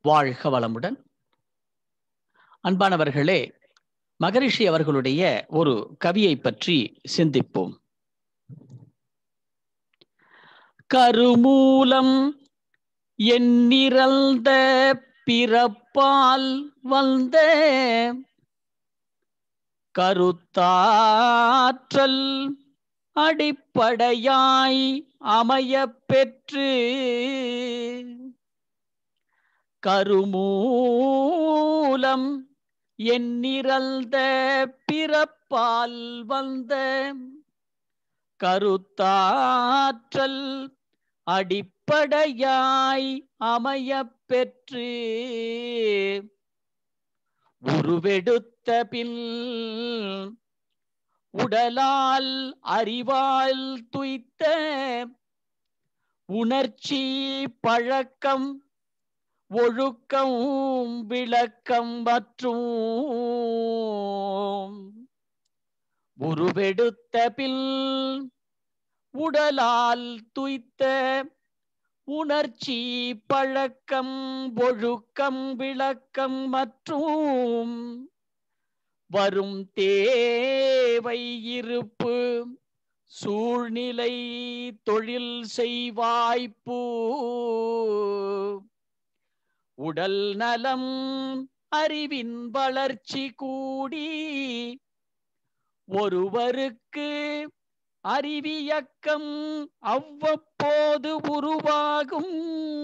வாழ்க வளமுடன் அன்பானவர்களே மகரிஷி அவர்களுடைய ஒரு கவியை பற்றி சிந்திப்போம் கருமூலம் எண்ணிறந்த பிறப்பால் வந்த கருத்தாற்றல் அடிப்படையாய் அமைய பெற்று கருமூலம் எண்ணிறந்த பிறப்பால் வந்த கருத்தாற்றல் அடிப்படையாய் அமைய பெற்று உருவெடுத்த பின் உடலால் அறிவால் துய்த்த உணர்ச்சி பழக்கம் ஒழுக்கம் விளக்கம் மற்றும் உருவெடுத்த பின் உடலால் துய்த்த உணர்ச்சி பழக்கம் ஒழுக்கம் விளக்கம் மற்றும் வரும் தேவை இருப்பு சூழ்நிலை தொழில் செய்வாய்ப்பு உடல் நலம் அறிவின் வளர்ச்சி கூடி ஒருவருக்கு அறிவியக்கம் அவ்வப்போது உருவாகும்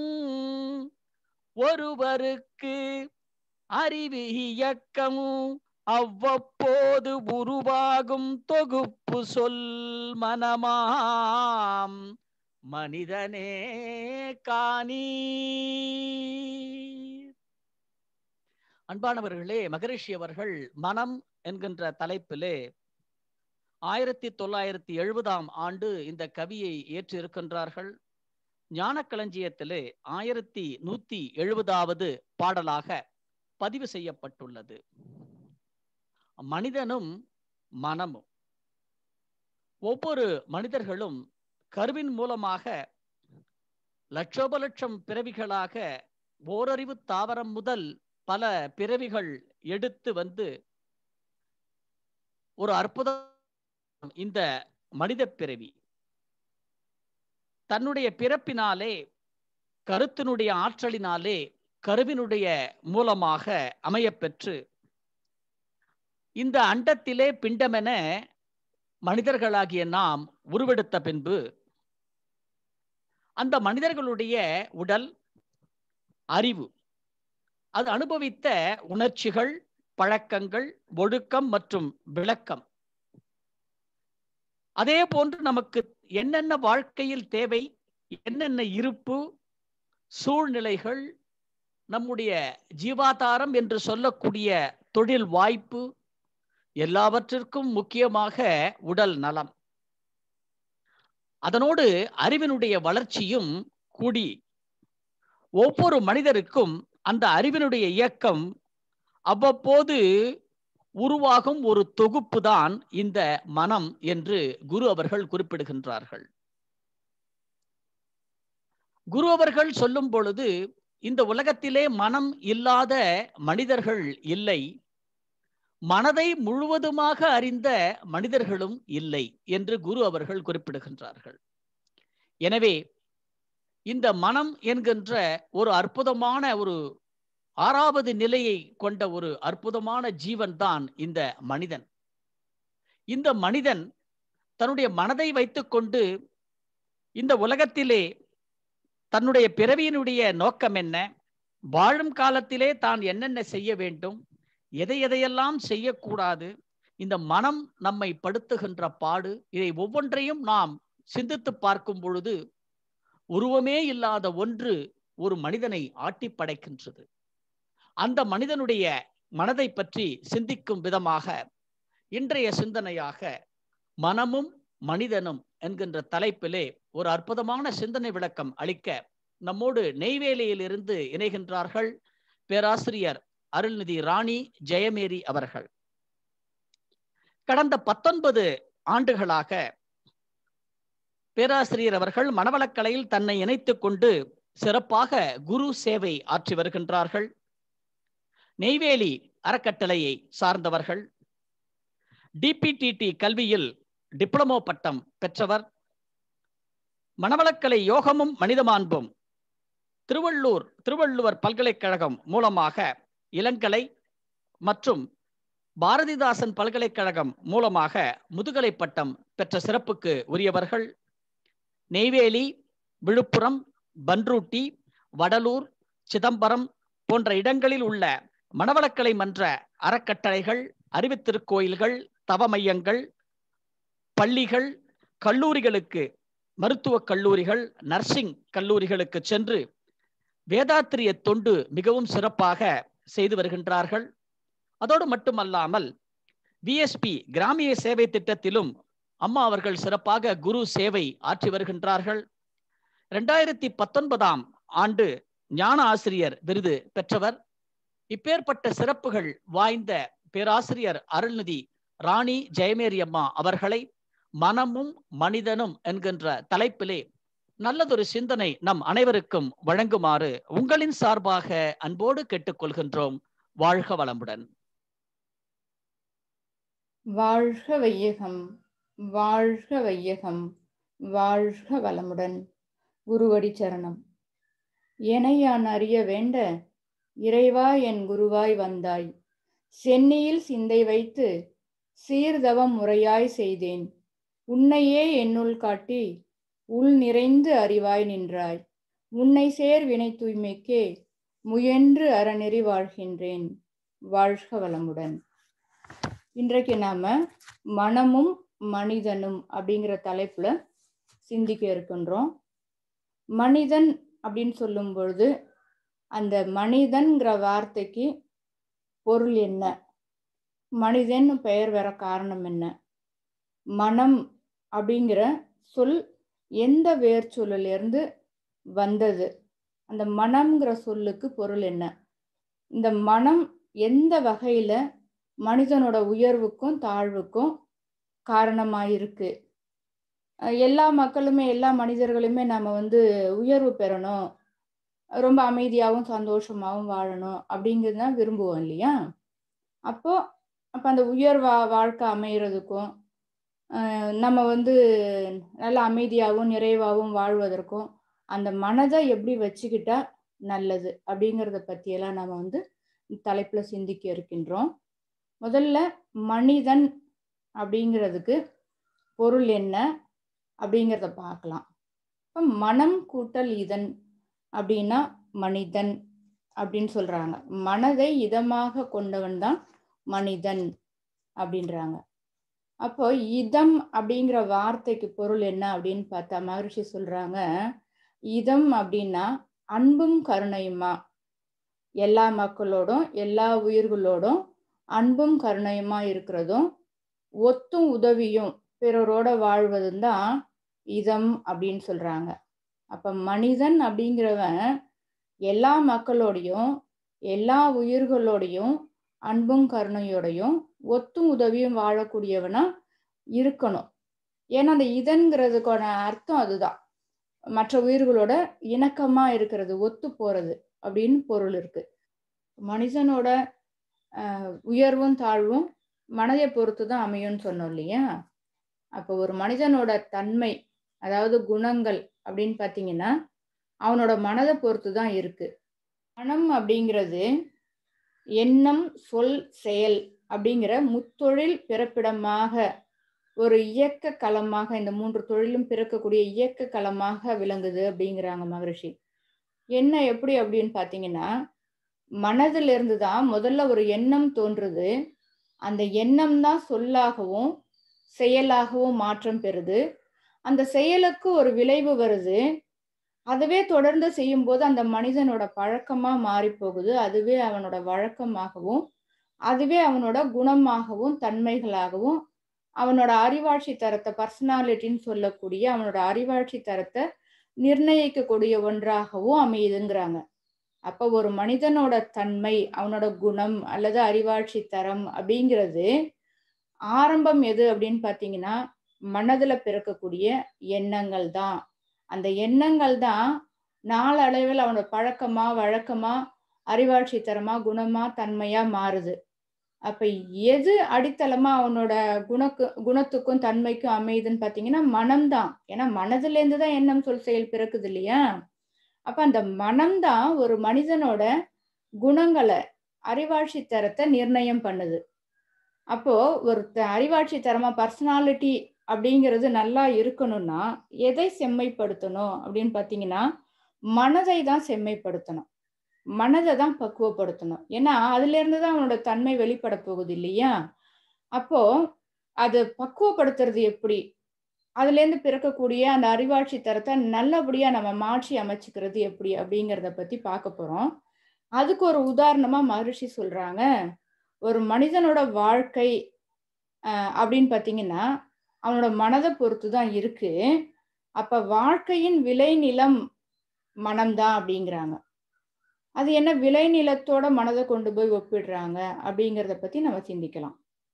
ஒருவருக்கு அறிவியக்கம் அவ்வப்போது உருவாகும் தொகுப்பு சொல் மனமாம் மனிதனே காணி அன்பானவர்களே மகரிஷி அவர்கள் மனம் என்கின்ற தலைப்பிலே ஆயிரத்தி தொள்ளாயிரத்தி எழுபதாம் ஆண்டு இந்த கவியை ஏற்றிருக்கின்றார்கள் ஞானக்களஞ்சியத்திலே ஆயிரத்தி நூத்தி எழுபதாவது பாடலாக பதிவு செய்யப்பட்டுள்ளது மனிதனும் மனமும் ஒவ்வொரு மனிதர்களும் கருவின் மூலமாக லட்சோப லட்சம் பிறவிகளாக ஓரறிவு தாவரம் முதல் பல பிறவிகள் எடுத்து வந்து ஒரு அற்புதம் இந்த மனித பிறவி தன்னுடைய பிறப்பினாலே கருத்தினுடைய ஆற்றலினாலே கருவினுடைய மூலமாக அமையப்பெற்று இந்த அண்டத்திலே பிண்டமென மனிதர்களாகிய நாம் உருவெடுத்த பின்பு அந்த மனிதர்களுடைய உடல் அறிவு அது அனுபவித்த உணர்ச்சிகள் பழக்கங்கள் ஒழுக்கம் மற்றும் விளக்கம் அதே போன்று நமக்கு என்னென்ன வாழ்க்கையில் தேவை என்னென்ன இருப்பு சூழ்நிலைகள் நம்முடைய ஜீவாதாரம் என்று சொல்லக்கூடிய தொழில் வாய்ப்பு எல்லாவற்றிற்கும் முக்கியமாக உடல் நலம் அதனோடு அறிவினுடைய வளர்ச்சியும் கூடி ஒவ்வொரு மனிதருக்கும் அந்த அறிவினுடைய இயக்கம் அவ்வப்போது உருவாகும் ஒரு தொகுப்பு தான் இந்த மனம் என்று குரு அவர்கள் குறிப்பிடுகின்றார்கள் குரு அவர்கள் சொல்லும் பொழுது இந்த உலகத்திலே மனம் இல்லாத மனிதர்கள் இல்லை மனதை முழுவதுமாக அறிந்த மனிதர்களும் இல்லை என்று குரு அவர்கள் குறிப்பிடுகின்றார்கள் எனவே இந்த மனம் என்கின்ற ஒரு அற்புதமான ஒரு ஆறாவது நிலையை கொண்ட ஒரு அற்புதமான ஜீவன் தான் இந்த மனிதன் இந்த மனிதன் தன்னுடைய மனதை வைத்துக்கொண்டு இந்த உலகத்திலே தன்னுடைய பிறவியினுடைய நோக்கம் என்ன வாழும் காலத்திலே தான் என்னென்ன செய்ய வேண்டும் எதை எதையெல்லாம் செய்யக்கூடாது இந்த மனம் நம்மை படுத்துகின்ற பாடு இதை ஒவ்வொன்றையும் நாம் சிந்தித்து பார்க்கும் பொழுது உருவமே இல்லாத ஒன்று ஒரு மனிதனை ஆட்டி படைக்கின்றது அந்த மனிதனுடைய மனதை பற்றி சிந்திக்கும் விதமாக இன்றைய சிந்தனையாக மனமும் மனிதனும் என்கின்ற தலைப்பிலே ஒரு அற்புதமான சிந்தனை விளக்கம் அளிக்க நம்மோடு நெய்வேலியில் இருந்து இணைகின்றார்கள் பேராசிரியர் அருள்நிதி ராணி ஜெயமேரி அவர்கள் கடந்த பத்தொன்பது ஆண்டுகளாக பேராசிரியர் அவர்கள் மனவளக்கலையில் தன்னை இணைத்துக் கொண்டு சிறப்பாக குரு சேவை ஆற்றி வருகின்றார்கள் நெய்வேலி அறக்கட்டளையை சார்ந்தவர்கள் டிபிடிடி கல்வியில் டிப்ளமோ பட்டம் பெற்றவர் மணவளக்கலை யோகமும் மனித மாண்பும் திருவள்ளூர் திருவள்ளுவர் பல்கலைக்கழகம் மூலமாக இளங்கலை மற்றும் பாரதிதாசன் பல்கலைக்கழகம் மூலமாக முதுகலை பட்டம் பெற்ற சிறப்புக்கு உரியவர்கள் நெய்வேலி விழுப்புரம் பன்ருட்டி வடலூர் சிதம்பரம் போன்ற இடங்களில் உள்ள மணவளக்கலை மன்ற அறக்கட்டளைகள் அறிவுத்திருக்கோயில்கள் தவ மையங்கள் பள்ளிகள் கல்லூரிகளுக்கு மருத்துவக் கல்லூரிகள் நர்சிங் கல்லூரிகளுக்கு சென்று வேதாத்திரிய தொண்டு மிகவும் சிறப்பாக செய்து வருகின்றார்கள் அதோடு மட்டுமல்லாமல் விஎஸ்பி கிராமிய சேவை திட்டத்திலும் அம்மா அவர்கள் சிறப்பாக குரு சேவை ஆற்றி வருகின்றார்கள் இரண்டாயிரத்தி பத்தொன்பதாம் ஆண்டு ஞான ஆசிரியர் விருது பெற்றவர் இப்பேற்பட்ட சிறப்புகள் வாய்ந்த பேராசிரியர் அருள்நிதி ராணி ஜெயமேரி அம்மா அவர்களை மனமும் மனிதனும் என்கின்ற தலைப்பிலே நல்லதொரு சிந்தனை நம் அனைவருக்கும் வழங்குமாறு உங்களின் சார்பாக அன்போடு கேட்டுக்கொள்கின்றோம் வாழ்க வளமுடன் வாழ்க வையகம் வாழ்க வையகம் வாழ்க வளமுடன் குருவடி சரணம் என யான் அறிய வேண்ட இறைவா என் குருவாய் வந்தாய் சென்னியில் சிந்தை வைத்து சீர்தவம் முறையாய் செய்தேன் உன்னையே என்னுள் காட்டி உள் நிறைந்து அறிவாய் நின்றாய் உன்னை சேர் வினை தூய்மைக்கே முயன்று அறநெறி வாழ்கின்றேன் வாழ்க வளமுடன் இன்றைக்கு நாம மனமும் மனிதனும் அப்படிங்கிற தலைப்புல சிந்திக்க இருக்கின்றோம் மனிதன் அப்படின்னு சொல்லும் பொழுது அந்த மனிதன்கிற வார்த்தைக்கு பொருள் என்ன மனிதன் பெயர் வர காரணம் என்ன மனம் அப்படிங்கிற சொல் எந்த வேர் சொல்லிலிருந்து வந்தது அந்த மனம்ங்கிற சொல்லுக்கு பொருள் என்ன இந்த மனம் எந்த வகையில மனிதனோட உயர்வுக்கும் தாழ்வுக்கும் காரணமாயிருக்கு எல்லா மக்களுமே எல்லா மனிதர்களுமே நம்ம வந்து உயர்வு பெறணும் ரொம்ப அமைதியாகவும் சந்தோஷமாகவும் வாழணும் அப்படிங்கிறது தான் விரும்புவோம் இல்லையா அப்போ அப்போ அந்த உயர் வா வாழ்க்கை அமைகிறதுக்கும் நம்ம வந்து நல்ல அமைதியாகவும் நிறைவாகவும் வாழ்வதற்கும் அந்த மனதை எப்படி வச்சுக்கிட்டா நல்லது அப்படிங்கிறத பற்றியெல்லாம் நம்ம வந்து தலைப்பில் சிந்திக்க இருக்கின்றோம் முதல்ல மனிதன் அப்படிங்கிறதுக்கு பொருள் என்ன அப்படிங்கிறத பார்க்கலாம் இப்போ மனம் கூட்டல் இதன் அப்படின்னா மனிதன் அப்படின்னு சொல்றாங்க மனதை இதமாக கொண்டவன் தான் மனிதன் அப்படின்றாங்க அப்போ இதம் அப்படிங்கிற வார்த்தைக்கு பொருள் என்ன அப்படின்னு பார்த்தா மகரிஷி சொல்றாங்க இதம் அப்படின்னா அன்பும் கருணையுமா எல்லா மக்களோடும் எல்லா உயிர்களோடும் அன்பும் கருணையுமா இருக்கிறதும் ஒத்தும் உதவியும் பிறரோட வாழ்வதும் தான் இதம் அப்படின்னு சொல்றாங்க அப்ப மனிதன் அப்படிங்கிறவன் எல்லா மக்களோடையும் எல்லா உயிர்களோடையும் அன்பும் கருணையோடையும் ஒத்தும் உதவியும் வாழக்கூடியவனா இருக்கணும் ஏன்னா அந்த இதன்கிறதுக்கான அர்த்தம் அதுதான் மற்ற உயிர்களோட இணக்கமா இருக்கிறது ஒத்து போறது அப்படின்னு பொருள் இருக்கு மனிதனோட உயர்வும் தாழ்வும் மனதை பொறுத்து தான் அமையும்னு சொன்னோம் இல்லையா அப்போ ஒரு மனிதனோட தன்மை அதாவது குணங்கள் அப்படின்னு பார்த்தீங்கன்னா அவனோட மனதை பொறுத்து தான் இருக்கு மனம் அப்படிங்கிறது எண்ணம் சொல் செயல் அப்படிங்கிற முத்தொழில் பிறப்பிடமாக ஒரு இயக்க களமாக இந்த மூன்று தொழிலும் பிறக்கக்கூடிய இயக்க களமாக விளங்குது அப்படிங்கிறாங்க மகரிஷி என்ன எப்படி அப்படின்னு பார்த்தீங்கன்னா மனதிலிருந்து தான் முதல்ல ஒரு எண்ணம் தோன்றுது அந்த எண்ணம் தான் சொல்லாகவும் செயலாகவும் மாற்றம் பெறுது அந்த செயலுக்கு ஒரு விளைவு வருது அதுவே தொடர்ந்து செய்யும்போது அந்த மனிதனோட பழக்கமா மாறி போகுது அதுவே அவனோட வழக்கமாகவும் அதுவே அவனோட குணமாகவும் தன்மைகளாகவும் அவனோட அறிவாட்சி தரத்தை பர்சனாலிட்டின்னு சொல்லக்கூடிய அவனோட அறிவாட்சி தரத்தை நிர்ணயிக்கக்கூடிய ஒன்றாகவும் அமையுதுங்கிறாங்க அப்போ ஒரு மனிதனோட தன்மை அவனோட குணம் அல்லது அறிவாட்சி தரம் அப்படிங்கிறது ஆரம்பம் எது அப்படின்னு பார்த்தீங்கன்னா மனதில் பிறக்கக்கூடிய எண்ணங்கள் தான் அந்த எண்ணங்கள் தான் நாளடைவில் அவனோட பழக்கமா வழக்கமா அறிவாட்சி தரமா குணமா தன்மையா மாறுது அப்ப எது அடித்தளமா அவனோட குணக்கு குணத்துக்கும் தன்மைக்கும் அமையுதுன்னு பாத்தீங்கன்னா மனம்தான் ஏன்னா மனதுல இருந்து தான் எண்ணம் சொல் செயல் பிறக்குது இல்லையா அப்ப அந்த மனம்தான் ஒரு மனிதனோட குணங்களை அறிவாட்சி தரத்தை நிர்ணயம் பண்ணுது அப்போ ஒரு த- அறிவாட்சி தரமா பர்சனாலிட்டி அப்படிங்கிறது நல்லா இருக்கணும்னா எதை செம்மைப்படுத்தணும் அப்படின்னு பாத்தீங்கன்னா மனதை தான் செம்மைப்படுத்தணும் மனதை தான் பக்குவப்படுத்தணும் ஏன்னா அதுல இருந்து தான் அவனோட தன்மை வெளிப்பட போகுது இல்லையா அப்போ அது பக்குவப்படுத்துறது எப்படி அதுல இருந்து பிறக்கக்கூடிய அந்த அறிவாட்சி தரத்தை நல்லபடியா நம்ம மாற்றி அமைச்சுக்கிறது எப்படி அப்படிங்கிறத பத்தி பார்க்க போறோம் அதுக்கு ஒரு உதாரணமா மகரிஷி சொல்றாங்க ஒரு மனிதனோட வாழ்க்கை அஹ், அப்படின்னு பார்த்தீங்கன்னா அவனோட மனதை பொறுத்து தான் இருக்கு அப்ப வாழ்க்கையின் விளைநிலம் மனம்தான் அப்படிங்கிறாங்க அது என்ன விளைநிலத்தோட மனதை கொண்டு போய் ஒப்பிடுறாங்க அப்படிங்கிறத பத்தி நம்ம சிந்திக்கலாம்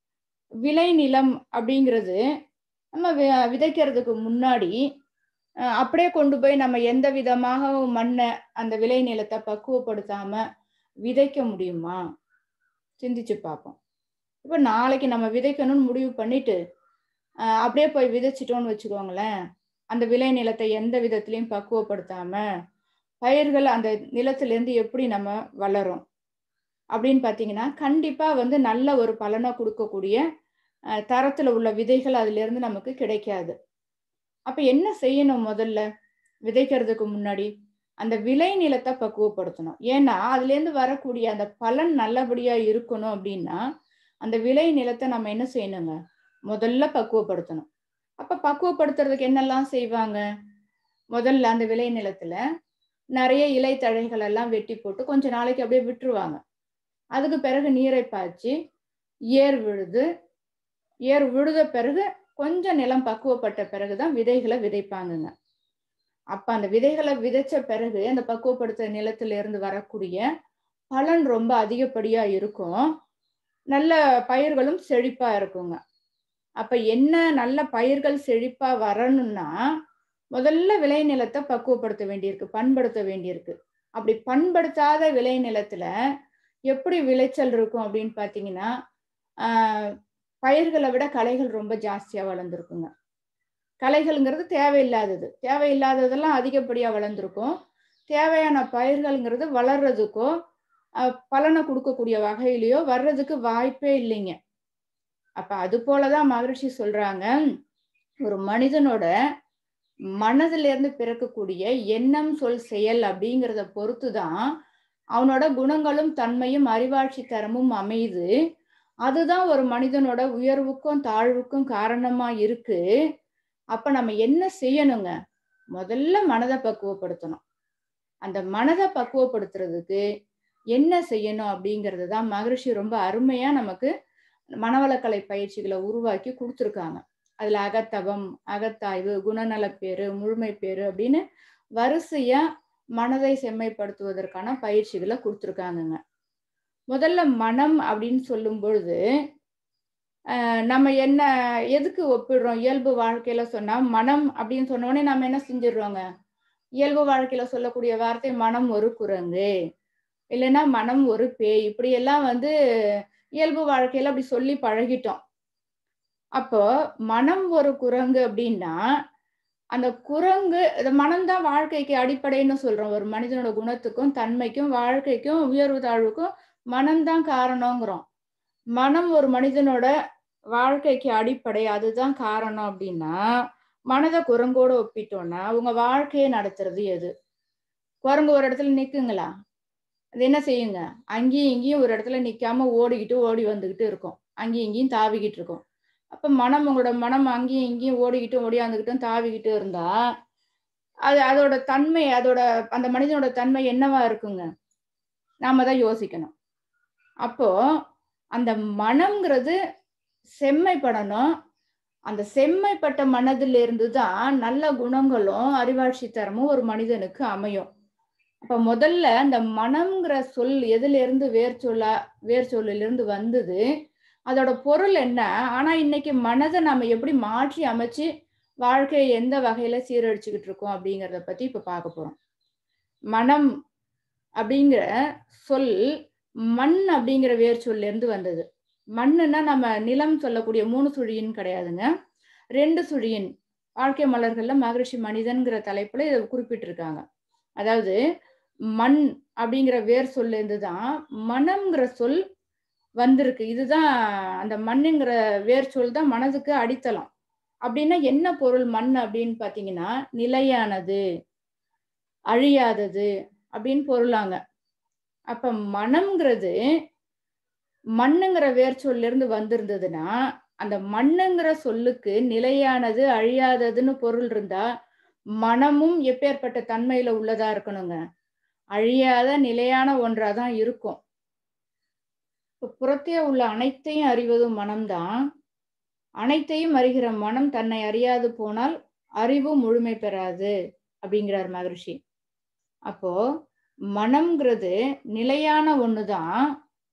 விளைநிலம் அப்படிங்கிறது நம்ம வி- விதைக்கிறதுக்கு முன்னாடி அஹ், அப்படியே கொண்டு போய் நம்ம எந்த விதமாக மண்ணை அந்த விளைநிலத்தை பக்குவப்படுத்தாம விதைக்க முடியுமா சிந்திச்சு பார்ப்போம் இப்போ நாளைக்கு நம்ம விதைக்கணும்னு முடிவு பண்ணிட்டு அஹ், அப்படியே போய் விதைச்சிட்டோம்னு வச்சுக்கோங்களேன் அந்த விளைநிலத்தை எந்த விதத்திலையும் பக்குவப்படுத்தாம பயிர்கள் அந்த நிலத்திலேருந்து எப்படி நம்ம வளரும் அப்படின்னு பார்த்தீங்கன்னா கண்டிப்பா வந்து நல்ல ஒரு பலனை கொடுக்கக்கூடிய அஹ், தரத்துல உள்ள விதைகள் அதுல இருந்து நமக்கு கிடைக்காது அப்ப என்ன செய்யணும் முதல்ல விதைக்கிறதுக்கு முன்னாடி அந்த விளை நிலத்தை பக்குவப்படுத்தணும் ஏன்னா அதுல இருந்து வரக்கூடிய அந்த பலன் நல்லபடியா இருக்கணும் அப்படின்னா அந்த விளை நிலத்தை நம்ம என்ன செய்யணுங்க முதல்ல பக்குவப்படுத்தணும் அப்ப பக்குவப்படுத்துறதுக்கு என்னெல்லாம் செய்வாங்க முதல்ல அந்த விளை நிலத்துல நிறைய இலை தழைகள் எல்லாம் வெட்டி போட்டு கொஞ்ச நாளைக்கு அப்படியே விட்டுருவாங்க அதுக்கு பிறகு நீரை பாய்ச்சி ஏர் விழுது ஏர் விழுத பிறகு கொஞ்சம் நிலம் பக்குவப்பட்ட பிறகுதான் விதைகளை விதைப்பாங்கங்க அப்ப அந்த விதைகளை விதைச்ச பிறகு அந்த பக்குவப்படுத்த நிலத்துல இருந்து வரக்கூடிய பலன் ரொம்ப அதிகப்படியா இருக்கும் நல்ல பயிர்களும் செழிப்பா இருக்குங்க அப்ப என்ன நல்ல பயிர்கள் செழிப்பா வரணும்னா முதல்ல விளைநிலத்தை பக்குவப்படுத்த வேண்டியிருக்கு பண்படுத்த வேண்டியிருக்கு அப்படி பண்படுத்தாத விளைநிலத்துல எப்படி விளைச்சல் இருக்கும் அப்படின்னு பாத்தீங்கன்னா ஆஹ் பயிர்களை விட களைகள் ரொம்ப ஜாஸ்தியா வளர்ந்துருக்குங்க களைகள்ங்கிறது தேவையில்லாதது தேவையில்லாததெல்லாம் அதிகப்படியா வளர்ந்துருக்கும் தேவையான பயிர்கள்ங்கிறது வளர்றதுக்கோ அஹ், பலனை கொடுக்கக்கூடிய வகையிலையோ வர்றதுக்கு வாய்ப்பே இல்லைங்க அப்ப அது போலதான் மகரிஷி சொல்றாங்க ஒரு மனிதனோட மனதுல இருந்து பிறக்கக்கூடிய எண்ணம் சொல் செயல் அப்படிங்கிறத பொறுத்து தான் அவனோட குணங்களும் தன்மையும் அறிவாட்சி தரமும் அமையுது அதுதான் ஒரு மனிதனோட உயர்வுக்கும் தாழ்வுக்கும் காரணமா இருக்கு அப்ப நம்ம என்ன செய்யணுங்க முதல்ல மனதை பக்குவப்படுத்தணும் அந்த மனதை பக்குவப்படுத்துறதுக்கு என்ன செய்யணும் அப்படிங்கிறது தான் மகரிஷி ரொம்ப அருமையா நமக்கு மனவளக்கலை பயிற்சிகளை உருவாக்கி கொடுத்துருக்காங்க அதுல அகத்தவம் அகத்தாய்வு குணநலப்பேறு முழுமைப்பேறு அப்படின்னு வரிசையா மனதை செம்மைப்படுத்துவதற்கான பயிற்சிகளை கொடுத்துருக்காங்கங்க முதல்ல மனம் அப்படின்னு சொல்லும் பொழுது அஹ் நம்ம என்ன எதுக்கு ஒப்பிடுறோம் இயல்பு வாழ்க்கையில சொன்னா மனம் அப்படின்னு சொன்ன உடனே நம்ம என்ன செஞ்சிடுறோங்க இயல்பு வாழ்க்கையில சொல்லக்கூடிய வார்த்தை மனம் ஒரு குரங்கு இல்லைன்னா மனம் ஒரு பேய் இப்படி எல்லாம் வந்து இயல்பு வாழ்க்கையில அப்படி சொல்லி பழகிட்டோம் அப்போ மனம் ஒரு குரங்கு அப்படின்னா அந்த குரங்கு இந்த மனம்தான் வாழ்க்கைக்கு அடிப்படைன்னு சொல்றோம் ஒரு மனிதனோட குணத்துக்கும் தன்மைக்கும் வாழ்க்கைக்கும் உயர்வு தாழ்வுக்கும் மனம்தான் காரணங்கிறோம் மனம் ஒரு மனிதனோட வாழ்க்கைக்கு அடிப்படை அதுதான் காரணம் அப்படின்னா மனதை குரங்கோட ஒப்பிட்டோம்னா உங்க வாழ்க்கையை நடத்துறது எது குரங்கு ஒரு இடத்துல நிக்குங்களா அது என்ன செய்யுங்க அங்கேயும் இங்கேயும் ஒரு இடத்துல நிக்காம ஓடிக்கிட்டு ஓடி வந்துகிட்டு இருக்கும் அங்கேயும் இங்கேயும் தாவிக்கிட்டு இருக்கும் அப்ப மனம் உங்களோட மனம் அங்கேயும் இங்கேயும் ஓடிக்கிட்டும் ஓடியாந்துக்கிட்டும் தாவிக்கிட்டு இருந்தா அது அதோட தன்மை அதோட அந்த மனிதனோட தன்மை என்னவா இருக்குங்க நாம தான் யோசிக்கணும் அப்போ அந்த மனம்ங்கிறது செம்மைப்படணும் அந்த செம்மைப்பட்ட மனதிலிருந்து தான் நல்ல குணங்களும் அறிவாட்சி தரமும் ஒரு மனிதனுக்கு அமையும் அப்ப முதல்ல அந்த மனம்ங்கிற சொல் எதுல இருந்து வேர் சொல்லா வேர் சொல்லிலிருந்து வந்தது அதோட பொருள் என்ன ஆனா இன்னைக்கு மனதை நம்ம எப்படி மாற்றி அமைச்சு வாழ்க்கையை எந்த வகையில சீரழிச்சுக்கிட்டு இருக்கோம் அப்படிங்கிறத பத்தி இப்ப பார்க்க போறோம் மனம் அப்படிங்கிற சொல் மண் அப்படிங்கிற வேர் சொல்ல இருந்து வந்தது மண்ணுன்னா நம்ம நிலம் சொல்லக்கூடிய மூணு சுழியின் கிடையாதுங்க ரெண்டு சுழியின் வாழ்க்கை மலர்கள்ல மகரிஷி மனிதன்கிற தலைப்புல இதை குறிப்பிட்டிருக்காங்க அதாவது மண் அப்படிங்கிற வேர் சொல்ல இருந்து தான் மனம்ங்கிற சொல் வந்திருக்கு இதுதான் அந்த மண்ணுங்கிற வேர் சொல் தான் மனதுக்கு அடித்தளம் அப்படின்னா என்ன பொருள் மண் அப்படின்னு பாத்தீங்கன்னா நிலையானது அழியாதது அப்படின்னு பொருளாங்க அப்ப மனம்ங்கிறது மண்ணுங்கிற வேர் சொல்ல இருந்து வந்திருந்ததுன்னா அந்த மண்ணுங்கிற சொல்லுக்கு நிலையானது அழியாததுன்னு பொருள் இருந்தா மனமும் எப்பேற்பட்ட தன்மையில உள்ளதா இருக்கணுங்க அழியாத நிலையான ஒன்றாதான் இருக்கும் இப்ப புறத்தே உள்ள அனைத்தையும் அறிவதும் மனம்தான் அனைத்தையும் அறிகிற மனம் தன்னை அறியாது போனால் அறிவு முழுமை பெறாது அப்படிங்கிறார் மகரிஷி அப்போ மனம்ங்கிறது நிலையான ஒண்ணுதான்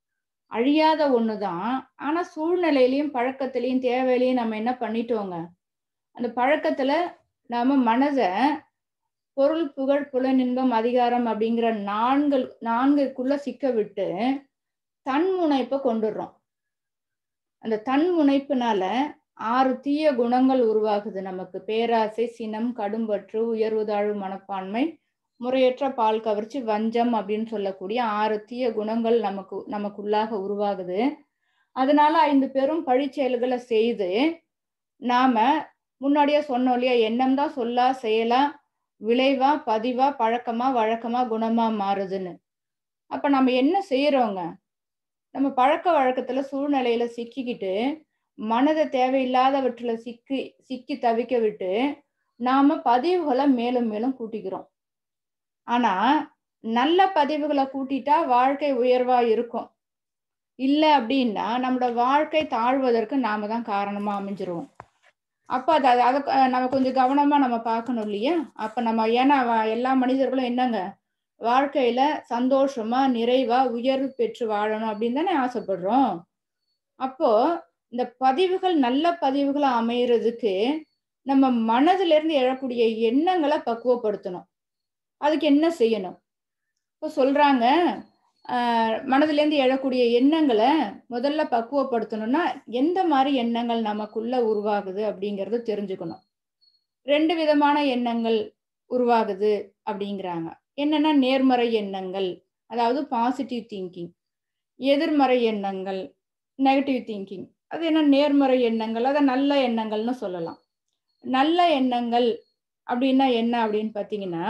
அழியாத ஒண்ணுதான் ஆனா சூழ்நிலையிலையும் பழக்கத்திலையும் தேவையிலையும் நம்ம என்ன பண்ணிட்டோங்க அந்த பழக்கத்துல நாம மனத பொருள் புகழ் புலனின்பம் அதிகாரம் அப்படிங்கிற நான்கு நான்குக்குள்ள சிக்க விட்டு தன்முனைப்பை கொண்டுடுறோம் அந்த தன்முனைப்புனால ஆறு தீய குணங்கள் உருவாகுது நமக்கு பேராசை சினம் கடும்பற்று உயர்வு தாழ்வு மனப்பான்மை முறையற்ற பால் கவர்ச்சி வஞ்சம் அப்படின்னு சொல்லக்கூடிய ஆறு தீய குணங்கள் நமக்கு நமக்குள்ளாக உருவாகுது அதனால ஐந்து பெரும் பழிச்செயல்களை செய்து நாம முன்னாடியே சொன்னோம் இல்லையா எண்ணம் தான் சொல்லா செயலா விளைவா பதிவா பழக்கமா வழக்கமா குணமா மாறுதுன்னு அப்ப நம்ம என்ன செய்யறோங்க நம்ம பழக்க வழக்கத்துல சூழ்நிலையில சிக்கிக்கிட்டு மனதை தேவையில்லாதவற்றில சிக்கி சிக்கி தவிக்க விட்டு நாம பதிவுகளை மேலும் மேலும் கூட்டிக்கிறோம் ஆனா நல்ல பதிவுகளை கூட்டிட்டா வாழ்க்கை உயர்வா இருக்கும் இல்ல அப்படின்னா நம்மளோட வாழ்க்கை தாழ்வதற்கு நாம தான் காரணமா அமைஞ்சிருவோம் அப்ப அது அது- அதை அஹ் நம்ம கொஞ்சம் கவனமா நம்ம பார்க்கணும் இல்லையா அப்ப நம்ம ஏன்னா வ- எல்லா மனிதர்களும் என்னங்க வாழ்க்கையில சந்தோஷமா நிறைவா உயர்வு பெற்று வாழணும் அப்படின்னு தானே ஆசைப்படுறோம் அப்போ இந்த பதிவுகள் நல்ல பதிவுகளா அமையறதுக்கு நம்ம மனதுல இருந்து எழக்கூடிய எண்ணங்களை பக்குவப்படுத்தணும் அதுக்கு என்ன செய்யணும் இப்போ சொல்றாங்க ஆஹ் மனதுல இருந்து எழக்கூடிய எண்ணங்களை முதல்ல பக்குவப்படுத்தணும்னா எந்த மாதிரி எண்ணங்கள் நமக்குள்ள உருவாகுது அப்படிங்கறது தெரிஞ்சுக்கணும் ரெண்டு விதமான எண்ணங்கள் உருவாகுது அப்படிங்கிறாங்க என்னன்னா நேர்மறை எண்ணங்கள் அதாவது பாசிட்டிவ் திங்கிங் எதிர்மறை எண்ணங்கள் நெகட்டிவ் திங்கிங் அது என்ன நேர்மறை எண்ணங்கள் அதை நல்ல எண்ணங்கள்னு சொல்லலாம் நல்ல எண்ணங்கள் அப்படின்னா என்ன அப்படின்னு பார்த்தீங்கன்னா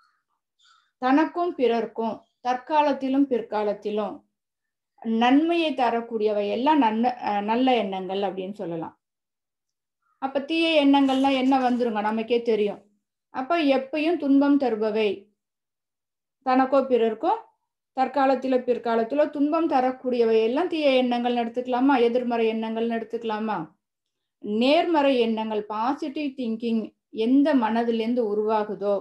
தனக்கும் பிறர்க்கும் தற்காலத்திலும் பிற்காலத்திலும் நன்மையை தரக்கூடியவை எல்லாம் நன்மை அஹ் நல்ல எண்ணங்கள் அப்படின்னு சொல்லலாம் அப்ப தீய எண்ணங்கள்லாம் என்ன வந்துருங்க நமக்கே தெரியும் அப்ப எப்பயும் துன்பம் தருபவை தனக்கோ பிறர்க்கோ தற்காலத்தில பிற்காலத்திலோ துன்பம் தரக்கூடியவை எல்லாம் தீய எண்ணங்கள் எடுத்துக்கலாமா எதிர்மறை எண்ணங்கள்னு எடுத்துக்கலாமா நேர்மறை எண்ணங்கள் பாசிட்டிவ் திங்கிங் எந்த மனதிலேருந்து உருவாகுதோ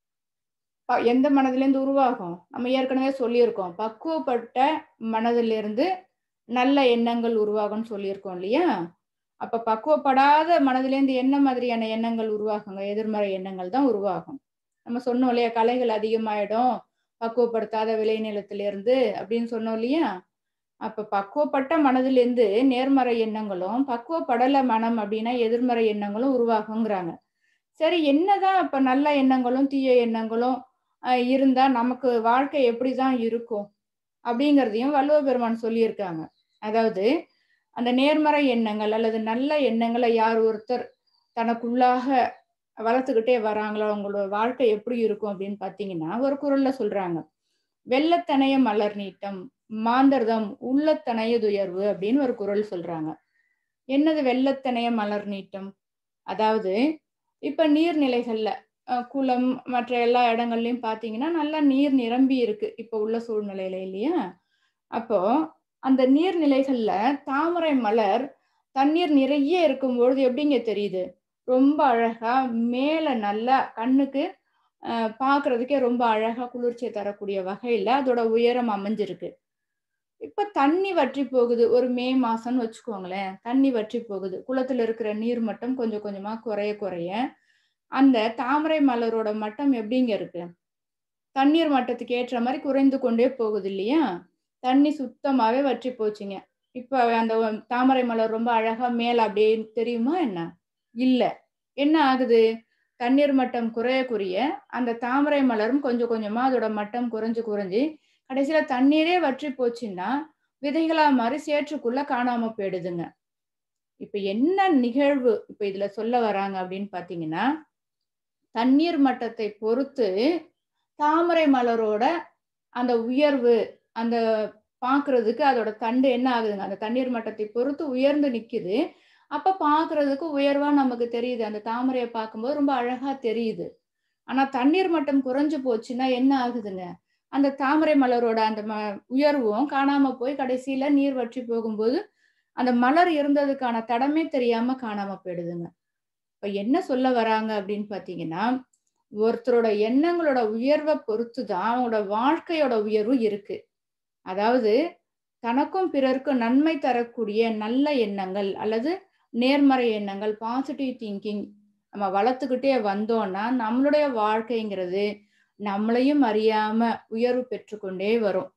ப- எந்த மனதிலேருந்து உருவாகும் நம்ம ஏற்கனவே சொல்லியிருக்கோம் பக்குவப்பட்ட மனதிலிருந்து நல்ல எண்ணங்கள் உருவாகும்னு சொல்லியிருக்கோம் இல்லையா அப்ப பக்குவப்படாத மனதிலேருந்து என்ன மாதிரியான எண்ணங்கள் உருவாகுங்க எதிர்மறை எண்ணங்கள் தான் உருவாகும் நம்ம சொன்னோம் இல்லையா கலைகள் அதிகமாயிடும் பக்குவப்படுத்தாத விளைநிலத்திலிருந்து அப்படின்னு சொன்னோம் இல்லையா அப்ப பக்குவப்பட்ட மனதிலிருந்து நேர்மறை எண்ணங்களும் பக்குவப்படல மனம் அப்படின்னா எதிர்மறை எண்ணங்களும் உருவாகுங்கிறாங்க சரி என்னதான் இப்ப நல்ல எண்ணங்களும் தீய எண்ணங்களும் ஆஹ் இருந்தா நமக்கு வாழ்க்கை எப்படிதான் இருக்கும் அப்படிங்கிறதையும் வள்ளுவ பெருமான் சொல்லியிருக்காங்க அதாவது அந்த நேர்மறை எண்ணங்கள் அல்லது நல்ல எண்ணங்களை யார் ஒருத்தர் தனக்குள்ளாக வளர்த்துக்கிட்டே வராங்களோ அவங்களோட வாழ்க்கை எப்படி இருக்கும் அப்படின்னு பார்த்தீங்கன்னா ஒரு குரல்ல சொல்றாங்க வெள்ளத்தனைய மலர் நீட்டம் மாந்தர்தம் உள்ளத்தனைய துயர்வு அப்படின்னு ஒரு குரல் சொல்றாங்க என்னது வெள்ளத்தனைய மலர் நீட்டம் அதாவது இப்ப நீர்நிலைகள்ல அஹ், குளம் மற்ற எல்லா இடங்கள்லயும் பாத்தீங்கன்னா நல்லா நீர் நிரம்பி இருக்கு இப்ப உள்ள சூழ்நிலையில இல்லையா அப்போ அந்த நீர்நிலைகள்ல தாமரை மலர் தண்ணீர் நிறைய இருக்கும் பொழுது எப்படிங்க தெரியுது ரொம்ப அழகா மேல நல்லா கண்ணுக்கு அஹ், பார்க்கிறதுக்கே ரொம்ப அழகா குளிர்ச்சியை தரக்கூடிய வகையில அதோட உயரம் அமைஞ்சிருக்கு இப்ப தண்ணி வற்றி போகுது ஒரு மே மாசம்னு வச்சுக்கோங்களேன் தண்ணி வற்றி போகுது குளத்துல இருக்கிற நீர் மட்டம் கொஞ்சம் கொஞ்சமா குறைய குறைய அந்த தாமரை மலரோட மட்டம் எப்படிங்க இருக்கு தண்ணீர் மட்டத்துக்கு ஏற்ற மாதிரி குறைந்து கொண்டே போகுது இல்லையா தண்ணி சுத்தமாவே வற்றி போச்சுங்க இப்ப அந்த தாமரை மலர் ரொம்ப அழகா மேல அப்படியே தெரியுமா என்ன இல்ல என்ன ஆகுது தண்ணீர் மட்டம் குறைய குறைய அந்த தாமரை மலரும் கொஞ்சம் கொஞ்சமா அதோட மட்டம் குறைஞ்சு குறைஞ்சு கடைசியில தண்ணீரே வற்றி போச்சுன்னா விதைகளா மாதிரி சேற்றுக்குள்ள காணாம போயிடுதுங்க இப்ப என்ன நிகழ்வு இப்ப இதுல சொல்ல வராங்க அப்படின்னு பாத்தீங்கன்னா தண்ணீர் மட்டத்தை பொறுத்து தாமரை மலரோட அந்த உயர்வு அந்த பாக்குறதுக்கு அதோட தண்டு என்ன ஆகுதுங்க அந்த தண்ணீர் மட்டத்தை பொறுத்து உயர்ந்து நிக்குது அப்ப பாக்குறதுக்கு உயர்வா நமக்கு தெரியுது அந்த தாமரையை பார்க்கும்போது ரொம்ப அழகா தெரியுது ஆனா தண்ணீர் மட்டம் குறைஞ்சு போச்சுன்னா என்ன ஆகுதுங்க அந்த தாமரை மலரோட அந்த ம உயர்வும் காணாம போய் கடைசியில நீர் வற்றி போகும்போது அந்த மலர் இருந்ததுக்கான தடமே தெரியாம காணாம போயிடுதுங்க இப்ப என்ன சொல்ல வராங்க அப்படின்னு பாத்தீங்கன்னா ஒருத்தரோட எண்ணங்களோட உயர்வை பொறுத்து தான் அவங்களோட வாழ்க்கையோட உயர்வு இருக்கு அதாவது தனக்கும் பிறருக்கும் நன்மை தரக்கூடிய நல்ல எண்ணங்கள் அல்லது நேர்மறை எண்ணங்கள் பாசிட்டிவ் திங்கிங் நம்ம வளர்த்துக்கிட்டே வந்தோம்னா நம்மளுடைய வாழ்க்கைங்கிறது நம்மளையும் அறியாம உயர்வு பெற்றுக்கொண்டே வரும்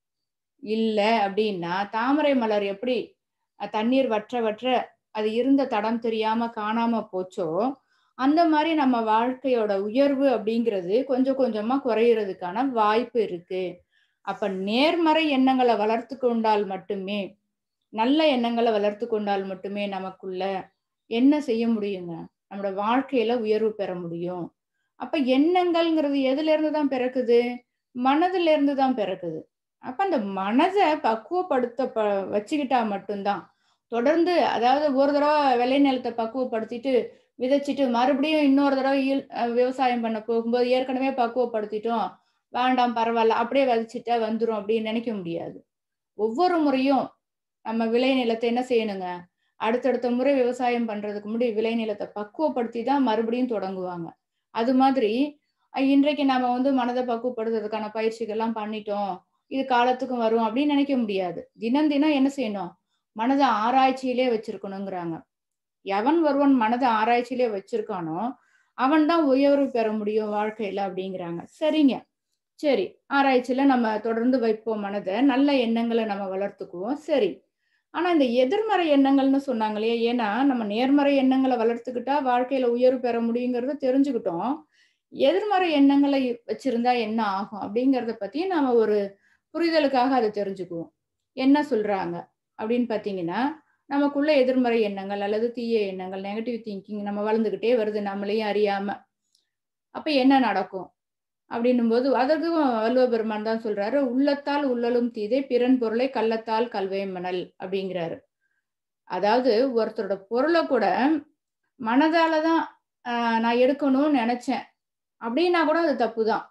இல்லை அப்படின்னா தாமரை மலர் எப்படி தண்ணீர் வற்ற வற்ற அது இருந்த தடம் தெரியாம காணாம போச்சோ அந்த மாதிரி நம்ம வாழ்க்கையோட உயர்வு அப்படிங்கிறது கொஞ்சம் கொஞ்சமா குறையிறதுக்கான வாய்ப்பு இருக்கு அப்ப நேர்மறை எண்ணங்களை வளர்த்து கொண்டால் மட்டுமே நல்ல எண்ணங்களை வளர்த்து கொண்டால் மட்டுமே நமக்குள்ள என்ன செய்ய முடியுங்க நம்மளோட வாழ்க்கையில உயர்வு பெற முடியும் அப்ப எண்ணங்கள்ங்கிறது எதுல இருந்து தான் பிறக்குது மனதுல இருந்து தான் பிறக்குது அப்ப அந்த மனதை பக்குவப்படுத்த ப வச்சுக்கிட்டா மட்டும்தான் தொடர்ந்து அதாவது ஒரு தடவை விளை நிலத்தை பக்குவப்படுத்திட்டு விதைச்சிட்டு மறுபடியும் இன்னொரு தடவை ஈல் விவசாயம் பண்ண போகும்போது ஏற்கனவே பக்குவப்படுத்திட்டோம் வேண்டாம் பரவாயில்ல அப்படியே விதைச்சிட்டா வந்துடும் அப்படின்னு நினைக்க முடியாது ஒவ்வொரு முறையும் நம்ம விளை நிலத்தை என்ன செய்யணுங்க அடுத்தடுத்த முறை விவசாயம் பண்றதுக்கு முன்னாடி விளை நிலத்தை பக்குவப்படுத்தி தான் மறுபடியும் தொடங்குவாங்க அது மாதிரி இன்றைக்கு நம்ம வந்து மனதை பக்குவப்படுத்துறதுக்கான பயிற்சிகள்லாம் பண்ணிட்டோம் இது காலத்துக்கும் வரும் அப்படின்னு நினைக்க முடியாது தினம் தினம் என்ன செய்யணும் மனதை ஆராய்ச்சியிலே வச்சிருக்கணுங்கிறாங்க எவன் ஒருவன் மனதை ஆராய்ச்சியிலே வச்சிருக்கானோ அவன் தான் உயர்வு பெற முடியும் வாழ்க்கையில அப்படிங்கிறாங்க சரிங்க சரி ஆராய்ச்சியில நம்ம தொடர்ந்து வைப்போம் மனதை நல்ல எண்ணங்களை நம்ம வளர்த்துக்குவோம் சரி ஆனா இந்த எதிர்மறை எண்ணங்கள்னு சொன்னாங்களே ஏன்னா நம்ம நேர்மறை எண்ணங்களை வளர்த்துக்கிட்டா வாழ்க்கையில உயர்வு பெற முடியுங்கிறத தெரிஞ்சுக்கிட்டோம் எதிர்மறை எண்ணங்களை வச்சிருந்தா என்ன ஆகும் அப்படிங்கிறத பத்தி நாம ஒரு புரிதலுக்காக அதை தெரிஞ்சுக்குவோம் என்ன சொல்றாங்க அப்படின்னு பாத்தீங்கன்னா நமக்குள்ள எதிர்மறை எண்ணங்கள் அல்லது தீய எண்ணங்கள் நெகட்டிவ் திங்கிங் நம்ம வளர்ந்துக்கிட்டே வருது நம்மளையும் அறியாம அப்ப என்ன நடக்கும் அப்படின்னும் போது அதற்கும் வள்ளுவ பெருமான் தான் சொல்றாரு உள்ளத்தால் உள்ளலும் தீதை பிறன் பொருளை கள்ளத்தால் கல்வேமணல் அப்படிங்கிறாரு அதாவது ஒருத்தரோட பொருளை கூட மனதால தான் நான் எடுக்கணும்னு நினைச்சேன் அப்படின்னா கூட அது தப்பு தான்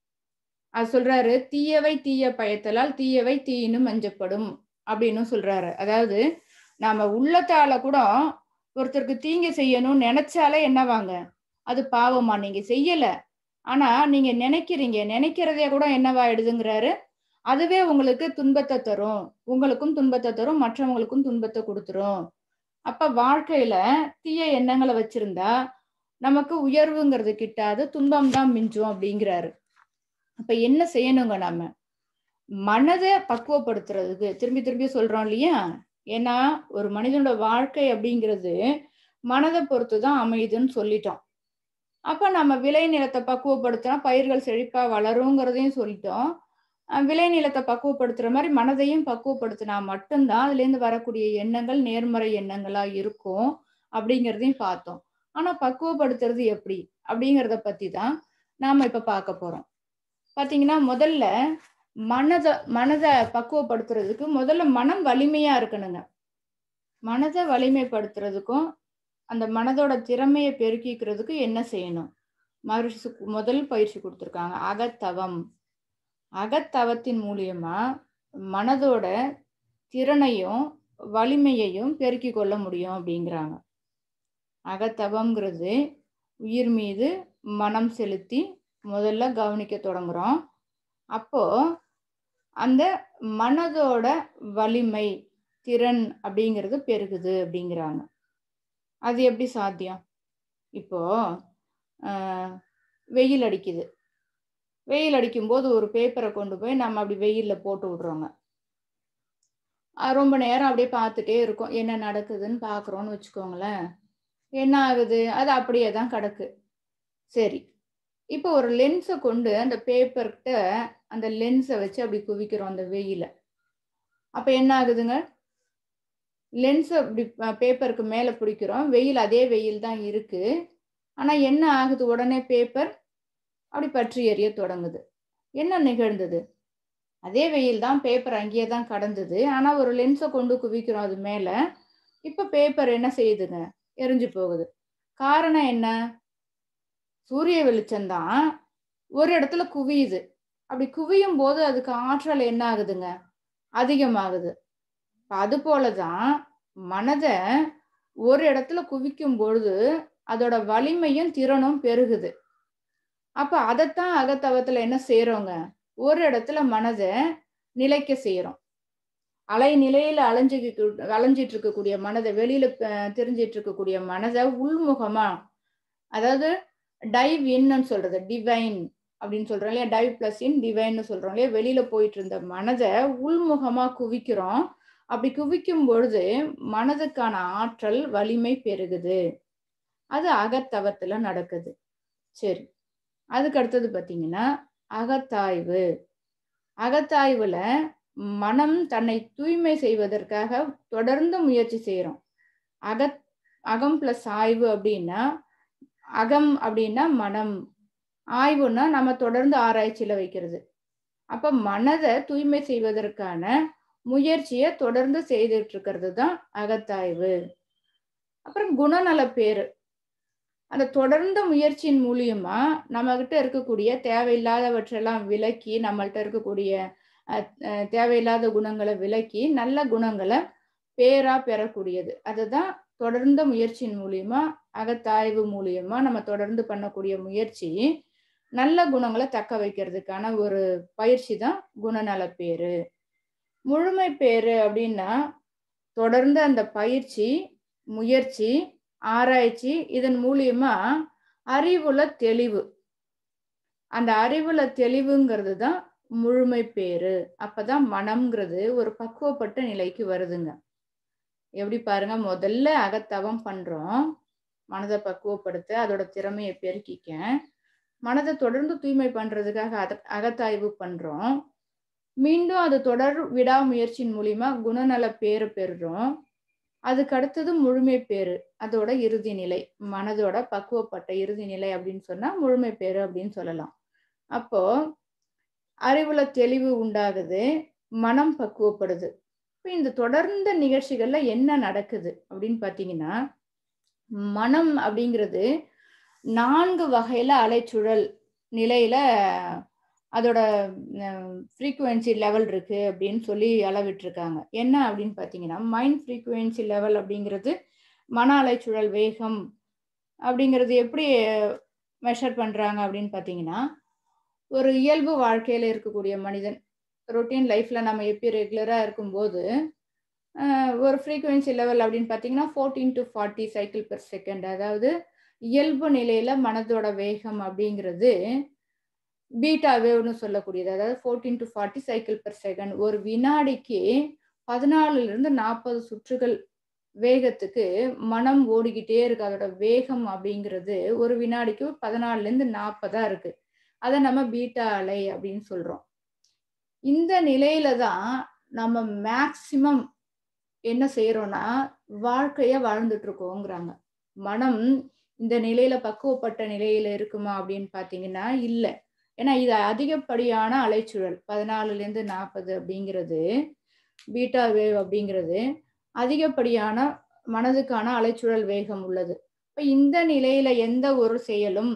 அது சொல்றாரு தீயவை தீய பயத்தலால் தீயவை தீயினும் மஞ்சப்படும் அப்படின்னு சொல்றாரு அதாவது நாம உள்ளத்தால கூட ஒருத்தருக்கு தீங்கு செய்யணும்னு நினைச்சாலே என்னவாங்க அது பாவமா நீங்க செய்யல ஆனா நீங்க நினைக்கிறீங்க நினைக்கிறதே கூட என்னவாயிடுதுங்கிறாரு அதுவே உங்களுக்கு துன்பத்தை தரும் உங்களுக்கும் துன்பத்தை தரும் மற்றவங்களுக்கும் துன்பத்தை கொடுத்துரும் அப்ப வாழ்க்கையில தீய எண்ணங்களை வச்சிருந்தா நமக்கு உயர்வுங்கிறது கிட்டாது துன்பம் தான் மிஞ்சும் அப்படிங்கிறாரு அப்ப என்ன செய்யணுங்க நாம மனதை பக்குவப்படுத்துறதுக்கு திரும்பி திரும்பி சொல்றோம் இல்லையா ஏன்னா ஒரு மனிதனோட வாழ்க்கை அப்படிங்கிறது மனதை பொறுத்து தான் அமையுதுன்னு சொல்லிட்டோம் அப்ப நம்ம விளை நிலத்தை பக்குவப்படுத்தினா பயிர்கள் செழிப்பா வளருங்கிறதையும் சொல்லிட்டோம் விளை நிலத்தை பக்குவப்படுத்துற மாதிரி மனதையும் பக்குவப்படுத்தினா மட்டும்தான் அதுல இருந்து வரக்கூடிய எண்ணங்கள் நேர்மறை எண்ணங்களா இருக்கும் அப்படிங்கிறதையும் பார்த்தோம் ஆனா பக்குவப்படுத்துறது எப்படி அப்படிங்கிறத பத்தி தான் நாம இப்ப பார்க்க போறோம் பாத்தீங்கன்னா முதல்ல மனதை மனதை பக்குவப்படுத்துறதுக்கு முதல்ல மனம் வலிமையா இருக்கணுங்க மனதை வலிமைப்படுத்துறதுக்கும் அந்த மனதோட திறமையை பெருக்கிக்கிறதுக்கு என்ன செய்யணும் மகிழ்ச்சி முதல் பயிற்சி கொடுத்துருக்காங்க அகத்தவம் அகத்தவத்தின் மூலியமா மனதோட திறனையும் வலிமையையும் பெருக்கி கொள்ள முடியும் அப்படிங்கிறாங்க அகத்தவம்ங்கிறது உயிர் மீது மனம் செலுத்தி முதல்ல கவனிக்க தொடங்குறோம் அப்போ அந்த மனதோட வலிமை திறன் அப்படிங்கிறது பெருகுது அப்படிங்கிறாங்க அது எப்படி சாத்தியம் இப்போ வெயில் அடிக்குது வெயில் அடிக்கும்போது ஒரு பேப்பரை கொண்டு போய் நம்ம அப்படி வெயில்ல போட்டு விடுறோங்க அஹ் ரொம்ப நேரம் அப்படியே பார்த்துட்டே இருக்கோம் என்ன நடக்குதுன்னு பார்க்குறோன்னு வச்சுக்கோங்களேன் என்ன ஆகுது அது அப்படியே தான் கிடக்கு சரி இப்போ ஒரு லென்ஸை கொண்டு அந்த பேப்பர்கிட்ட அந்த லென்ஸை வச்சு அப்படி குவிக்கிறோம் அந்த வெயில அப்போ என்ன ஆகுதுங்க லென்ஸை இப்படி பேப்பருக்கு மேலே பிடிக்கிறோம் வெயில் அதே வெயில் தான் இருக்கு ஆனால் என்ன ஆகுது உடனே பேப்பர் அப்படி பற்றி எரிய தொடங்குது என்ன நிகழ்ந்தது அதே வெயில் தான் பேப்பர் அங்கேயே தான் கடந்தது ஆனால் ஒரு லென்ஸை கொண்டு குவிக்கிறோம் அது மேலே இப்போ பேப்பர் என்ன செய்யுதுங்க எரிஞ்சு போகுது காரணம் என்ன சூரிய வெளிச்சம்தான் ஒரு இடத்துல குவியுது அப்படி குவியும் போது அதுக்கு ஆற்றல் என்ன ஆகுதுங்க அதிகமாகுது அது போலதான் மனதை ஒரு இடத்துல குவிக்கும் பொழுது அதோட வலிமையும் திறனும் பெருகுது அப்ப அதைத்தான் அகத்தவத்துல என்ன செய்யறோங்க ஒரு இடத்துல மனதை நிலைக்க செய்யறோம் அலை நிலையில அலைஞ்சு அலைஞ்சிட்டு இருக்கக்கூடிய மனதை வெளியில தெரிஞ்சிட்டு இருக்கக்கூடிய மனதை உள்முகமா அதாவது டைவ் இன்னு சொல்றது டிவைன் அப்படின்னு சொல்றோம் இல்லையா டைவ் பிளஸ் இன் டிவைன்னு சொல்றோம் இல்லையா வெளியில போயிட்டு இருந்த மனதை உள்முகமா குவிக்கிறோம் அப்படி குவிக்கும் பொழுது மனதுக்கான ஆற்றல் வலிமை பெருகுது அது அகத்தவத்துல நடக்குது சரி அதுக்கு அடுத்தது பார்த்தீங்கன்னா அகத்தாய்வு அகத்தாய்வுல மனம் தன்னை தூய்மை செய்வதற்காக தொடர்ந்து முயற்சி செய்யறோம் அக அகம் பிளஸ் ஆய்வு அப்படின்னா அகம் அப்படின்னா மனம் ஆய்வுன்னா நம்ம தொடர்ந்து ஆராய்ச்சியில வைக்கிறது அப்ப மனதை தூய்மை செய்வதற்கான முயற்சியை தொடர்ந்து செய்துட்டு இருக்கிறது தான் அகத்தாய்வு அப்புறம் குணநல பேரு அந்த தொடர்ந்த முயற்சியின் மூலியமா நம்ம கிட்ட இருக்கக்கூடிய தேவையில்லாதவற்றெல்லாம் விலக்கி நம்மள்ட்ட இருக்கக்கூடிய தேவையில்லாத குணங்களை விலக்கி நல்ல குணங்களை பேரா பெறக்கூடியது அதுதான் தொடர்ந்த முயற்சியின் மூலியமா அகத்தாய்வு மூலியமா நம்ம தொடர்ந்து பண்ணக்கூடிய முயற்சி நல்ல குணங்களை தக்க வைக்கிறதுக்கான ஒரு பயிற்சி தான் குணநல பேரு முழுமை பேரு அப்படின்னா தொடர்ந்து அந்த பயிற்சி முயற்சி ஆராய்ச்சி இதன் மூலியமா அறிவுல தெளிவு அந்த அறிவுல தெளிவுங்கிறது தான் முழுமை பேரு அப்பதான் மனம்ங்கிறது ஒரு பக்குவப்பட்ட நிலைக்கு வருதுங்க எப்படி பாருங்க முதல்ல அகத்தவம் பண்றோம் மனதை பக்குவப்படுத்த அதோட திறமையை பெருக்கிக்க மனதை தொடர்ந்து தூய்மை பண்றதுக்காக அத அகத்தாய்வு பண்றோம் மீண்டும் அது தொடர் விடாமுயற்சியின் மூலியமா குணநல பேரு பெறுறோம் அதுக்கு அடுத்தது முழுமை பேரு அதோட இறுதி நிலை மனதோட பக்குவப்பட்ட இறுதி நிலை அப்படின்னு சொன்னா முழுமை பேரு அப்படின்னு சொல்லலாம் அப்போ அறிவுல தெளிவு உண்டாகுது மனம் பக்குவப்படுது இப்போ இந்த தொடர்ந்த நிகழ்ச்சிகள்ல என்ன நடக்குது அப்படின்னு பார்த்தீங்கன்னா மனம் அப்படிங்கிறது நான்கு வகையில அலைச்சுழல் நிலையில அதோட ஃப்ரீக்குவென்சி லெவல் இருக்கு அப்படின்னு சொல்லி அளவிட்டிருக்காங்க என்ன அப்படின்னு பார்த்தீங்கன்னா மைண்ட் ஃப்ரீக்குவென்சி லெவல் அப்படிங்கிறது மன அலைச்சுழல் வேகம் அப்படிங்கிறது எப்படி மெஷர் பண்ணுறாங்க அப்படின்னு பார்த்தீங்கன்னா ஒரு இயல்பு வாழ்க்கையில் இருக்கக்கூடிய மனிதன் ரொட்டீன் லைஃப்பில் நம்ம எப்படி ரெகுலராக இருக்கும்போது ஒரு ஃப்ரீக்குவென்சி லெவல் அப்படின்னு பார்த்தீங்கன்னா fourteen to forty cycle per second அதாவது இயல்பு நிலையில் மனதோட வேகம் அப்படிங்கிறது பீட்டா வேவ்னு சொல்லக்கூடியது அதாவது fourteen to forty cycle per second ஒரு வினாடிக்கு பதினாலுலேருந்து நாற்பது சுற்றுகள் வேகத்துக்கு மனம் ஓடிக்கிட்டே இருக்கு அதோட வேகம் அப்படிங்கிறது ஒரு வினாடிக்கு பதினாலுலேருந்து நாற்பதா இருக்கு அதை நம்ம பீட்டா அலை அப்படின்னு சொல்றோம் இந்த நிலையில தான் நம்ம மேக்சிமம் என்ன செய்யறோம்னா வாழ்க்கைய வாழ்ந்துட்டு இருக்கோங்கிறாங்க மனம் இந்த நிலையில பக்குவப்பட்ட நிலையில இருக்குமா அப்படின்னு பாத்தீங்கன்னா இல்லை ஏன்னா இது அதிகப்படியான அலைச்சுழல் பதினாலுல இருந்து நாற்பது அப்படிங்கிறது பீட்டா வேவ் அப்படிங்கிறது அதிகப்படியான மனதுக்கான அலைச்சுழல் வேகம் உள்ளது இப்போ இந்த நிலையில எந்த ஒரு செயலும்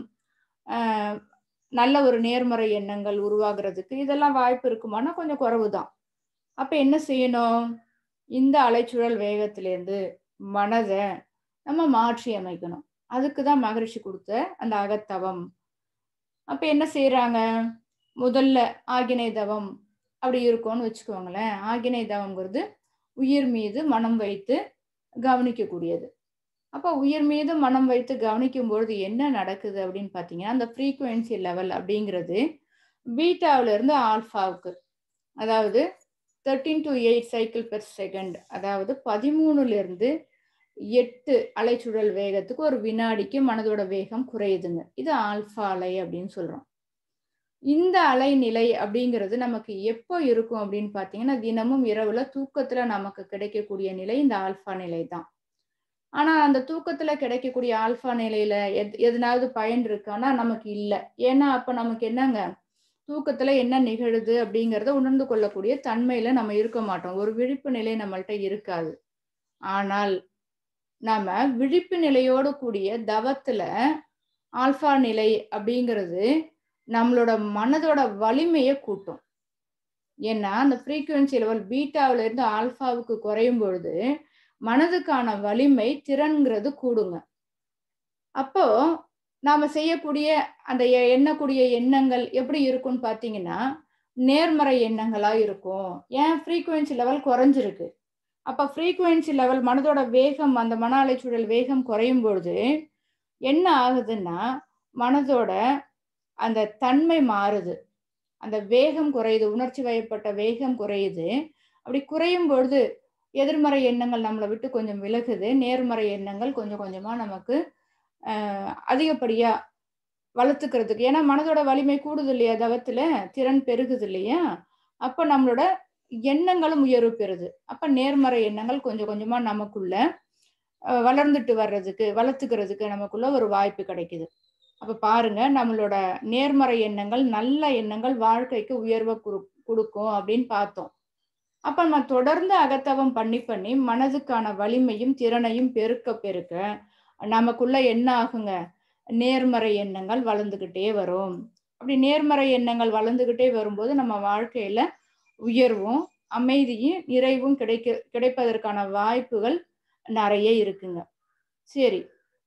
நல்ல ஒரு நேர்மறை எண்ணங்கள் உருவாகிறதுக்கு இதெல்லாம் வாய்ப்பு இருக்குமானா கொஞ்சம் குறைவு தான் அப்போ என்ன செய்யணும் இந்த அலைச்சுழல் வேகத்திலேருந்து மனதை நம்ம மாற்றி அமைக்கணும் அதுக்கு தான் மகரிஷி கொடுத்த அந்த அகத்தவம் அப்போ என்ன செய்யறாங்க முதல்ல ஆகினை தவம் அப்படி இருக்கும்னு வச்சுக்கோங்களேன் ஆகினை தவம்ங்கிறது உயிர் மீது மனம் வைத்து கவனிக்கக்கூடியது அப்போ உயிர் மீது மனம் வைத்து கவனிக்கும் பொழுது என்ன நடக்குது அப்படின்னு பார்த்தீங்கன்னா அந்த ஃப்ரீக்குவென்சி லெவல் அப்படிங்கிறது பீட்டாவில இருந்து ஆல்ஃபாவுக்கு அதாவது thirteen to eight cycle per second அதாவது பதிமூணுல இருந்து எட்டு அலைச்சுழல் வேகத்துக்கு ஒரு வினாடிக்கு மனதோட வேகம் குறையுதுங்க இது ஆல்ஃபா அலை அப்படின்னு சொல்றோம் இந்த அலைநிலை அப்படிங்கிறது நமக்கு எப்போ இருக்கும் அப்படின்னு பார்த்தீங்கன்னா தினமும் இரவுல தூக்கத்துல நமக்கு கிடைக்கக்கூடிய நிலை இந்த ஆல்ஃபா நிலை தான் ஆனா அந்த தூக்கத்துல கிடைக்கக்கூடிய ஆல்ஃபா நிலையில எத் எதனாவது பயன் இருக்கான்னா நமக்கு இல்லை ஏன்னா அப்ப நமக்கு என்னங்க தூக்கத்துல என்ன நிகழுது அப்படிங்கிறத உணர்ந்து கொள்ளக்கூடிய தன்மையில நம்ம இருக்க மாட்டோம் ஒரு விழிப்பு நிலை நம்மள்ட்ட இருக்காது ஆனால் நாம விழிப்பு நிலையோடு கூடிய தவத்துல ஆல்ஃபா நிலை அப்படிங்கிறது நம்மளோட மனதோட வலிமையை கூட்டும் ஏன்னா அந்த ஃப்ரீக்குவென்சி லெவல் பீட்டாவில இருந்து ஆல்ஃபாவுக்கு குறையும் பொழுது மனதுக்கான வலிமை திறன்கிறது கூடுங்க அப்போ நாம செய்யக்கூடிய அந்த எண்ணக்கூடிய எண்ணங்கள் எப்படி இருக்கும்னு பார்த்தீங்கன்னா நேர்மறை எண்ணங்களா இருக்கும் ஏன் ஃப்ரீக்குவென்சி லெவல் குறைஞ்சிருக்கு அப்போ ஃப்ரீக்குவென்சி லெவல் மனதோட வேகம் அந்த மன அலைச்சூழல் வேகம் குறையும் பொழுது என்ன ஆகுதுன்னா மனதோட அந்த தன்மை மாறுது அந்த வேகம் குறையுது உணர்ச்சி வயப்பட்ட வேகம் குறையுது அப்படி குறையும் பொழுது எதிர்மறை எண்ணங்கள் நம்மளை விட்டு கொஞ்சம் விலகுது நேர்மறை எண்ணங்கள் கொஞ்சம் கொஞ்சமா நமக்கு அதிகப்படியா வளர்த்துக்கிறதுக்கு ஏன்னா மனதோட வலிமை கூடுது இல்லையா தவத்துல திறன் பெருகுது இல்லையா அப்ப நம்மளோட எண்ணங்களும் உயர்வு பெறுது அப்ப நேர்மறை எண்ணங்கள் கொஞ்சம் கொஞ்சமா நமக்குள்ள வளர்ந்துட்டு வர்றதுக்கு வளர்த்துக்கிறதுக்கு நமக்குள்ள ஒரு வாய்ப்பு கிடைக்குது அப்ப பாருங்க நம்மளோட நேர்மறை எண்ணங்கள் நல்ல எண்ணங்கள் வாழ்க்கைக்கு உயர்வை கொடுக்கும் அப்படின்னு பார்த்தோம் அப்ப நம்ம தொடர்ந்து அகத்தவம் பண்ணி பண்ணி மனதுக்கான வலிமையும் திறனையும் பெருக்க பெருக்க நமக்குள்ள என்ன ஆகுங்க நேர்மறை எண்ணங்கள் வளர்ந்துகிட்டே வரும் அப்படி நேர்மறை எண்ணங்கள் வளர்ந்துகிட்டே வரும்போது நம்ம வாழ்க்கையில உயர்வும் அமைதியும் நிறைவும் கிடைக்க கிடைப்பதற்கான வாய்ப்புகள் நிறைய இருக்குங்க சரி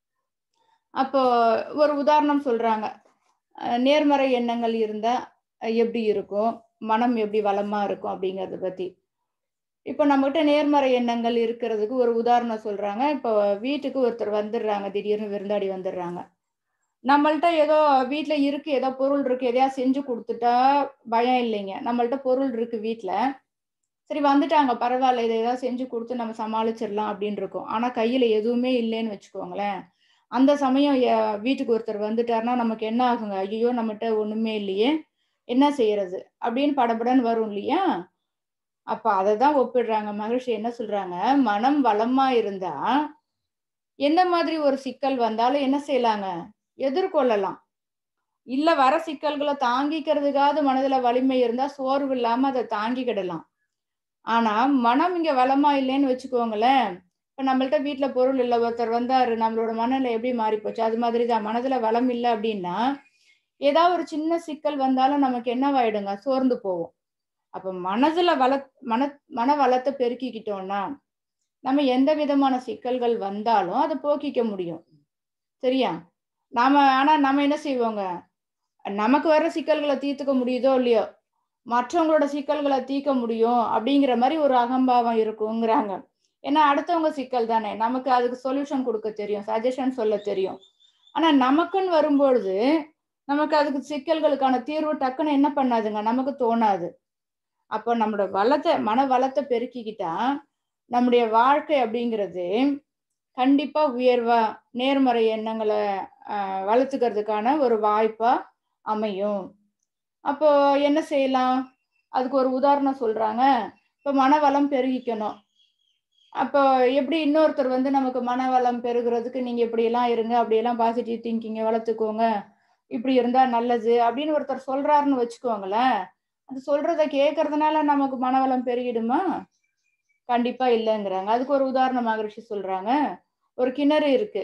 அப்போ ஒரு உதாரணம் சொல்றாங்க நேர்மறை எண்ணங்கள் இருந்தா எப்படி இருக்கும் மனம் எப்படி வளமா இருக்கும் அப்படிங்கறத பத்தி இப்போ நம்மகிட்ட நேர்மறை எண்ணங்கள் இருக்கிறதுக்கு ஒரு உதாரணம் சொல்றாங்க இப்போ வீட்டுக்கு ஒருத்தர் வந்துடுறாங்க திடீர்னு விருந்தாடி வந்துடுறாங்க நம்மள்ட்ட ஏதோ வீட்டுல இருக்கு ஏதோ பொருள் இருக்கு எதையா செஞ்சு கொடுத்துட்டா பயம் இல்லைங்க நம்மள்ட்ட பொருள் இருக்கு வீட்டுல சரி வந்துட்டாங்க பரவாயில்ல இதை ஏதாவது செஞ்சு கொடுத்து நம்ம சமாளிச்சிடலாம் அப்படின்னு இருக்கும் ஆனா கையில எதுவுமே இல்லைன்னு வச்சுக்கோங்களேன் அந்த சமயம் வீட்டுக்கு ஒருத்தர் வந்துட்டாருன்னா நமக்கு என்ன ஆகுங்க ஐயோ நம்மகிட்ட ஒண்ணுமே இல்லையே என்ன செய்யறது அப்படின்னு படபடன்னு வரும் இல்லையா அப்ப அதை தான் ஒப்பிடுறாங்க மகிழ்ச்சி என்ன சொல்றாங்க மனம் வளமா இருந்தா எந்த மாதிரி ஒரு சிக்கல் வந்தாலும் என்ன செய்யலாங்க எதிர்கொள்ளலாம் இல்ல வர சிக்கல்களை தாங்கிக்கிறதுக்காவது மனதுல வலிமை இருந்தா சோர்வு இல்லாம அதை தாங்கிக்கிடலாம் ஆனா மனம் இங்க வளமா இல்லைன்னு வச்சுக்கோங்களேன் இப்ப நம்மள்ட்ட வீட்டுல பொருள் இல்லை ஒருத்தர் வந்தாரு நம்மளோட மனநிலை எப்படி மாறி போச்சு அது மாதிரி தான் மனதுல வளம் இல்லை அப்படின்னா ஏதாவது ஒரு சின்ன சிக்கல் வந்தாலும் நமக்கு என்னவாயிடுங்க சோர்ந்து போவோம் அப்ப மனதுல வள மன மன வளத்தை பெருக்கிக்கிட்டோம்னா நம்ம எந்த விதமான சிக்கல்கள் வந்தாலும் அதை போக்கிக்க முடியும் சரியா நாம ஆனா நம்ம என்ன செய்வோங்க நமக்கு வர்ற சிக்கல்களை தீர்த்துக்க முடியுதோ இல்லையோ மற்றவங்களோட சிக்கல்களை தீர்க்க முடியும் அப்படிங்கிற மாதிரி ஒரு அகம்பாவம் இருக்குங்கிறாங்க ஏன்னா அடுத்தவங்க சிக்கல் தானே நமக்கு அதுக்கு சொல்யூஷன் கொடுக்க தெரியும் சஜஷன் சொல்ல தெரியும் ஆனா நமக்குன்னு வரும்பொழுது நமக்கு அதுக்கு சிக்கல்களுக்கான தீர்வு டக்குன்னு என்ன பண்ணாதுங்க நமக்கு தோணாது அப்போ நம்மளோட வளத்தை மன வளத்தை பெருக்கிக்கிட்டா நம்முடைய வாழ்க்கை அப்படிங்கிறது கண்டிப்பா உயர்வா நேர்மறை எண்ணங்களை வளர்த்துக்கிறதுக்கான ஒரு வாய்ப்பா அமையும் அப்போ என்ன செய்யலாம் அதுக்கு ஒரு உதாரணம் சொல்றாங்க இப்போ மனவளம் பெருகிக்கணும் அப்போ எப்படி இன்னொருத்தர் வந்து நமக்கு மனவளம் பெருகிறதுக்கு நீங்க இப்படியெல்லாம் இருங்க அப்படியெல்லாம் பாசிட்டிவ் திங்கிங்கை வளர்த்துக்கோங்க இப்படி இருந்தா நல்லது அப்படின்னு ஒருத்தர் சொல்றாருன்னு வச்சுக்கோங்களேன் அது சொல்றத கேட்கறதுனால நமக்கு மனவளம் பெருகிடுமா கண்டிப்பா இல்லைங்கிறாங்க அதுக்கு ஒரு உதாரண மகிழ்ச்சி சொல்றாங்க ஒரு கிணறு இருக்கு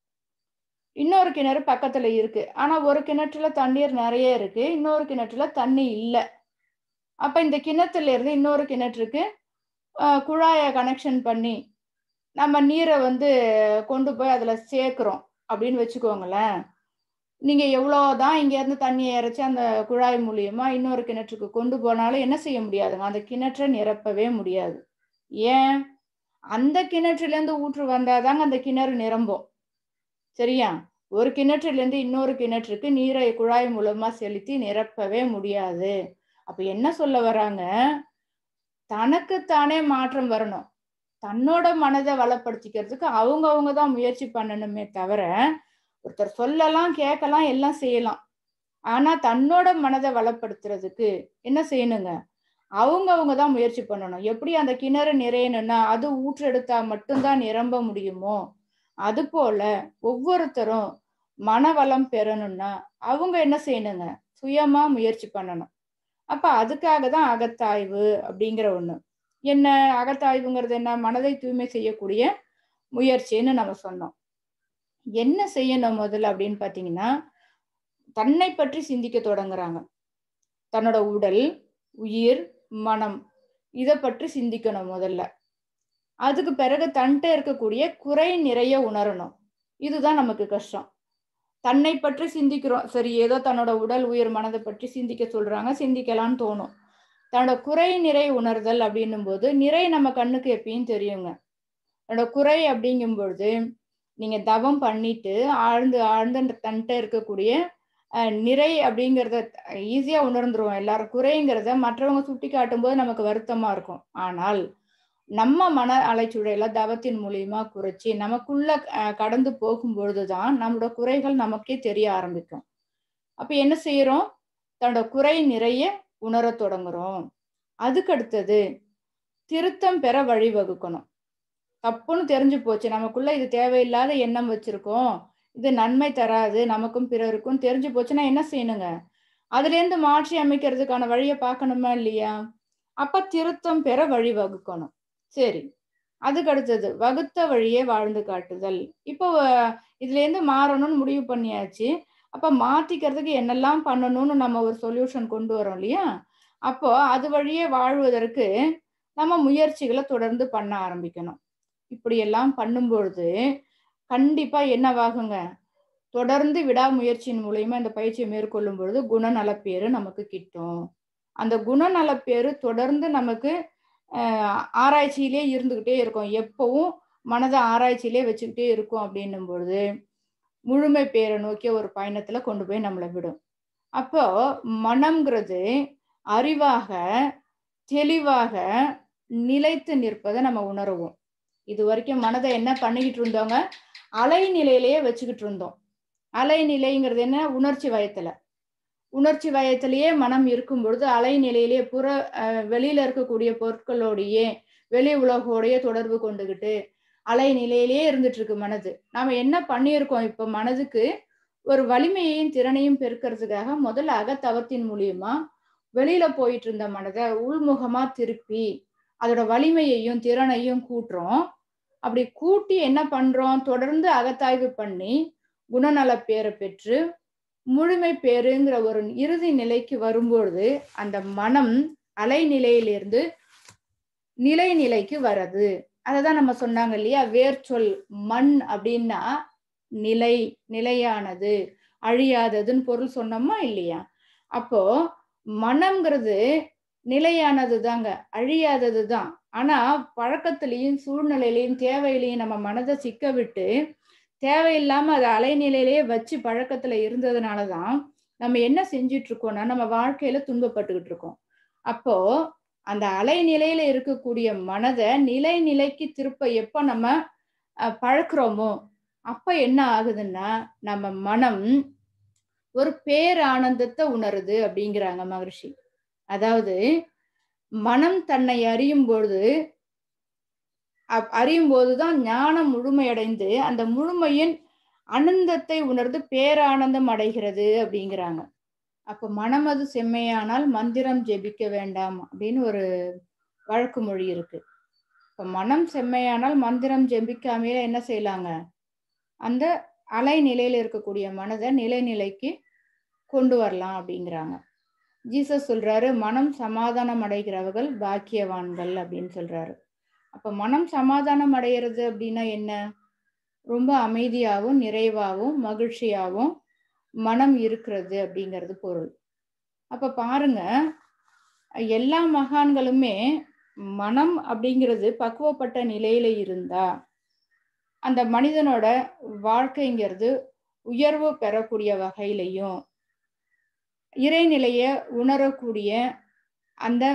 இன்னொரு கிணறு பக்கத்துல இருக்கு ஆனா ஒரு கிணற்றுல தண்ணீர் நிறைய இருக்கு இன்னொரு கிணற்றுல தண்ணி இல்லை அப்ப இந்த கிணத்துல இருந்து இன்னொரு கிணற்றுக்கு குழாயை கனெக்ஷன் பண்ணி நம்ம நீரை வந்து கொண்டு போய் அதுல சேர்க்கிறோம் அப்படின்னு வச்சுக்கோங்களேன் நீங்க எவ்வளோதான் இங்க இருந்து தண்ணியை இறைச்சி அந்த குழாய் மூலியமா இன்னொரு கிணற்றுக்கு கொண்டு போனாலும் என்ன செய்ய முடியாதுங்க அந்த கிணற்றை நிரப்பவே முடியாது ஏன் அந்த கிணற்றுல இருந்து ஊற்று வந்தாதாங்க அந்த கிணறு நிரம்பும் சரியா ஒரு கிணற்றிலிருந்து இன்னொரு கிணற்றுக்கு நீரை குழாய் மூலமா செலுத்தி நிரப்பவே முடியாது அப்ப என்ன சொல்ல வராங்க தனக்குத்தானே மாற்றம் வரணும் தன்னோட மனதை வளப்படுத்திக்கிறதுக்கு அவங்க அவங்க தான் முயற்சி பண்ணணுமே தவிர ஒருத்தர் சொல்லலாம் கேட்கலாம் எல்லாம் செய்யலாம் ஆனா தன்னோட மனதை வளப்படுத்துறதுக்கு என்ன செய்யணுங்க அவங்க அவங்க தான் முயற்சி பண்ணணும் எப்படி அந்த கிணறு நிறையணும்னா அது ஊற்றெடுத்தா மட்டும்தான் நிரம்ப முடியுமோ அது போல ஒவ்வொருத்தரும் மனவளம் பெறணும்னா அவங்க என்ன செய்யணுங்க சுயமா முயற்சி பண்ணணும் அப்ப அதுக்காக தான் அகத்தாய்வு அப்படிங்கிற ஒண்ணு என்ன அகத்தாய்வுங்கிறது என்ன மனதை தூய்மை செய்யக்கூடிய முயற்சின்னு நம்ம சொன்னோம் என்ன செய்யணும் முதல்ல அப்படின்னு பாத்தீங்கன்னா தன்னை பற்றி சிந்திக்க தொடங்குறாங்க தன்னோட உடல் உயிர் மனம் இதை பற்றி சிந்திக்கணும் முதல்ல அதுக்கு பிறகு தன்கிட்ட இருக்கக்கூடிய குறை நிறைய உணரணும் இதுதான் நமக்கு கஷ்டம் தன்னை பற்றி சிந்திக்கிறோம் சரி ஏதோ தன்னோட உடல் உயிர் மனதை பற்றி சிந்திக்க சொல்றாங்க சிந்திக்கலாம்னு தோணும் தன்னோட குறை நிறை உணர்தல் அப்படின்னும் போது நிறை நம்ம கண்ணுக்கு எப்பயும் தெரியுங்க தன்னோட குறை அப்படிங்கும் பொழுது நீங்க தவம் பண்ணிட்டு ஆழ்ந்து ஆழ்ந்து தன்கிட்ட இருக்கக்கூடிய நிறை அப்படிங்கிறத ஈஸியா உணர்ந்துருவோம் எல்லாரும் குறைங்கிறத மற்றவங்க சுட்டி காட்டும் போது நமக்கு வருத்தமா இருக்கும் ஆனால் நம்ம மன அலைச்சுழையில தவத்தின் மூலியமா குறைச்சி நமக்குள்ள கடந்து போகும் பொழுதுதான் நம்மளோட குறைகள் நமக்கே தெரிய ஆரம்பிக்கும் அப்ப என்ன செய்யறோம் தன்னோட குறை நிறைய உணர தொடங்குறோம் அதுக்கு அடுத்தது திருத்தம் பெற வழிவகுக்கணும் தப்புன்னு தெரிஞ்சு போச்சு நமக்குள்ள இது தேவையில்லாத எண்ணம் வச்சிருக்கோம் இது நன்மை தராது நமக்கும் பிறருக்கும் தெரிஞ்சு போச்சுன்னா என்ன செய்யணுங்க அதுல இருந்து மாற்றி அமைக்கிறதுக்கான வழியை பார்க்கணுமா இல்லையா அப்ப திருத்தம் பெற வழி வகுக்கணும் சரி அதுக்கு அடுத்தது வகுத்த வழியே வாழ்ந்து காட்டுதல் இப்போ இதுல இருந்து மாறணும்னு முடிவு பண்ணியாச்சு அப்ப மாத்திக்கிறதுக்கு என்னெல்லாம் பண்ணணும்னு நம்ம ஒரு சொல்யூஷன் கொண்டு வரோம் இல்லையா அப்போ அது வழியே வாழ்வதற்கு நம்ம முயற்சிகளை தொடர்ந்து பண்ண ஆரம்பிக்கணும் இப்படி எல்லாம் பண்ணும்பொழுது கண்டிப்பா என்னவாகுங்க தொடர்ந்து விடாமுயற்சியின் மூலயமா இந்த பயிற்சியை மேற்கொள்ளும் பொழுது குணநலப்பேறு நமக்கு கிட்டும் அந்த குணநலப்பேறு தொடர்ந்து நமக்கு ஆராய்ச்சியிலே இருந்துகிட்டே இருக்கும் எப்பவும் மனதை ஆராய்ச்சியிலே வச்சுக்கிட்டே இருக்கும் அப்படின்னும் பொழுது முழுமை பேரை நோக்கிய ஒரு பயணத்துல கொண்டு போய் நம்மளை விடும் அப்போ மனம்ங்கிறது அறிவாக தெளிவாக நிலைத்து நிற்பதை நம்ம உணருவோம் இது வரைக்கும் மனதை என்ன பண்ணிக்கிட்டு இருந்தோங்க அலைநிலையிலேயே வச்சுக்கிட்டு இருந்தோம் அலைநிலைங்கிறது என்ன உணர்ச்சி வயத்துல உணர்ச்சி வயத்திலேயே மனம் இருக்கும் பொழுது அலைநிலையிலேயே புற வெளியில இருக்கக்கூடிய பொருட்களோடையே வெளி உலகோடையே தொடர்பு கொண்டுகிட்டு அலைநிலையிலேயே இருந்துட்டு இருக்கு மனது நாம என்ன பண்ணியிருக்கோம் இப்ப மனதுக்கு ஒரு வலிமையையும் திறனையும் பெருக்கிறதுக்காக முதல்ல அகத்தவத்தின் மூலியமா வெளியில போயிட்டு இருந்த மனதை உள்முகமா திருப்பி அதோட வலிமையையும் திறனையும் கூட்டுறோம் அப்படி கூட்டி என்ன பண்றோம் தொடர்ந்து அகத்தாய்வு பண்ணி குணநல பேரை பெற்று முழுமை பேருங்கிற ஒரு இறுதி நிலைக்கு வரும்பொழுது அந்த மனம் அலைநிலையிலிருந்து நிலை நிலைக்கு வரது அததான் நம்ம சொன்னாங்க இல்லையா வேர்ச்சொல் மண் அப்படின்னா நிலை நிலையானது அழியாததுன்னு பொருள் சொன்னோமா இல்லையா அப்போ மனம்ங்கிறது நிலையானது தாங்க அழியாதது தான் ஆனா பழக்கத்திலையும் சூழ்நிலையிலையும் தேவையிலையும் நம்ம மனதை சிக்க விட்டு தேவையில்லாம அதை அலைநிலையிலேயே வச்சு பழக்கத்துல இருந்ததுனாலதான் நம்ம என்ன செஞ்சிட்டு இருக்கோம்னா நம்ம வாழ்க்கையில துன்பப்பட்டுக்கிட்டு இருக்கோம் அப்போ அந்த அலைநிலையில இருக்கக்கூடிய மனதை நிலை நிலைக்கு திருப்ப எப்ப நம்ம பழக்கிறோமோ அப்ப என்ன ஆகுதுன்னா நம்ம மனம் ஒரு பேரானந்தத்தை உணருது அப்படிங்கிறாங்க மகர்ஷி அதாவது மனம் தன்னை அறியும் பொழுது அறியும் போதுதான் ஞானம் முழுமையடைந்து அந்த முழுமையின் அனந்தத்தை உணர்ந்து பேரானந்தம் அடைகிறது அப்படிங்கிறாங்க அப்ப மனம் அது செம்மையானால் மந்திரம் ஜெபிக்க வேண்டாம் அப்படின்னு ஒரு வழக்கு மொழி இருக்கு இப்ப மனம் செம்மையானால் மந்திரம் ஜெபிக்காமையே என்ன செய்யலாங்க அந்த அலை நிலையில இருக்கக்கூடிய மனதை நிலைநிலைக்கு கொண்டு வரலாம் அப்படிங்கிறாங்க ஜீசஸ் சொல்றாரு மனம் சமாதானம் அடைகிறவர்கள் பாக்கியவான்கள் அப்படின்னு சொல்றாரு அப்ப மனம் சமாதானம் அடைகிறது அப்படின்னா என்ன ரொம்ப அமைதியாகவும் நிறைவாகவும் மகிழ்ச்சியாகவும் மனம் இருக்கிறது அப்படிங்கிறது பொருள் அப்ப பாருங்க எல்லா மகான்களுமே மனம் அப்படிங்கிறது பக்குவப்பட்ட நிலையில இருந்தா அந்த மனிதனோட வாழ்க்கைங்கிறது உயர்வு பெறக்கூடிய வகையிலையும் இறைநிலையை உணரக்கூடிய அந்த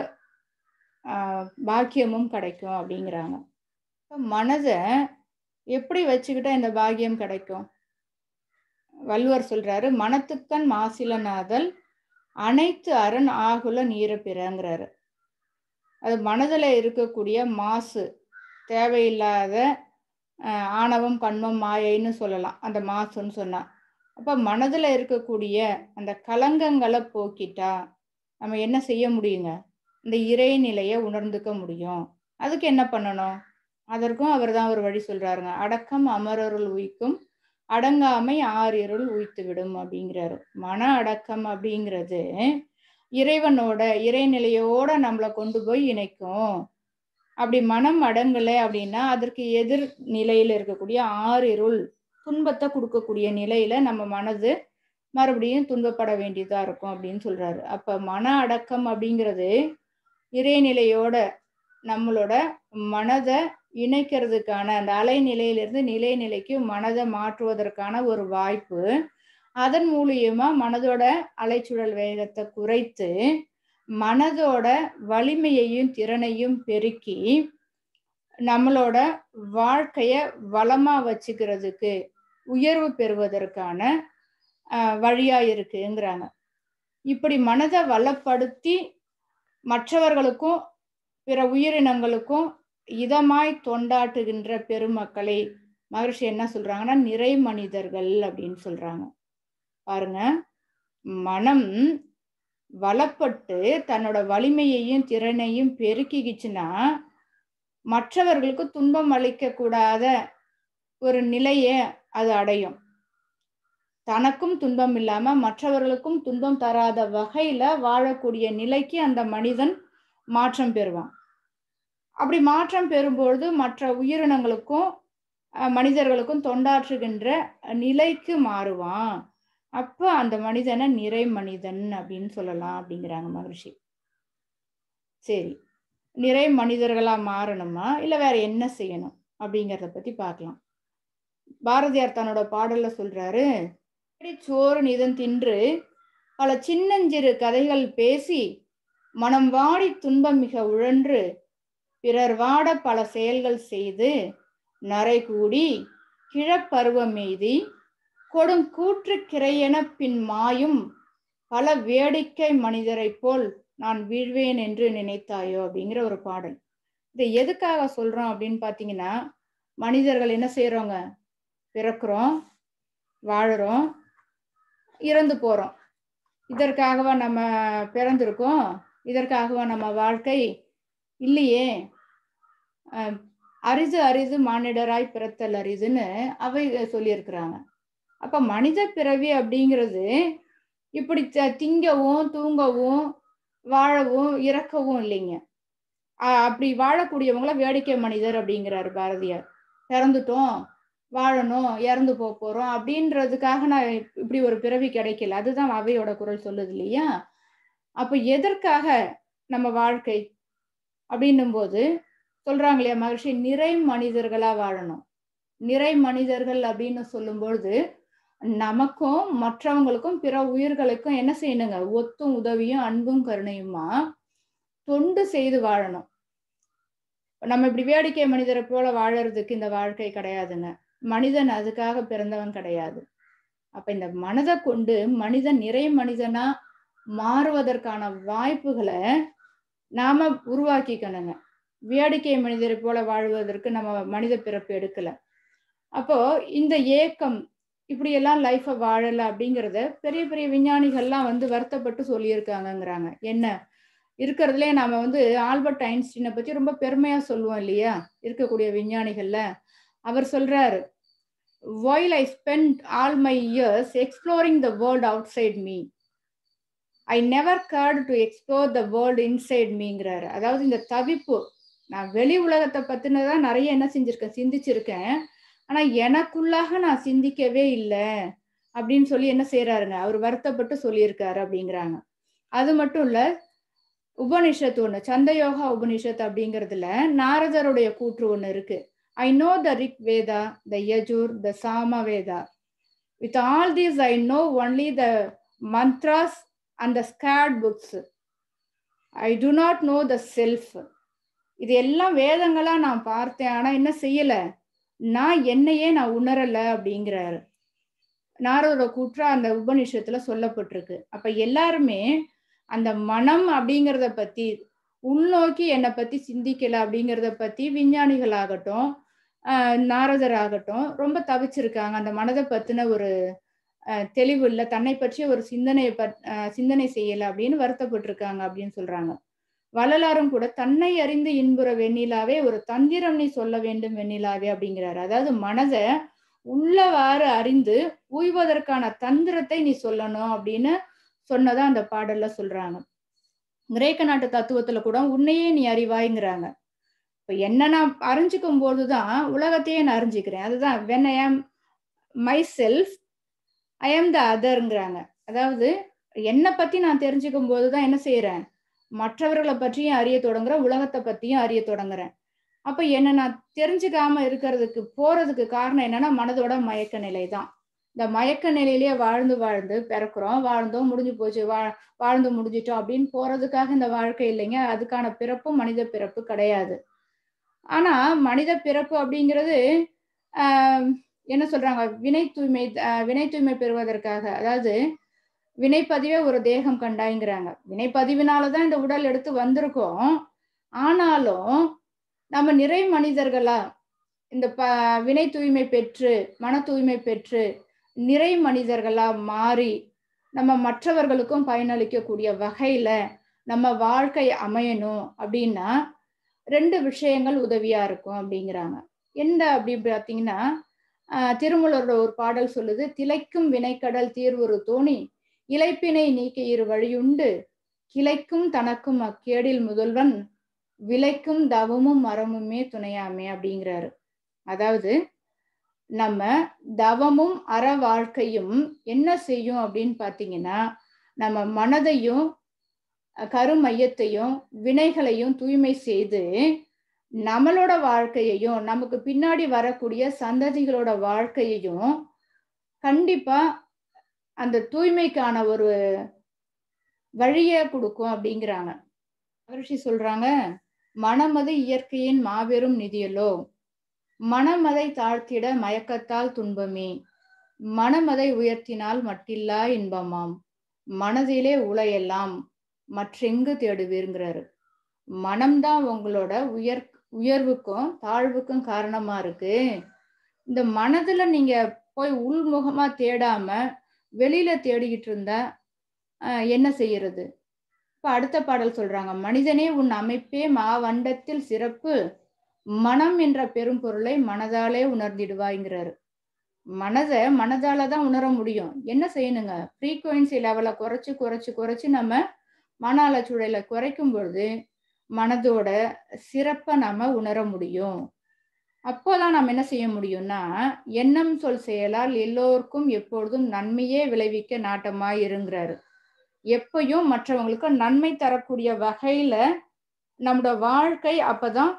பாக்கியமும் கிடைக்கும் அப்படிங்கிறாங்க மனதை எப்படி வச்சுக்கிட்டா இந்த பாக்கியம் கிடைக்கும் வள்ளுவர் சொல்றாரு மனத்துக்கண் மாசிலனாதல் அனைத்து அரண் ஆகுல நீர பிறங்கிறாரு அது மனதில் இருக்கக்கூடிய மாசு தேவையில்லாத ஆணவம் கண்மம் மாயைன்னு சொல்லலாம் அந்த மாசுன்னு சொன்னா அப்போ மனதில் இருக்கக்கூடிய அந்த கலங்கங்களை போக்கிட்டா நம்ம என்ன செய்ய முடியுங்க இந்த இறைநிலையை உணர்ந்துக்க முடியும் அதுக்கு என்ன பண்ணணும் அதற்கும் அவர் தான் ஒரு வழி சொல்றாருங்க அடக்கம் அமரருள் உயிக்கும் அடங்காமை ஆறிருள் உய்த்து விடும் அப்படிங்கிறாரு மன அடக்கம் அப்படிங்கிறது இறைவனோட இறைநிலையோட நம்மளை கொண்டு போய் இணைக்கும் அப்படி மனம் அடங்கலை அப்படின்னா அதற்கு எதிர் நிலையில இருக்கக்கூடிய ஆறிருள் துன்பத்தை கொடுக்கக்கூடிய நிலையில நம்ம மனது மறுபடியும் துன்பப்பட வேண்டியதா இருக்கும் அப்படின்னு சொல்றாரு அப்ப மன அடக்கம் அப்படிங்கிறது இறைநிலையோட நம்மளோட மனதை இணைக்கிறதுக்கான அந்த அலைநிலையிலிருந்து நிலைநிலைக்கு மனதை மாற்றுவதற்கான ஒரு வாய்ப்பு அதன் மூலியமா மனதோட அலைச்சுழல் வேகத்தை குறைத்து மனதோட வலிமையையும் திறனையும் பெருக்கி நம்மளோட வாழ்க்கைய வளமா வச்சுக்கிறதுக்கு உயர்வு பெறுவதற்கான வழியா இருக்குங்கிறாங்க இப்படி மனதை வளப்படுத்தி மற்றவர்களுக்கும் பிற உயிரினங்களுக்கும் இதமாய் தொண்டாட்டுகின்ற பெருமக்களை மகர்ஷி என்ன சொல்றாங்கன்னா நிறை மனிதர்கள் அப்படின்னு சொல்றாங்க பாருங்க மனம் வளப்பட்டு தன்னோட வலிமையையும் திறனையும் பெருக்கிக்கிச்சுன்னா மற்றவர்களுக்கு துன்பம் அளிக்க கூடாத ஒரு நிலையை அது அடையும் தனக்கும் துன்பம் இல்லாம மற்றவர்களுக்கும் துன்பம் தராத வகையில வாழக்கூடிய நிலைக்கு அந்த மனிதன் மாற்றம் பெறுவான் அப்படி மாற்றம் பெறும்பொழுது மற்ற உயிரினங்களுக்கும் மனிதர்களுக்கும் தொண்டாற்றுகின்ற நிலைக்கு மாறுவான் அப்ப அந்த மனிதனை நிறை மனிதன் அப்படின்னு சொல்லலாம் அப்படிங்கிறாங்க மகர்ஷி சரி நிறை மனிதர்களா மாறணுமா இல்ல வேற என்ன செய்யணும் அப்படிங்கிறத பத்தி பார்க்கலாம் பாரதியார் தன்னோட பாடல்ல சொல்றாரு சோறு நிதம் தின்று பல சின்னஞ்சிறு கதைகள் பேசி மனம் வாடி துன்பம் மிக உழன்று பிறர் வாட பல செயல்கள் செய்து நரை கூடி கிழப்பருவம் எய்தி கொடும் கூற்று கிரையென பின் மாயும் பல வேடிக்கை மனிதரைப் போல் நான் வீழ்வேன் என்று நினைத்தாயோ அப்படிங்கிற ஒரு பாடல் இதை எதுக்காக சொல்றோம் அப்படின்னு பாத்தீங்கன்னா மனிதர்கள் என்ன செய்யறோங்க பிறக்கிறோம் வாழறோம் இறந்து போறோம் இதற்காகவா நம்ம பிறந்திருக்கோம் இதற்காகவா நம்ம வாழ்க்கை இல்லையே அரிது அரிது மானிடராய் பிறத்தல் அரிதுன்னு அவை சொல்லியிருக்கிறாங்க அப்ப மனித பிறவி அப்படிங்கிறது இப்படி திங்கவும் தூங்கவும் வாழவும் இறக்கவும் இல்லைங்க அப்படி வாழக்கூடியவங்கள வேடிக்கை மனிதர் அப்படிங்கிறாரு பாரதியார் பிறந்துட்டோம் வாழணும் இறந்து போக போறோம் அப்படின்றதுக்காக நான் இப்படி ஒரு பிறவி கிடைக்கல அதுதான் அவையோட குரல் சொல்லுது இல்லையா அப்ப எதற்காக நம்ம வாழ்க்கை அப்படின்னும் போது சொல்றாங்க இல்லையா மகிழ்ச்சி நிறை மனிதர்களா வாழணும் நிறை மனிதர்கள் அப்படின்னு சொல்லும்பொழுது நமக்கும் மற்றவங்களுக்கும் பிற உயிர்களுக்கும் என்ன செய்யணுங்க ஒத்தும் உதவியும் அன்பும் கருணையுமா தொண்டு செய்து வாழணும் நம்ம இப்படி வேடிக்கை மனிதரை போல வாழறதுக்கு இந்த வாழ்க்கை கிடையாதுங்க மனிதன் அதுக்காக பிறந்தவன் கிடையாது அப்ப இந்த மனதை கொண்டு மனிதன் நிறை மனிதனா மாறுவதற்கான வாய்ப்புகளை நாம உருவாக்கிக்கணுங்க வேடிக்கை மனிதரை போல வாழ்வதற்கு நம்ம மனித பிறப்பு எடுக்கல அப்போ இந்த ஏக்கம் இப்படி எல்லாம் லைஃபை வாழல அப்படிங்கிறத பெரிய பெரிய விஞ்ஞானிகள்லாம் வந்து வருத்தப்பட்டு சொல்லியிருக்காங்கங்கிறாங்க என்ன இருக்கிறதுலே நாம வந்து ஆல்பர்ட் ஐன்ஸ்டீனை பத்தி ரொம்ப பெருமையா சொல்லுவோம் இல்லையா இருக்கக்கூடிய விஞ்ஞானிகள்ல அவர் சொல்றாரு while I spent all my years exploring the world outside me, I never cared to explore the world inside meங்கிறாரு அதாவது இந்த தவிப்பு நான் வெளி உலகத்தை பத்தினதான் நிறைய என்ன செஞ்சிருக்கேன் சிந்திச்சிருக்கேன் ஆனா எனக்குள்ளாக நான் சிந்திக்கவே இல்லை அப்படின்னு சொல்லி என்ன செய்யறாருங்க அவர் வருத்தப்பட்டு சொல்லியிருக்காரு அப்படிங்கிறாங்க அது மட்டும் இல்ல உபனிஷத்து ஒண்ணு சந்தயோகா உபனிஷத் அப்படிங்கிறதுல நாரதருடைய கூற்று ஒண்ணு இருக்கு I know the Rig Veda the Yajur the Sama Veda with all these I know only the mantras and the sacred books I do not know the self இது எல்லாம் வேதங்களா நான் பார்த்தேன் ஆனா என்ன செய்யல நான் என்னையே நான் உணரல அப்படிங்கிறாரு நாரோட கூற்றா அந்த உபநிஷத்துல சொல்லப்பட்டிருக்கு அப்ப எல்லாருமே அந்த மனம் அப்படிங்கிறத பத்தி உள்நோக்கி என்னை பத்தி சிந்திக்கல அப்படிங்கிறத பத்தி விஞ்ஞானிகள் ஆகட்டும் நாரதர் ஆகட்டும் ரொம்ப தவிச்சிருக்காங்க அந்த மனதை பத்தின ஒரு தெளிவு இல்லை தன்னை பற்றிய ஒரு சிந்தனையை பற் சிந்தனை செய்யல அப்படின்னு வருத்தப்பட்டிருக்காங்க அப்படின்னு சொல்றாங்க வள்ளலாரும் கூட தன்னை அறிந்து இன்புற வெண்ணிலாவே ஒரு தந்திரம் நீ சொல்ல வேண்டும் வெண்ணிலாவே அப்படிங்கிறாரு அதாவது மனதை உள்ளவாறு அறிந்து உய்வதற்கான தந்திரத்தை நீ சொல்லணும் அப்படின்னு சொன்னதா அந்த பாடல்ல சொல்றாங்க கிரேக்க நாட்டு தத்துவத்துல கூட உன்னையே நீ அறிவாய்ங்கிறாங்க இப்ப என்ன நான் அறிஞ்சுக்கும் போதுதான் உலகத்தையே நான் அறிஞ்சுக்கிறேன் அதுதான் வென் ஐ ஆம் மை செல்ஃப் ஐ ஆம் த அதர்ங்கிறாங்க அதாவது என்னை பத்தி நான் தெரிஞ்சுக்கும் போதுதான் என்ன செய்யறேன் மற்றவர்களை பற்றியும் அறிய தொடங்குறேன் உலகத்தை பத்தியும் அறிய தொடங்குறேன் அப்ப என்ன நான் தெரிஞ்சுக்காம இருக்கிறதுக்கு போறதுக்கு காரணம் என்னன்னா மனதோட மயக்க நிலை தான் இந்த மயக்க நிலையிலேயே வாழ்ந்து வாழ்ந்து பிறக்கிறோம் வாழ்ந்தோம் முடிஞ்சு போச்சு வா வாழ்ந்து முடிஞ்சிட்டோம் அப்படின்னு போறதுக்காக இந்த வாழ்க்கை இல்லைங்க அதுக்கான பிறப்பும் மனித பிறப்பு கிடையாது ஆனா மனித பிறப்பு அப்படிங்கிறது ஆஹ் என்ன சொல்றாங்க வினை தூய்மை வினை தூய்மை பெறுவதற்காக அதாவது வினைப்பதிவே ஒரு தேகம் கண்டாய்ங்கிறாங்க வினைப்பதிவினாலதான் இந்த உடல் எடுத்து வந்திருக்கோம் ஆனாலும் நம்ம நிறை மனிதர்களா இந்த ப வினை தூய்மை பெற்று மன தூய்மை பெற்று நிறை மனிதர்களா மாறி நம்ம மற்றவர்களுக்கும் பயனளிக்கக்கூடிய வகையில நம்ம வாழ்க்கை அமையணும் அப்படின்னா ரெண்டு விஷயங்கள் உதவியா இருக்கும் அப்படிங்கிறாங்க என்ன அப்படி பார்த்தீங்கன்னா திருமூலரோட ஒரு பாடல் சொல்லுது திளைக்கும் வினைக்கடல் தீர்வுறு தோணி இலைப்பினை நீக்க இரு வழியுண்டு கிளைக்கும் தனக்கும் அக்கேடில் முதல்வன் விளைக்கும் தவமும் மரமுமே துணையாமே அப்படிங்கிறாரு அதாவது நம்ம தவமும் அற வாழ்க்கையும் என்ன செய்யும் அப்படின்னு பார்த்தீங்கன்னா நம்ம மனதையும் கருமையத்தையும் வினைகளையும் தூய்மை செய்து நம்மளோட வாழ்க்கையையும் நமக்கு பின்னாடி வரக்கூடிய சந்ததிகளோட வாழ்க்கையையும் கண்டிப்பா அந்த தூய்மைக்கான ஒரு வழியை கொடுக்கும் அப்படிங்கிறாங்க மகர்ஷி சொல்றாங்க மனமது இயற்கையின் மாபெரும் நிதியலோ மனமதை தாழ்த்திட மயக்கத்தால் துன்பமே மனமதை உயர்த்தினால் மட்டில்லா இன்பமாம் மனதிலே உலையெல்லாம் மற்றெங்கு தேடுவீருங்கிறாரு மனம்தான் உங்களோட உயர் உயர்வுக்கும் தாழ்வுக்கும் காரணமா இருக்கு இந்த மனதுல நீங்க போய் உள்முகமா தேடாம வெளியில தேடிக்கிட்டு இருந்தா என்ன செய்யறது இப்ப அடுத்த பாடல் சொல்றாங்க மனிதனே உன் அமைப்பே மாவண்டத்தில் சிறப்பு மனம் என்ற பெரும் பொருளை மனதாலே உணர்ந்திடுவாய்ங்கிறாரு மனதை மனதால தான் உணர முடியும் என்ன செய்யணுங்க ஃப்ரீக்குவன்சி லெவலை குறைச்சு குறைச்சு குறைச்சு நம்ம மன அலச்சுழலை குறைக்கும் பொழுது மனதோட சிறப்பை நம்ம உணர முடியும் அப்போதான் நம்ம என்ன செய்ய முடியும்னா எண்ணம் சொல் செயலால் எல்லோருக்கும் எப்பொழுதும் நன்மையே விளைவிக்க நாட்டமாய் இருங்கிறாரு எப்பயும் மற்றவங்களுக்கு நன்மை தரக்கூடிய வகையில நம்மளோட வாழ்க்கை அப்பதான்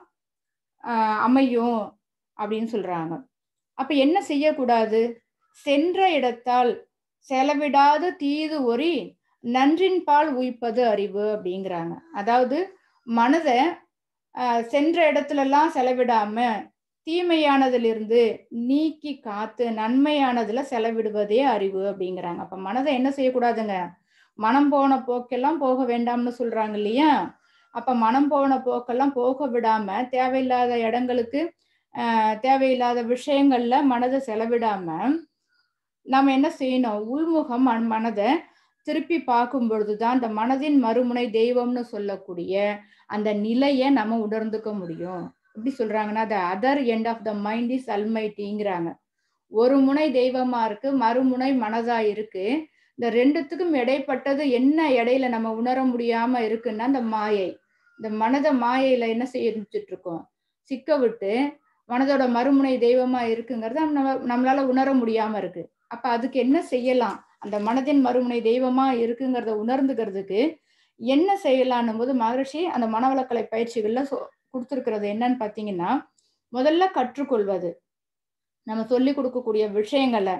அமையும் அப்படின்னு சொல்றாங்க அப்ப என்ன செய்யக்கூடாது சென்ற இடத்தால் செலவிடாது தீது ஒரி நன்றின் பால் உயிப்பது அறிவு அப்படிங்கிறாங்க அதாவது மனதை சென்ற இடத்துலலாம் செலவிடாம தீமையானதிலிருந்து நீக்கி காத்து நன்மையானதுல செலவிடுவதே அறிவு அப்படிங்கிறாங்க அப்ப மனதை என்ன செய்யக்கூடாதுங்க மனம் போன போக்கெல்லாம் போக வேண்டாம்னு சொல்றாங்க இல்லையா அப்ப மனம் போன போக்கெல்லாம் போக விடாம தேவையில்லாத இடங்களுக்கு ஆஹ் தேவையில்லாத விஷயங்கள்ல மனதை செலவிடாம நம்ம என்ன செய்யணும் உள்முகம் மனதை திருப்பி பார்க்கும் பொழுதுதான் அந்த மனதின் மறுமுனை தெய்வம்னு சொல்லக்கூடிய அந்த நிலையை நம்ம உணர்ந்துக்க முடியும் எப்படி சொல்றாங்கன்னா the other end of the mind is அல்மைட்டிங்கிறாங்க ஒரு முனை தெய்வமா இருக்கு மறுமுனை மனதா இருக்கு இந்த ரெண்டுத்துக்கும் இடைப்பட்டது என்ன இடையில நம்ம உணர முடியாம இருக்குன்னா இந்த மாயை இந்த மனத மாயையில என்ன செஞ்சுட்டு இருக்கோம் சிக்க விட்டு மனதோட மறுமுனை தெய்வமா இருக்குங்கிறத நம்ம நம்மளால உணர முடியாம இருக்கு அப்ப அதுக்கு என்ன செய்யலாம் அந்த மனதின் மறுமுனை தெய்வமா இருக்குங்கிறத உணர்ந்துக்கிறதுக்கு என்ன செய்யலான்னும் போது மகரிஷி அந்த மனவளக்கலை பயிற்சிகள்ல கொடுத்துருக்கிறது என்னன்னு பார்த்தீங்கன்னா முதல்ல கற்றுக்கொள்வது நம்ம சொல்லி கொடுக்கக்கூடிய விஷயங்களை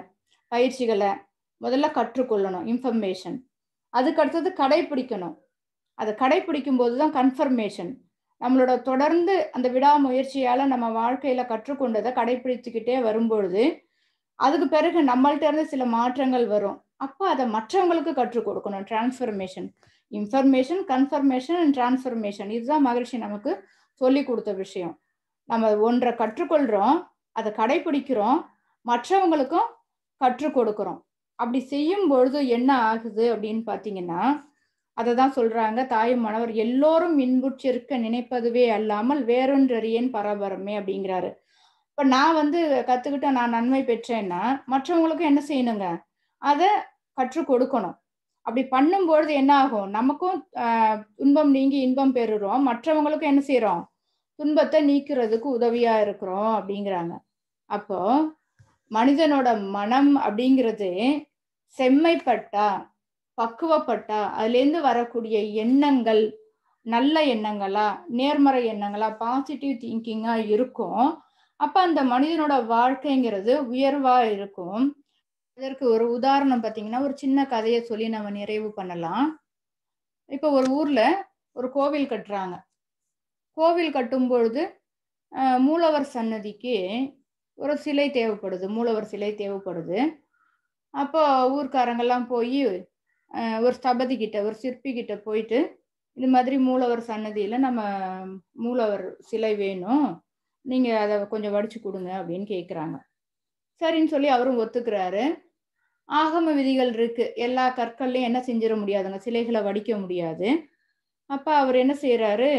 பயிற்சிகளை முதல்ல கற்றுக்கொள்ளணும் இன்ஃபர்மேஷன் அதுக்கு அடுத்தது கடைபிடிக்கணும் அதை கடைபிடிக்கும் போது தான் கன்ஃபர்மேஷன் நம்மளோட தொடர்ந்து அந்த விடாமுயற்சியால் நம்ம வாழ்க்கையில் கற்றுக்கொண்டதை கடைபிடிச்சுக்கிட்டே வரும்பொழுது அதுக்கு பிறகு நம்மள்ட்ட இருந்து சில மாற்றங்கள் வரும் அப்போ அதை மற்றவங்களுக்கு கற்றுக் கொடுக்கணும் transformation information confirmation and transformation இதுதான் மகிழ்ச்சி நமக்கு சொல்லி கொடுத்த விஷயம் நம்ம ஒன்றை கற்றுக்கொள்கிறோம் அதை கடைபிடிக்கிறோம் மற்றவங்களுக்கும் கற்றுக் கொடுக்குறோம் அப்படி செய்யும் பொழுது என்ன ஆகுது அப்படின்னு பார்த்தீங்கன்னா அதை தான் சொல்றாங்க தாயும் மனவர் எல்லோரும் இன்புற்றிருக்க நினைப்பதுவே அல்லாமல் வேறொன்றறியேன் பரபரமே அப்படிங்கிறாரு இப்போ நான் வந்து கற்றுக்கிட்ட நான் நன்மை பெற்றேன்னா மற்றவங்களுக்கும் என்ன செய்யணுங்க அதை கற்றுக் கொடுக்கணும் அப்படி பண்ணும்பொழுது என்ன ஆகும் நமக்கும் துன்பம் நீங்கி இன்பம் பெறுறோம் மற்றவங்களுக்கும் என்ன செய்யறோம் துன்பத்தை நீக்கிறதுக்கு உதவியா இருக்கிறோம் அப்படிங்கிறாங்க அப்போ மனிதனோட மனம் அப்படிங்கிறது செம்மைப்பட்டா பக்குவப்பட்டா அதுலேருந்து வரக்கூடிய எண்ணங்கள் நல்ல எண்ணங்களா நேர்மறை எண்ணங்களா பாசிட்டிவ் திங்கிங்கா இருக்கும் அப்ப அந்த மனிதனோட வாழ்க்கைங்கிறது உயர்வா இருக்கும் இதற்கு ஒரு உதாரணம் பார்த்தீங்கன்னா ஒரு சின்ன கதையை சொல்லி நம்ம நிறைவு பண்ணலாம் இப்போ ஒரு ஊர்ல ஒரு கோவில் கட்டுறாங்க கோவில் கட்டும் பொழுது மூலவர் சன்னதிக்கு ஒரு சிலை தேவைப்படுது மூலவர் சிலை தேவைப்படுது அப்போ ஊர்க்காரங்கெல்லாம் போய் ஒரு ஸ்தபதி கிட்ட ஒரு சிற்பி கிட்ட போயிட்டு இது மாதிரி மூலவர் சன்னதியில் நம்ம மூலவர் சிலை வேணும் நீங்கள் அதை கொஞ்சம் வடிச்சு கொடுங்க அப்படின்னு கேட்குறாங்க சரின்னு சொல்லி அவரும் ஒத்துக்கிறாரு ஆகம விதிகள் இருக்கு எல்லா கற்கள்லையும் என்ன செஞ்சிட முடியாதுங்க சிலைகளை வடிக்க முடியாது அப்போ அவர் என்ன செய்கிறாரு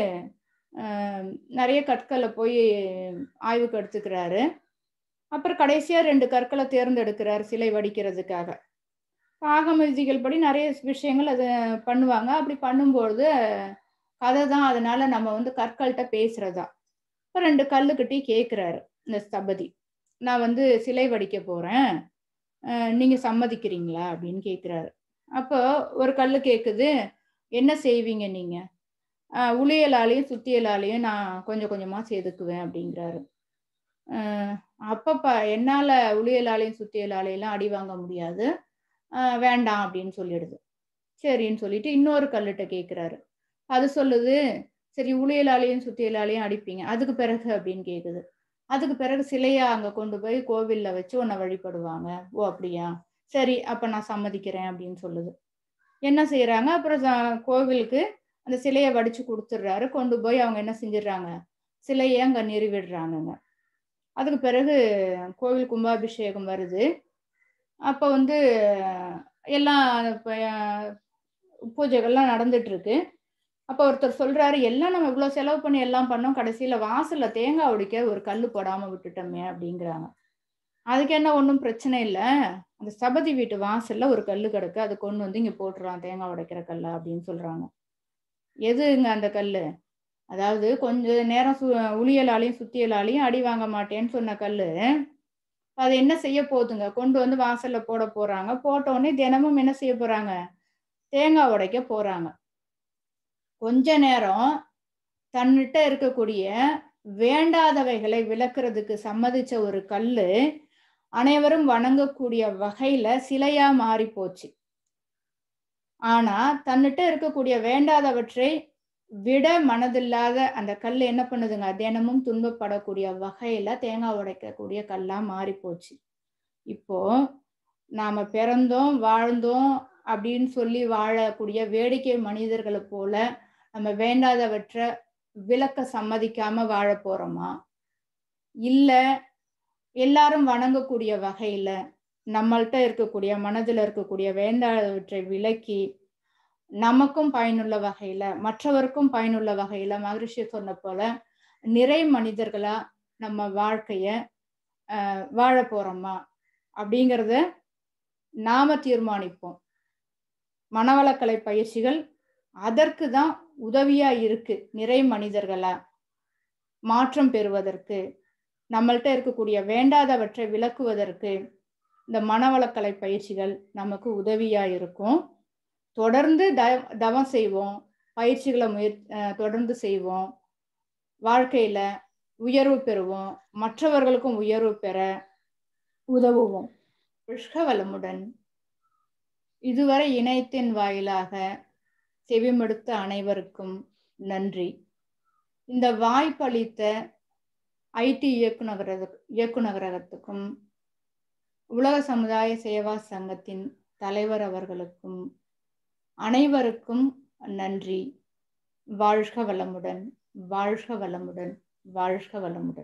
நிறைய கற்களை போய் ஆய்வுக்கு எடுத்துக்கிறாரு அப்புறம் கடைசியாக ரெண்டு கற்களை தேர்ந்தெடுக்கிறார் சிலை வடிக்கிறதுக்காக ஆகம விதிகள் படி நிறைய விஷயங்கள் அதை பண்ணுவாங்க அப்படி பண்ணும்பொழுது கதை தான் அதனால நம்ம வந்து கற்கள்கிட்ட பேசுறதா இப்போ ரெண்டு கல்லுக்கிட்டே கேட்குறாரு இந்த ஸ்தபதி நான் வந்து சிலை வடிக்க போகிறேன் நீங்கள் சம்மதிக்கிறீங்களா அப்படின்னு கேட்குறாரு அப்போ ஒரு கல் கேட்குது என்ன செய்வீங்க நீங்கள் உளியலாலையும் சுத்தியலாலையும் நான் கொஞ்சம் கொஞ்சமாக செதுக்குவேன் அப்படிங்கிறாரு அப்பப்பா என்னால் உளியலாலையும் சுத்தியலாலையெல்லாம் அடி வாங்க முடியாது வேண்டாம் அப்படின்னு சொல்லிடுது சரின்னு சொல்லிட்டு இன்னொரு கல்லுகிட்ட கேட்குறாரு அது சொல்லுது சரி உளியலாலையும் சுத்தியலாலையும் அடிப்பீங்க அதுக்கு பிறகு அப்படின்னு கேட்குது அதுக்கு பிறகு சிலையா அங்கே கொண்டு போய் கோவிலில் வச்சு உன்னை வழிபடுவாங்க ஓ அப்படியா சரி அப்போ நான் சம்மதிக்கிறேன் அப்படின்னு சொல்லுது என்ன செய்கிறாங்க அப்புறம் கோவிலுக்கு அந்த சிலையை வடிச்சு கொடுத்துட்றாரு கொண்டு போய் அவங்க என்ன செஞ்சிடுறாங்க சிலையை அங்கே நிறுவிடுறாங்கங்க அதுக்கு பிறகு கோவில் கும்பாபிஷேகம் வருது அப்போ வந்து எல்லாம் பூஜைகள்லாம் நடந்துட்டு இருக்கு அப்போ ஒருத்தர் சொல்றாரு எல்லாம் நம்ம இவ்வளோ செலவு பண்ணி எல்லாம் பண்ணோம் கடைசியில் வாசலில் தேங்காய் உடைக்க ஒரு கல் போடாமல் விட்டுட்டோமே அப்படிங்கிறாங்க அதுக்கு என்ன ஒன்றும் பிரச்சனை இல்லை அந்த சபதி வீட்டு வாசல்ல ஒரு கல் கிடக்கு அதை கொண்டு வந்து இங்கே போட்டுறான் தேங்காய் உடைக்கிற கல் அப்படின்னு சொல்றாங்க எதுங்க அந்த கல் அதாவது கொஞ்ச நேரம் சு உளியலாலையும் சுத்தியலாலையும் அடி வாங்க மாட்டேன்னு சொன்ன கல் அது என்ன செய்ய போகுதுங்க கொண்டு வந்து வாசல்ல போட போறாங்க போட்ட உடனே தினமும் என்ன செய்ய போறாங்க தேங்காய் உடைக்க போறாங்க கொஞ்ச நேரம் தன்னிட்ட இருக்கக்கூடிய வேண்டாதவைகளை விளக்குறதுக்கு சம்மதிச்ச ஒரு கல்லு அனைவரும் வணங்கக்கூடிய வகையில சிலையா மாறி போச்சு ஆனா தன்னிட்ட இருக்கக்கூடிய வேண்டாதவற்றை விட மனதில்லாத அந்த கல் என்ன பண்ணுதுங்க தினமும் துன்பப்படக்கூடிய வகையில தேங்காய் உடைக்கக்கூடிய கல்லா மாறி போச்சு இப்போ நாம பிறந்தோம் வாழ்ந்தோம் அப்படின்னு சொல்லி வாழக்கூடிய வேடிக்கை மனிதர்களை போல நம்ம வேண்டாதவற்றை விளக்க சம்மதிக்காம வாழ போறோமா இல்ல எல்லாரும் வணங்கக்கூடிய வகையில நம்மள்கிட்ட இருக்கக்கூடிய மனதில் இருக்கக்கூடிய வேண்டாதவற்றை விலக்கி நமக்கும் பயனுள்ள வகையில மற்றவருக்கும் பயனுள்ள வகையில மகரிஷி சொன்ன போல நிறை மனிதர்களா நம்ம வாழ்க்கைய வாழ போறோமா அப்படிங்கிறத நாம தீர்மானிப்போம் மனவளக்கலை பயிற்சிகள் அதற்கு தான் உதவியா இருக்கு நிறை மனிதர்களா மாற்றம் பெறுவதற்கு நம்மள்கிட்ட இருக்கக்கூடிய வேண்டாதவற்றை விளக்குவதற்கு இந்த மனவளக்கலை பயிற்சிகள் நமக்கு உதவியா இருக்கும் தொடர்ந்து த தவம் செய்வோம் பயிற்சிகளை முயற் தொடர்ந்து செய்வோம் வாழ்க்கையில உயர்வு பெறுவோம் மற்றவர்களுக்கும் உயர்வு பெற உதவுவோம் வாழ்க வளமுடன் இதுவரை இணையத்தின் வாயிலாக செவிமடுத்த அனைவருக்கும் நன்றி இந்த வாய்ப்பளித்த ஐடி இயக்குநகர இயக்குநரகத்துக்கும் உலக சமுதாய சேவா சங்கத்தின் தலைவர் அவர்களுக்கும் அனைவருக்கும் நன்றி வாழ்க வளமுடன் வாழ்க வளமுடன் வாழ்க வளமுடன்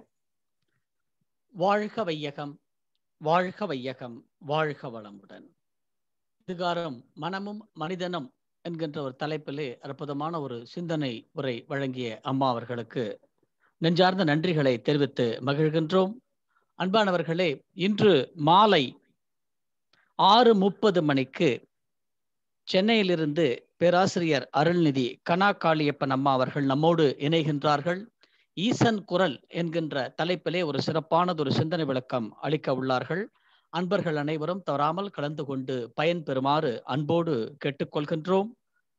வாழ்க வையகம் வாழ்க வையகம் வாழ்க வளமுடன் இதுகாரம் மனமும் மனிதனும் என்கின்ற ஒரு தலைப்பிலே அற்புதமான ஒரு சிந்தனை உரை வழங்கிய அம்மா அவர்களுக்கு நெஞ்சார்ந்த நன்றிகளை தெரிவித்து மகிழ்கின்றோம் அன்பானவர்களே இன்று மாலை ஆறு முப்பது மணிக்கு சென்னையிலிருந்து பேராசிரியர் அருள்நிதி கனா காளியப்பன் அம்மா அவர்கள் நம்மோடு இணைகின்றார்கள் ஈசன் குரல் என்கின்ற தலைப்பிலே ஒரு சிறப்பானது ஒரு சிந்தனை விளக்கம் அளிக்க உள்ளார்கள் அன்பர்கள் அனைவரும் தவறாமல் கலந்து கொண்டு பயன் பெறுமாறு அன்போடு கேட்டுக்கொள்கின்றோம்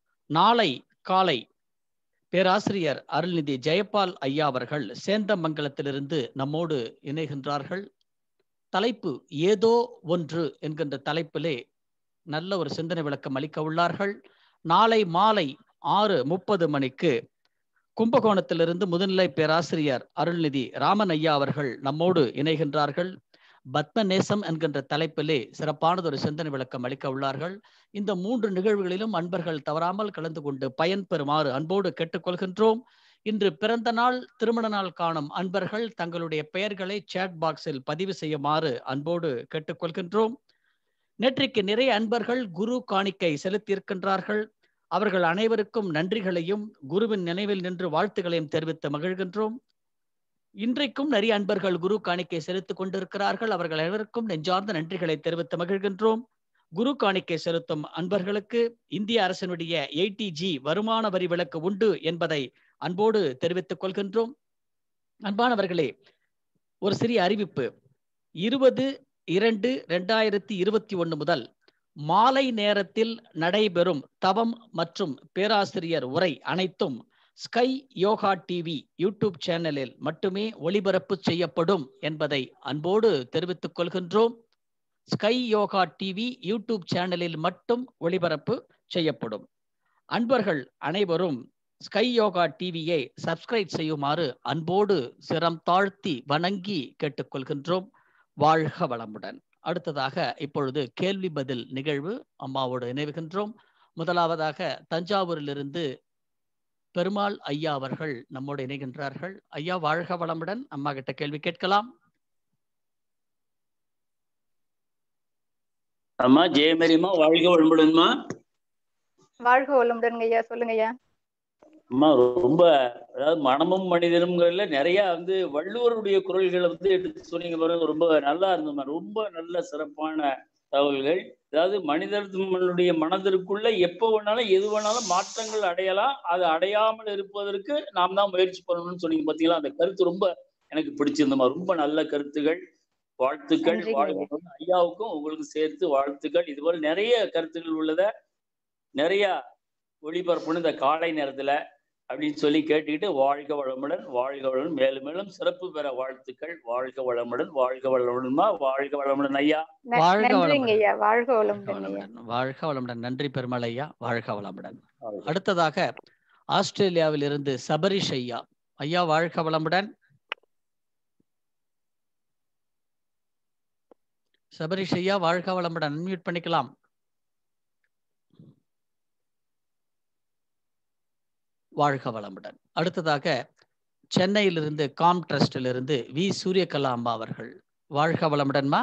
நாளை காலை பேராசிரியர் அருள்நிதி ஜெயபால் ஐயா அவர்கள் சேந்தமங்கலத்திலிருந்து நம்மோடு இணைகின்றார்கள் தலைப்பு ஏதோ ஒன்று என்கின்ற தலைப்பிலே நல்ல ஒரு சிந்தனை விளக்கம் அளிக்க உள்ளார்கள் நாளை மாலை ஆறு முப்பது மணிக்கு கும்பகோணத்திலிருந்து முதுநிலை பேராசிரியர் அருள்நிதி ராமன் ஐயா அவர்கள் நம்மோடு இணைகின்றார்கள் பத்மநேசம் என்கின்ற தலைப்பிலே சிறப்பானது ஒரு சிந்தனை விளக்கம் அளிக்க உள்ளார்கள் இந்த மூன்று நிகழ்வுகளிலும் அன்பர்கள் தவறாமல் கலந்து கொண்டு பயன் பெறுமாறு அன்போடு கேட்டுக்கொள்கின்றோம் இன்று பிறந்த நாள் திருமண நாள் காணும் அன்பர்கள் தங்களுடைய பெயர்களை சேட் பாக்ஸில் பதிவு செய்யுமாறு அன்போடு கேட்டுக்கொள்கின்றோம் நேற்றைக்கு நிறைய அன்பர்கள் குரு காணிக்கை செலுத்தியிருக்கின்றார்கள் அவர்கள் அனைவருக்கும் நன்றிகளையும் குருவின் நினைவில் நின்று வாழ்த்துக்களையும் தெரிவித்து மகிழ்கின்றோம் இன்றைக்கும் நிறைய அன்பர்கள் குரு காணிக்கை செலுத்திக் கொண்டிருக்கிறார்கள் அவர்கள் அனைவருக்கும் நெஞ்சார்ந்த நன்றிகளை தெரிவித்து மகிழ்கின்றோம் குரு காணிக்கை செலுத்தும் அன்பர்களுக்கு இந்திய அரசினுடைய எயிட்டி வருமான வரி விலக்கு உண்டு என்பதை அன்போடு தெரிவித்துக் கொள்கின்றோம் அன்பானவர்களே ஒரு சிறிய அறிவிப்பு இருபது இரண்டு ரெண்டாயிரத்தி இருபத்தி ஒன்று முதல் மாலை நேரத்தில் நடைபெறும் தவம் மற்றும் பேராசிரியர் உரை அனைத்தும் ஸ்கை யோகா டிவி யூடியூப் சேனலில் மட்டுமே ஒளிபரப்பு செய்யப்படும் என்பதை அன்போடு தெரிவித்துக் கொள்கின்றோம் ஸ்கை யோகா டிவி யூடியூப் சேனலில் மட்டும் ஒளிபரப்பு செய்யப்படும் அன்பர்கள் அனைவரும் ஸ்கை யோகா டிவியை சப்ஸ்கிரைப் செய்யுமாறு அன்போடு சிரம் தாழ்த்தி வணங்கி கேட்டுக்கொள்கின்றோம் வாழ்க வளமுடன் அடுத்ததாக இப்பொழுது கேள்வி பதில் நிகழ்வு அம்மாவோடு இணைவுகின்றோம் முதலாவதாக தஞ்சாவூரிலிருந்து பெருமாள் ஐயா அவர்கள் நம்மோடு இணைகின்றார்கள் ஐயா வாழ்க வளமுடன் அம்மா கிட்ட கேள்வி கேட்கலாம் அம்மா ஜெயமரிமா வாழ்க வளமுடன்மா வாழ்க வளமுடன் ஐயா சொல்லுங்க ஐயா அம்மா ரொம்ப அதாவது மனமும் மனிதனும்ங்கிறதுல நிறைய வந்து வள்ளுவருடைய குரல்களை வந்து எடுத்து சொன்னீங்க பாருங்க ரொம்ப நல்லா இருந்ததுமா ரொம்ப நல்ல சிறப்பான தகவல்கள் அதாவது மனிதனுடைய மனதிற்குள்ள எப்போ வேணாலும் எது வேணாலும் மாற்றங்கள் அடையலாம் அது அடையாமல் இருப்பதற்கு நாம் தான் முயற்சி பண்ணணும்னு சொன்னீங்க பார்த்தீங்களா அந்த கருத்து ரொம்ப எனக்கு பிடிச்சிருந்தமா ரொம்ப நல்ல கருத்துகள் வாழ்த்துக்கள் வாழ்க்கை ஐயாவுக்கும் உங்களுக்கு சேர்த்து வாழ்த்துக்கள் இதுபோல் நிறைய கருத்துக்கள் உள்ளத நிறைய ஒளிபரப்புன்னு இந்த காலை நேரத்துல அப்படின்னு சொல்லி கேட்டுக்கிட்டு வாழ்க வளமுடன் வாழ்க வளமுடன் மேலும் மேலும் சிறப்பு பெற வாழ்த்துக்கள் வாழ்க வளமுடன் வாழ்க வளமுடன்மா வாழ்க வளமுடன் ஐயா வாழ்க நன்றிங்க ஐயா வாழ்க வளமுடன் வளமுடன் ஐயா வாழ்க வளமுடன் நன்றி பெருமாள் ஐயா வாழ்க வளமுடன் அடுத்ததாக ஆஸ்திரேலியாவில் இருந்து சபரிஷ் ஐயா ஐயா வாழ்க வளமுடன் சபரிஷ் ஐயா வாழ்க வளமுடன் அன்மியூட் பண்ணிக்கலாம் வாழ்க வளமுடன் அடுத்ததாக சென்னையிலிருந்து காம் ட்ரஸ்டிலிருந்து வி சூரியகலா அம்மா அவர்கள் வாழ்க வளமுடன்மா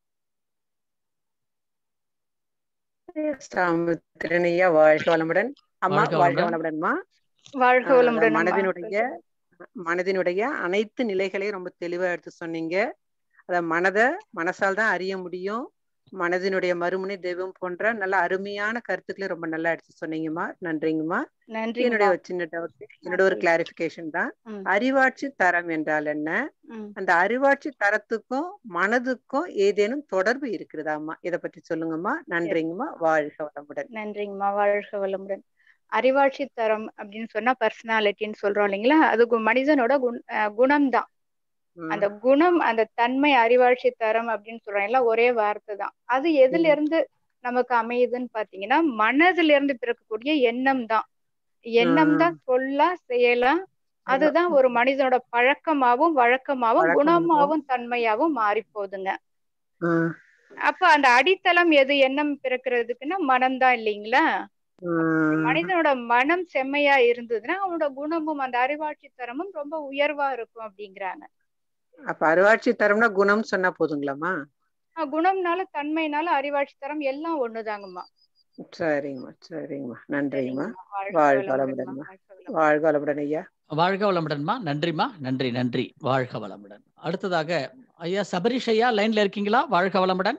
திறனையா வாழ்க வளமுடன் அம்மா வாழ்க வாழ்க வளமுடன். வளமுடன்மா வாழ்க ஆஹ் வளமுடன் அம்மா. மனதினுடைய மனதினுடைய அனைத்து நிலைகளையும் ரொம்ப தெளிவா எடுத்து சொன்னீங்க அத மனத மனசால் தான் அறிய முடியும் மனதினுடைய மறுமுனை தெய்வம் போன்ற நல்ல அருமையான கருத்துக்களை ரொம்ப நல்லா எடுத்து சொன்னீங்கம்மா நன்றிங்கம்மா நன்றிங்க என்னுடைய ஒரு சின்ன டவுட் என்னோட ஒரு கிளாரிபிகேஷன் தான் ம். அறிவாட்சி தரம் என்றால் என்ன ம். அந்த அறிவாட்சி தரத்துக்கும் மனதுக்கும் ஏதேனும் தொடர்பு இருக்கிறதாம்மா இத பத்தி சொல்லுங்கம்மா நன்றிங்கம்மா வாழ்க வளமுடன் நன்றிங்கம்மா வாழ்க வளமுடன் அறிவாட்சி தரம் அப்படின்னு சொன்னா பர்சனாலிட்டின்னு சொல்றோம் இல்லைங்களா அது கு- மனிதனோட குண அஹ் குணம்தான் ம். அந்த குணம் அந்த தன்மை அறிவாட்சி தரம் அப்படின்னு சொல்றோம் எல்லாம் ஒரே வார்த்தை தான் அது எதுல இருந்து நமக்கு அமையுதுன்னு பாத்தீங்கன்னா மனதுல இருந்து பிறக்கக்கூடிய எண்ணம் தான் எண்ணம் தான் சொல்லா செயலா அதுதான் ஒரு மனிதனோட பழக்கமாவும் வழக்கமாவும் வழக்கமாவும். குணமாவும் தன்மையாவும் மாறி போகுதுங்க ம், அப்ப அந்த அடித்தளம் எது எண்ணம் பிறக்கிறதுக்குன்னா மனம்தான் இல்லைங்களா ம். மனிதனோட மனம் செம்மையா இருந்ததுன்னா அவனோட குணமும் அந்த அறிவாட்சி தரமும் ரொம்ப உயர்வா இருக்கும் அப்படிங்கிறாங்க அப்ப அருவாட்சி தரம்னா குணம் சொன்னா போதுங்களாம்மா ஆஹ் குணம்னால தன்மைனால அறிவாட்சி தரம் எல்லாம் ஒண்ணுதாங்கம்மா சரிங்கம்மா சரிங்கம்மா நன்றிங்கம்மா வாழ்க வாழ்க வளமுடன்மா. வளமுடன்மா. வாழ்க வளமுடன். வாழ்க வளமுடன் ஐயா வாழ்க வளமுடன்மா நன்றிம்மா நன்றி நன்றி வாழ்க வளமுடன் அடுத்ததாக ஐயா சபரிஷ் ஐயா லைன்ல இருக்கீங்களா வாழ்க வளமுடன்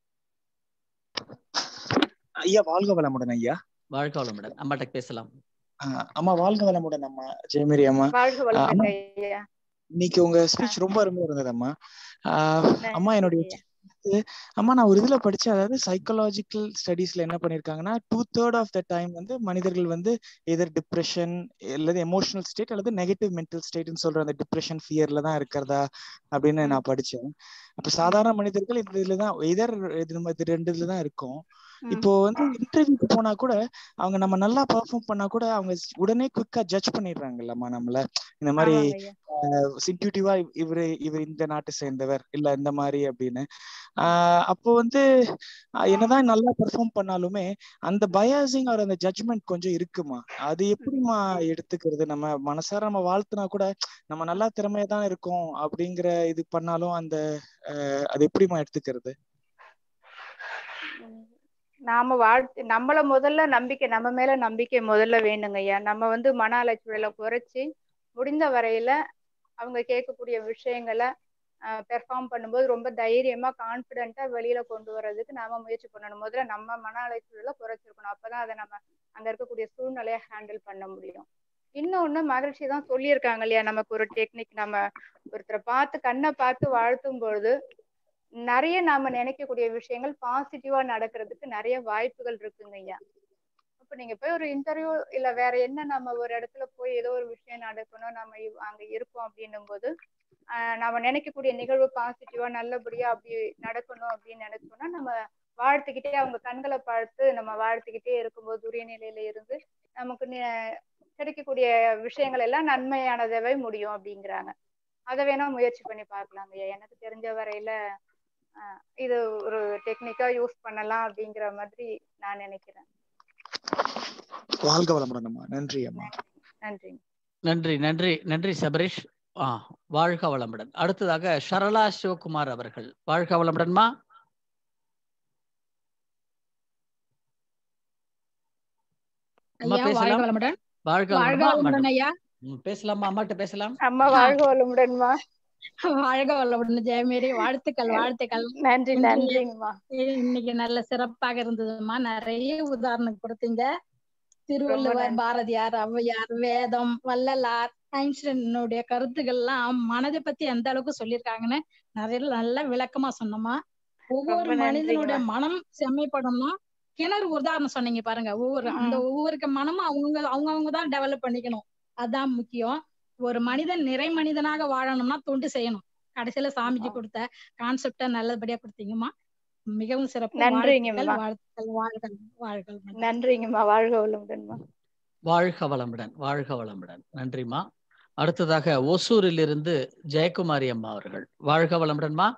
ஐயா வாழ்க வளமுடன் ஐயா வாழ்க வளமுடன் அம்மாட்ட பேசலாம் ஆஹ் அம்மா வாழ்க வளமுடன் அம்மா ஜெயமேரி அம்மா வாழ்க வளமுடன் ஐயா இன்னைக்கு உங்க ஸ்பீச் ரொம்ப அருமையா இருந்தது அம்மா ஆஹ் அம்மா என்னுடைய ஐயா. அம்மா நான் ஒரு இதுல படிச்சேன் அதாவது சைக்காலஜிக்கல் ஸ்டடீஸ்ல என்ன பண்ணிருக்காங்கன்னா two third of the time வந்து மனிதர்கள் வந்து எதர் டிப்ரெஷன் அல்லது எமோஷனல் ஸ்டேட் அல்லது நெகட்டிவ் மென்டல் ஸ்டேட்னு சொல்ற அந்த டிப்ரெஷன் ஃபியர்ல தான் இருக்கிறதா அப்படின்னு ம். நான் படிச்சேன் அப்ப சாதாரண மனிதர்கள் இந்த இதுல தான் எதர் இது நம்ம இது ரெண்டு இதுல தான் இருக்கும் ம். இப்போ வந்து இன்டர்வியூக்கு போனா கூட அவங்க நம்ம நல்லா பெர்ஃபார்ம் பண்ணா கூட அவங்க உடனே குவிக்கா ஜட்ஜ் பண்ணிடுறாங்கல்லம்மா நம்மள இந்த மாதிரி ஆமாங்க ஐயா. இன்ட்யூட்டிவா இவரு இவர் இந்த நாட்டை சேர்ந்தவர் இல்ல இந்த மாதிரி அப்படின்னு ஆஹ் அப்போ வந்து ஆஹ் என்னதான் நல்லா பெர்ஃபார்ம் பண்ணாலுமே அந்த பயாசிங் ஆர் அந்த ஜட்ஜ்மெண்ட் கொஞ்சம் இருக்குமா அது எப்படிமா எடுத்துக்கிறது நம்ம மனசார நம்ம வாழ்த்துனா கூட நம்ம நல்லா திறமையா தான் இருக்கோம் அப்படிங்கிற இது பண்ணாலும் அந்த ஆஹ் அது எப்படிமா எடுத்துக்கிறது ம். நாம வாழ்த்து நம்மள முதல்ல நம்பிக்கை நம்ம மேல நம்பிக்கை முதல்ல வேணுங்க ஐயா நம்ம வந்து மன அலைச்சலை குறைச்சி முடிந்த வரையில அவங்க கேட்கக்கூடிய விஷயங்களை பெர்ஃபார்ம் பண்ணும்போது ரொம்ப தைரியமா கான்பிடென்ட்டா வெளியில கொண்டு வர்றதுக்கு நாம முயற்சி பண்ணணும் முதல்ல நம்ம மன அலைச்சலை குறைச்சிருக்கணும் அப்பதான் அதை நம்ம அங்க இருக்கக்கூடிய சூழ்நிலையை ஹேண்டில் பண்ண முடியும் இன்னொன்னு மகிழ்ச்சி தான் சொல்லியிருக்காங்க இல்லையா நமக்கு ஒரு டெக்னிக் நம்ம ஒருத்தரை பார்த்து கண்ணை பார்த்து வாழ்த்தும் பொழுது நிறைய நாம நினைக்கக்கூடிய விஷயங்கள் பாசிட்டிவா நடக்கிறதுக்கு நிறைய வாய்ப்புகள் இருக்குங்க ஐயா இப்ப நீங்க போய் ஒரு இன்டர்வியூ இல்ல வேற என்ன நம்ம ஒரு இடத்துல போய் ஏதோ ஒரு விஷயம் நடக்கணும் நம்ம இவ்- அங்க இருக்கோம் அப்படின்னும் போது ஆஹ் நம்ம நினைக்கக்கூடிய நிகழ்வு பாசிட்டிவா நல்லபடியா அப்படி நடக்கணும் அப்படின்னு நினைச்சோம்னா நம்ம வாழ்த்துக்கிட்டே அவங்க கண்களை பார்த்து நம்ம வாழ்த்துக்கிட்டே இருக்கும்போது உரிய நிலையில இருந்து நமக்கு நி- கிடைக்கக்கூடிய விஷயங்கள் எல்லாம் நன்மையானதவே முடியும் அப்படிங்கிறாங்க அதை வேணா முயற்சி பண்ணி பார்க்கலாம் ஐயா எனக்கு தெரிஞ்ச வரையில ஆஹ் இது ஒரு டெக்னிக்கா யூஸ் பண்ணலாம் அப்படிங்கிற மாதிரி நான் நினைக்கிறேன் வாழ்க வளமுடன் அம்மா நன்றி அம்மா நன்றி நன்றி நன்றி நன்றி சபரிஷ் ஆ வாழ்க வளமுடன் அடுத்ததாக சரளா சிவகுமார் அவர்கள் வாழ்க வளமுடன்மா அம்மா ஐயா வாழ்க பேசலாம் வளமுடன் வாழ்க வாழ்க வளமுடன்மா வளமுடன் மேடம். ஐயா ம், பேசலாமா அம்மாட்ட பேசலாம் அம்மா வாழ்க வளமுடன்மா வாழ்க வளமுடன் ஜெயமேரி வாழ்த்துக்கள் வாழ்த்துக்கள் நன்றி நன்றி. நன்றிங்கம்மா இன்னைக்கு நல்ல சிறப்பாக இருந்ததுமா நிறைய உதாரணம் கொடுத்தீங்க ரொம்ப திருவள்ளுவர் நன்றி. பாரதியார் ஔவையார் வேதம் வள்ளலார் ஐன்ஸ்டைனுடைய கருத்துக்கள்லாம் மனதை பத்தி எந்த அளவுக்கு சொல்லியிருக்காங்கன்னு நிறைய நல்ல விளக்கமா சொன்னோமா ஒவ்வொரு ரொம்ப மனிதனுடைய நன்றிங்கம்மா. மனம் செம்மைப்படணும்னா கிணறு உதாரணம் சொன்னீங்க பாருங்க ஒவ்வொரு அந்த ம். ஒவ்வொரு மனமும் அவங்க அவங்கவங்க தான் டெவலப் பண்ணிக்கணும் அதான் முக்கியம் ஒரு மனிதன் நிறை மனிதனாக வாழணும்னா தொண்டு செய்யணும் கடைசியில சாமிக்கு கொடுத்த கான்செப்ட நல்லபடியா கொடுத்தீங்கம்மா மிகவும் சிறப்பு நன்றிங்கம்மா. வாழ்த்துக்கள் வாழ்த்துக்கள் வாழ்கள் வாழ்கள் நன்றிங்கம்மா வாழ்க வளமுடன்மா வாழ்க வளமுடன் வாழ்க வளமுடன் நன்றிம்மா அடுத்ததாக ஒசூரிலிருந்து ஜெயக்குமாரி அம்மா அவர்கள் வாழ்க வளமுடன்மா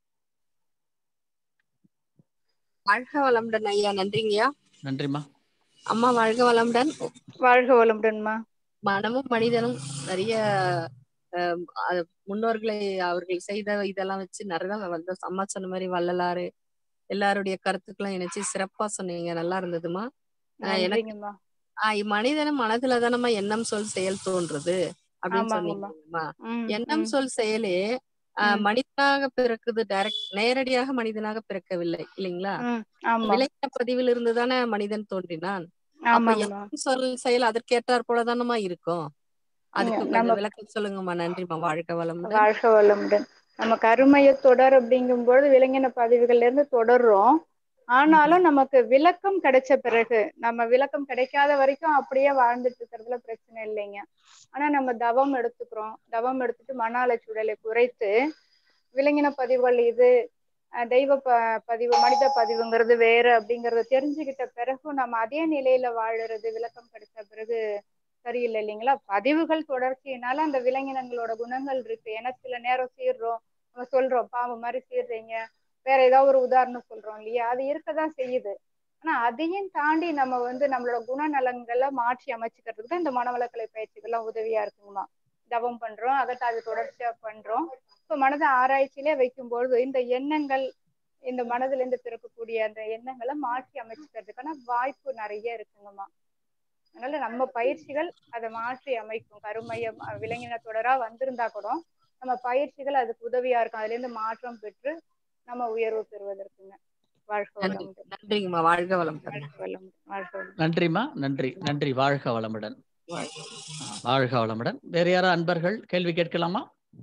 வாழ்க வளமுடன் ஐயா நன்றிங்கய்யா நன்றிம்மா அம்மா வாழ்க வளமுடன் வாழ்க வளமுடன்மா மனமும் மனிதனும் நிறைய ஆஹ், அது முன்னோர்களை அவர்கள் செய்த இதெல்லாம் வச்சு நிறைய வந்து அம்மா சொன்ன மாதிரி வள்ளலாறு எல்லாருடைய கருத்துக்களும் இணைச்சு சிறப்பா சொன்னீங்க நல்லா இருந்ததுமா ஆஹ், எனக்கு நன்றிங்கம்மா ஆஹ் மனிதனும் மனதுல தானம்மா எண்ணம் சொல் செயல் தோன்றுது அப்படின்னு ஆமாங்கம்மா. சொன்னீங்கம்மா ம், எண்ணம் ம், சொல் செயலே ஆஹ், ம். மனிதனாக பிறக்குது டைரக்ட் நேரடியாக மனிதனாக பிறக்கவில்லை இல்லைங்களா ம், ஆமா விலங்கின பதிவில் இருந்து தானே மனிதன் தோன்றினான் அப்ப ஆமாங்கம்மா எண்ணம் சொல் செயல் அதற்கேற்றாற் போலதானமா இருக்கும் அதுக்கு நம்ம- கொஞ்சம் விளக்கம் சொல்லுங்கம்மா நன்றிம்மா வாழ்க வளமுடன் வாழ்க வளமுடன் நம்ம கருமைய தொடர் அப்படிங்கும்போது விலங்கின பதிவுகள்ல இருந்து தொடர்றோம் ஆனாலும் நமக்கு விளக்கம் கிடைச்ச பிறகு நம்ம விளக்கம் கிடைக்காத வரைக்கும் அப்படியே வாழ்ந்துட்டு இருக்கிறதுல பிரச்சனை இல்லைங்க ஆனா நம்ம தவம் எடுத்துக்கிறோம் தவம் எடுத்துட்டு மன அலைச்சூழலை குறைத்து விலங்கின பதிவுகள் இது அஹ் தெய்வ ப பதிவு மனித பதிவுங்கிறது வேற அப்படிங்கறத தெரிஞ்சுக்கிட்ட பிறகும் நம்ம அதே நிலையில வாழுறது விளக்கம் கிடைச்ச பிறகு சரியில்லை இல்லைங்களா பதிவுகள் தொடர்ச்சியினால அந்த விலங்கினங்களோட குணங்கள் இருக்கு ஏன்னா சில நேரம் சீர்றோம் நம்ம சொல்றோம் பாம்பு மாதிரி சீர்றீங்க வேற ஏதாவது ஒரு உதாரணம் சொல்றோம் இல்லையா அது இருக்கதான் செய்யுது ஆனா அதையும் தாண்டி நம்ம வந்து நம்மளோட குணநலங்களை மாற்றி அமைச்சுக்கிறதுக்கு தான் இந்த மனவளக்கலை பயிற்சிகள்லாம் உதவியா இருக்குங்கம்மா தவம் பண்றோம் அதை அது தொடர்ச்சியா பண்றோம் இப்போ மனதை ஆராய்ச்சியிலே வைக்கும்பொழுது இந்த எண்ணங்கள் இந்த மனதுல இருந்து பிறக்கக்கூடிய அந்த எண்ணங்களை மாற்றி அமைச்சுக்கிறதுக்கான வாய்ப்பு நிறைய இருக்குங்கம்மா அதனால நம்ம பயிற்சிகள் அதை மாற்றி அமைக்கும் கருமையம் அஹ் விலங்கின தொடரா வந்திருந்தா கூட நம்ம பயிற்சிகள் அதுக்கு உதவியா இருக்கும் அதுல இருந்து மாற்றம் பெற்று நம்ம உயர்வு பெறுவதற்குங்க வாழ்க நன்றி வளமுடன் நன்றிங்கம்மா வாழ்க வளம் வாழ்க வளமுடன் வாழ்க வளமுடன் நன்றிம்மா நன்றி நன்றி வாழ்க வளமுடன் வாழ்க ஆ, வாழ்க வளமுடன் வேற யாரா அன்பர்கள் கேள்வி கேட்கலாமா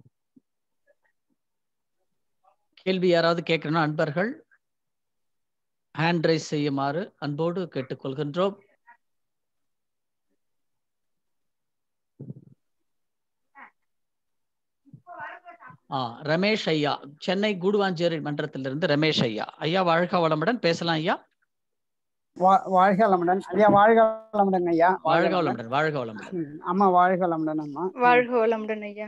கேள்வி யாராவது கேட்கணும் அன்பர்கள் ஹேண்ட் ரைஸ் செய்யுமாறு அன்போடு கேட்டுக்கொள்கின்றோம் ஆ ரமேஷ் ஐயா சென்னை கூடுவாஞ்சேரி மன்றத்திலிருந்து ரமேஷ் ஐயா ஐயா வாழ்க வளமுடன் பேசலாம் ஐயா வா- வாழ்க வளமுடன் ஐயா வாழ்க வளமுடன் ஐயா வாழ்க வளமுடன் வாழ்க வளமுடன் ம், அம்மா வாழ்க வளமுடன் அம்மா ம். வாழ்க வளமுடன் ஐயா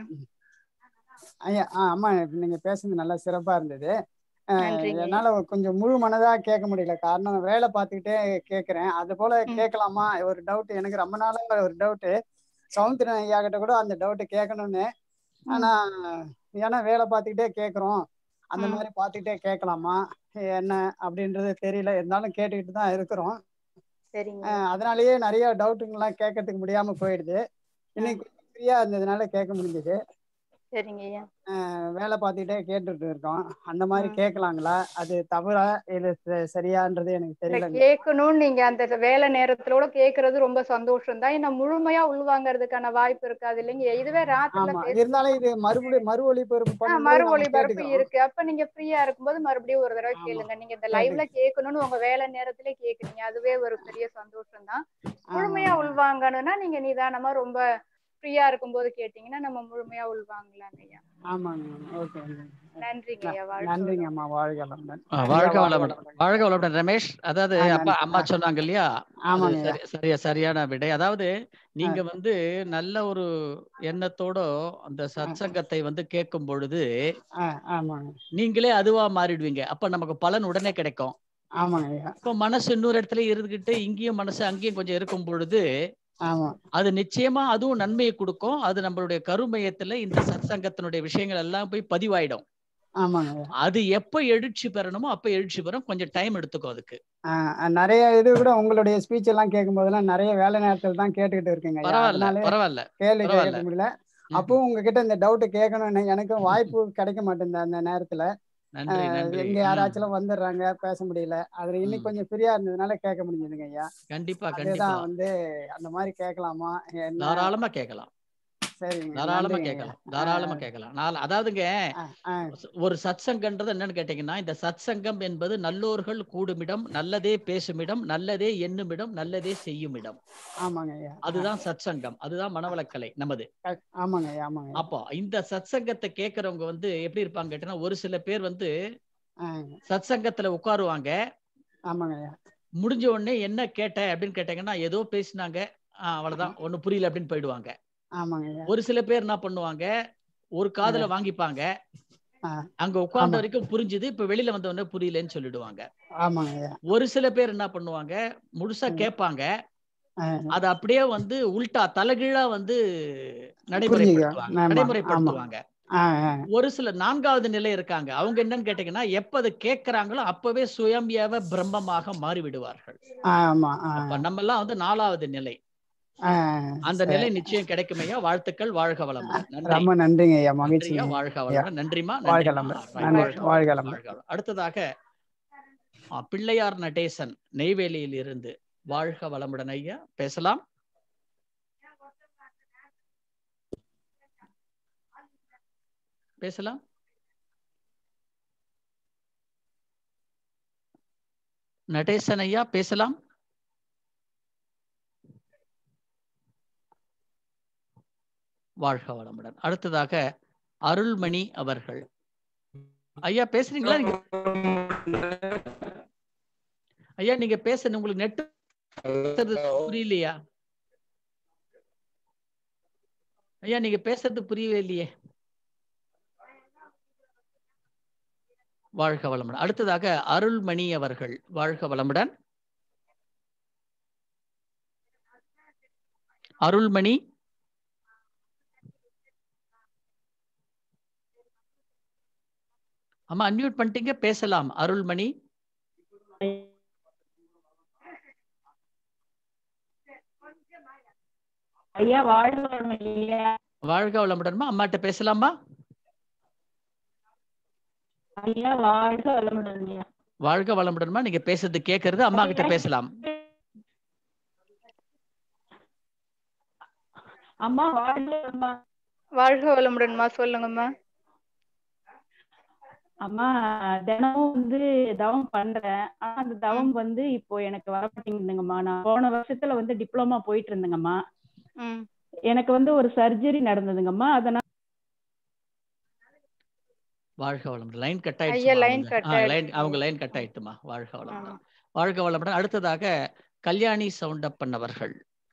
ஐயா ஆ, அம்மா இப்ப நீங்க பேசுனது நல்லா சிறப்பா இருந்தது அஹ், நன்றிங்க ஐயா. என்னால ஒரு கொஞ்சம் முழு மனதா கேட்க முடியல காரணம் வேலை பார்த்துக்கிட்டே கேட்கறேன் அது போல ம். கேட்கலாமா ஒரு டவுட் எனக்கு ரொம்ப நாளா ஒரு டவுட் சவுந்தரன் ஐயா கிட்ட கூட அந்த டவுட் கேட்கணும்னு ஆனா ஏன்னா வேலை பார்த்துக்கிட்டே கேட்குறோம் அந்த ம். மாதிரி பார்த்துக்கிட்டே கேட்கலாமா என்ன அப்படின்றது தெரியல இருந்தாலும் கேட்டுக்கிட்டு தான் இருக்கிறோம் சரிங்க அஹ் அதனாலயே நிறைய டவுட்டுங்கெல்லாம் கேட்கறதுக்கு முடியாம போயிடுது இன்னைக்கு ஃப்ரீயா இருந்ததுனால கேட்க முடிஞ்சது சரிங்க ஐயா அஹ் வேலை பார்த்துக்கிட்டே கேட்டுட்டு இருக்கோம் அந்த மாதிரி ம். கேட்கலாங்களா அது தவறா இது ச- சரியான்றது எனக்கு இல்ல தெரியல கேட்கணும்னு நீங்க அந்த வேலை நேரத்துல கூட கேக்குறது ரொம்ப சந்தோஷம் தான் ஏன்னா முழுமையா உள்வாங்கறதுக்கான வாய்ப்பு இருக்காது இல்லைங்க இதுவே ராத்திரில ஆமா பேச இருந்தாலும் இது மறுபடியும் மறு ஒளிபரப்பு ஆஹ் பண்ணும்போது மறு நம்ம ஒளிபரப்பு கேட்டுக்கிறோம் இருக்கு அப்ப நீங்க ஃப்ரீயா இருக்கும்போது மறுபடியும் ஒரு தடவை ஆமா கேளுங்க நீங்க இந்த கேட்டு லைவ்ல கேட்கணும்னு உங்க வேலை நேரத்திலே கேக்குறீங்க அதுவே ஒரு பெரிய சந்தோஷம் தான் முழுமையா ஆமாங்க உள்வாங்கணும்னா நீங்க நிதானமா ரொம்ப ஃப்ரீயா இருக்கும்போது கேட்டீங்கன்னா நம்ம முழுமையா உள்வாங்கலாங்க ஐயா ஆமாங்க ஓகே நன்றிங்க ஐயா வாழ்க நன்றிங்க வளமுடன் அம்மா வாழ்க வளமுடன் ஆ, ஐயா வாழ்க வாழ்க வளமுடன் வளமுடன் வாழ்க வளமுடன் ரமேஷ் அதாவது ஆ அப்பா நன்றி அம்மா ஆ சொன்னாங்க இல்லையா அது ஆமாங்க ஐயா சரி சரியா சரியான விடை அதாவது ஆ நீங்க வந்து நல்ல ஒரு எண்ணத்தோட அந்த ஆ சத்சங்கத்தை வந்து கேட்கும் பொழுது ஆ ஆமாங்க நீங்களே அதுவா மாறிடுவீங்க அப்ப நமக்கு பலன் உடனே கிடைக்கும் ஆமாங்க ஐயா இப்ப மனசு இன்னொரு இடத்துல இருந்துகிட்டு இங்கேயும் மனசு அங்கேயும் கொஞ்சம் இருக்கும் பொழுது ஆமா அது நிச்சயமா அதுவும் நன்மையை கொடுக்கும் அது நம்மளுடைய கருமையத்துல இந்த சத்சங்கத்தினுடைய விஷயங்கள் எல்லாம் போய் பதிவாயிடும் ஆமாங்க ஐயா அது எப்ப எழுச்சி பெறணுமோ அப்ப எழுச்சி பெறும் கொஞ்சம் டைம் எடுத்துக்கும் அதுக்கு ஆஹ் நிறைய இது கூட உங்களுடைய ஸ்பீச் எல்லாம் கேட்கும் போதெல்லாம் நிறைய வேலை நேரத்தில் தான் கேட்டுக்கிட்டு இருக்கேங்க ஐயா பரவாயில்ல அதனாலே பரவாயில்ல கேள்வி பரவாயில்ல கேட்க முடியல ம்ஹும். அப்பவும் உங்ககிட்ட இந்த டவுட் கேட்கணும்னு எனக்கும் வாய்ப்பு கிடைக்க மாட்டேங்குது அந்த நேரத்துல நன்றி ஆஹ் நன்றி எங்க ம் யாராச்சும் வந்துடுறாங்க பேச முடியல அதுல இன்னைக்கு ம் கொஞ்சம் ஃப்ரீயா இருந்ததுனால கேட்க முடிஞ்சதுங்க ஐயா கண்டிப்பா கண்டிப்பா அதுதான் வந்து அந்த மாதிரி கேட்கலாமா என்ன தாராளமா கேட்கலாம் சரிங்க தாராளமா நன்றிங்க ஐயா கேட்கலாம் தாராளமா கேட்கலாம் நான் அதாவதுங்க ஆஹ் ஆஹ் ஒரு சத்சங்கன்றது என்னன்னு கேட்டீங்கன்னா இந்த சத்சங்கம் என்பது நல்லோர்கள் கூடுமிடம் நல்லதே பேசுமிடம் நல்லதே எண்ணுமிடம் நல்லதே செய்யும் இடம் ஆமாங்க ஐயா ஆஹ் அதுதான் சத்சங்கம் அதுதான் மனவளக்கலை நமது க- ஆமாங்க ஐயா ஆமாங்க ஐயா அப்போ இந்த சத்சங்கத்தை கேட்கறவங்க வந்து எப்படி இருப்பாங்க கேட்டீங்கன்னா ஒரு சில பேர் வந்து ஆஹ் சத்சங்கத்துல உட்காருவாங்க ஆமாங்க ஐயா முடிஞ்ச உடனே என்ன கேட்ட அப்படின்னு கேட்டாங்கன்னா ஏதோ பேசினாங்க ஆஹ் அவ்வளவுதான் ஒண்ணும் புரியல அப்படின்னு போயிடுவாங்க ஆமாங்க ஐயா ஒரு சில பேர் என்ன பண்ணுவாங்க ஒரு காதுல வாங்கிப்பாங்க ஆஹ் அங்க உட்கார்ந்த ஆமா வரைக்கும் புரிஞ்சுது இப்ப வெளியில வந்த உடனே புரியலன்னு சொல்லிடுவாங்க ஆமாங்க ஐயா ஒரு சில பேர் என்ன பண்ணுவாங்க முழுசா ம். கேட்பாங்க ஆஹ் அதை அப்படியே வந்து உல்டா தலைகீழா வந்து புரிஞ்சுக்க நடைமுறைப்படுத்துவாங்க ஆமா ஆமா நடைமுறைப்படுத்துவாங்க ஆஹ் ஆஹ் ஒரு சில நான்காவது நிலை இருக்காங்க அவங்க என்னன்னு கேட்டீங்கன்னா எப்ப அதை கேட்கறாங்களோ அப்பவே சுயம் ஏவ பிரம்மமாக மாறி விடுவார்கள் ஆமா அப்ப ஆஹ் நம்ம எல்லாம் வந்து நாலாவது நிலை ஆஹ் அந்த சரி நிலை நிச்சயம் கிடைக்குமையா வாழ்த்துக்கள் வாழ்க வளமுடன் நன்றி ரொம்ப நன்றிங்க ஐயா நன்றியா மகிழ்ச்சிங்க வாழ்க ஐயா வளமுடன் நன்றிமா வாழ்க நன்றிமா வளமுடன் ஆ, right. நன்றி வாழ்க வாழ்க வளமுடன் வளமுடன் வாழ்க வளமுடன் அடுத்ததாக ஆ, பிள்ளையார் நடேசன் நெய்வேலியில் இருந்து வாழ்க வளமுடன் ஐயா பேசலாம் பேசலாம் நடேசன் ஐயா பேசலாம் வாழ்க வளமுடன் அடுத்ததாக அருள்மணி அவர்கள் ஐயா பேசுறீங்களா நீங்க ஐயா நீங்க பேசுறது உங்களுக்கு நெட் புரியலையா ஐயா நீங்க பேசுறது புரியவே இல்லையே வாழ்க வளமுடன் அடுத்ததாக அருள்மணி அவர்கள் வாழ்க வளமுடன் அருள்மணி ஆமா அன்மியூட் பண்ணிட்டீங்க பேசலாம் அருள்மணி ஐயா வாழ்க வளமுடன் ஐயா வாழ்க வளமுடன்மா அம்மாட்ட பேசலாமா ஐயா வாழ்க வளமுடன் ஐயா வாழ்க வளமுடன்மா நீங்க பேசுறது கேக்குறது அம்மா கிட்ட பேசலாம் அம்மா வாழ்க அம்மா வாழ்க வளமுடன்மா சொல்லுங்கம்மா அம்மா தினமும் வந்து தவம் பண்றேன் ஆனா அந்த தவம் வந்து இப்போ எனக்கு வர மாட்டேங்குதுங்கம்மா நான் போன வருஷத்துல வந்து டிப்ளமா போயிட்டு இருந்தேங்கம்மா ம் எனக்கு வந்து ஒரு சர்ஜரி நடந்ததுங்கம்மா அதனால வாழ்க வளமுடன் லைன் கட் ஐயா, ஆயிடுச்சு line cut லைன் ஆயிடுச்சு. அவங்க லைன் கட் ஆயிட்டுமா வாழ்க ஆமா. வளமுடன் வாழ்க வளமுடன் அடுத்ததாக கல்யாணி சவுண்டப்பன் அவர்கள்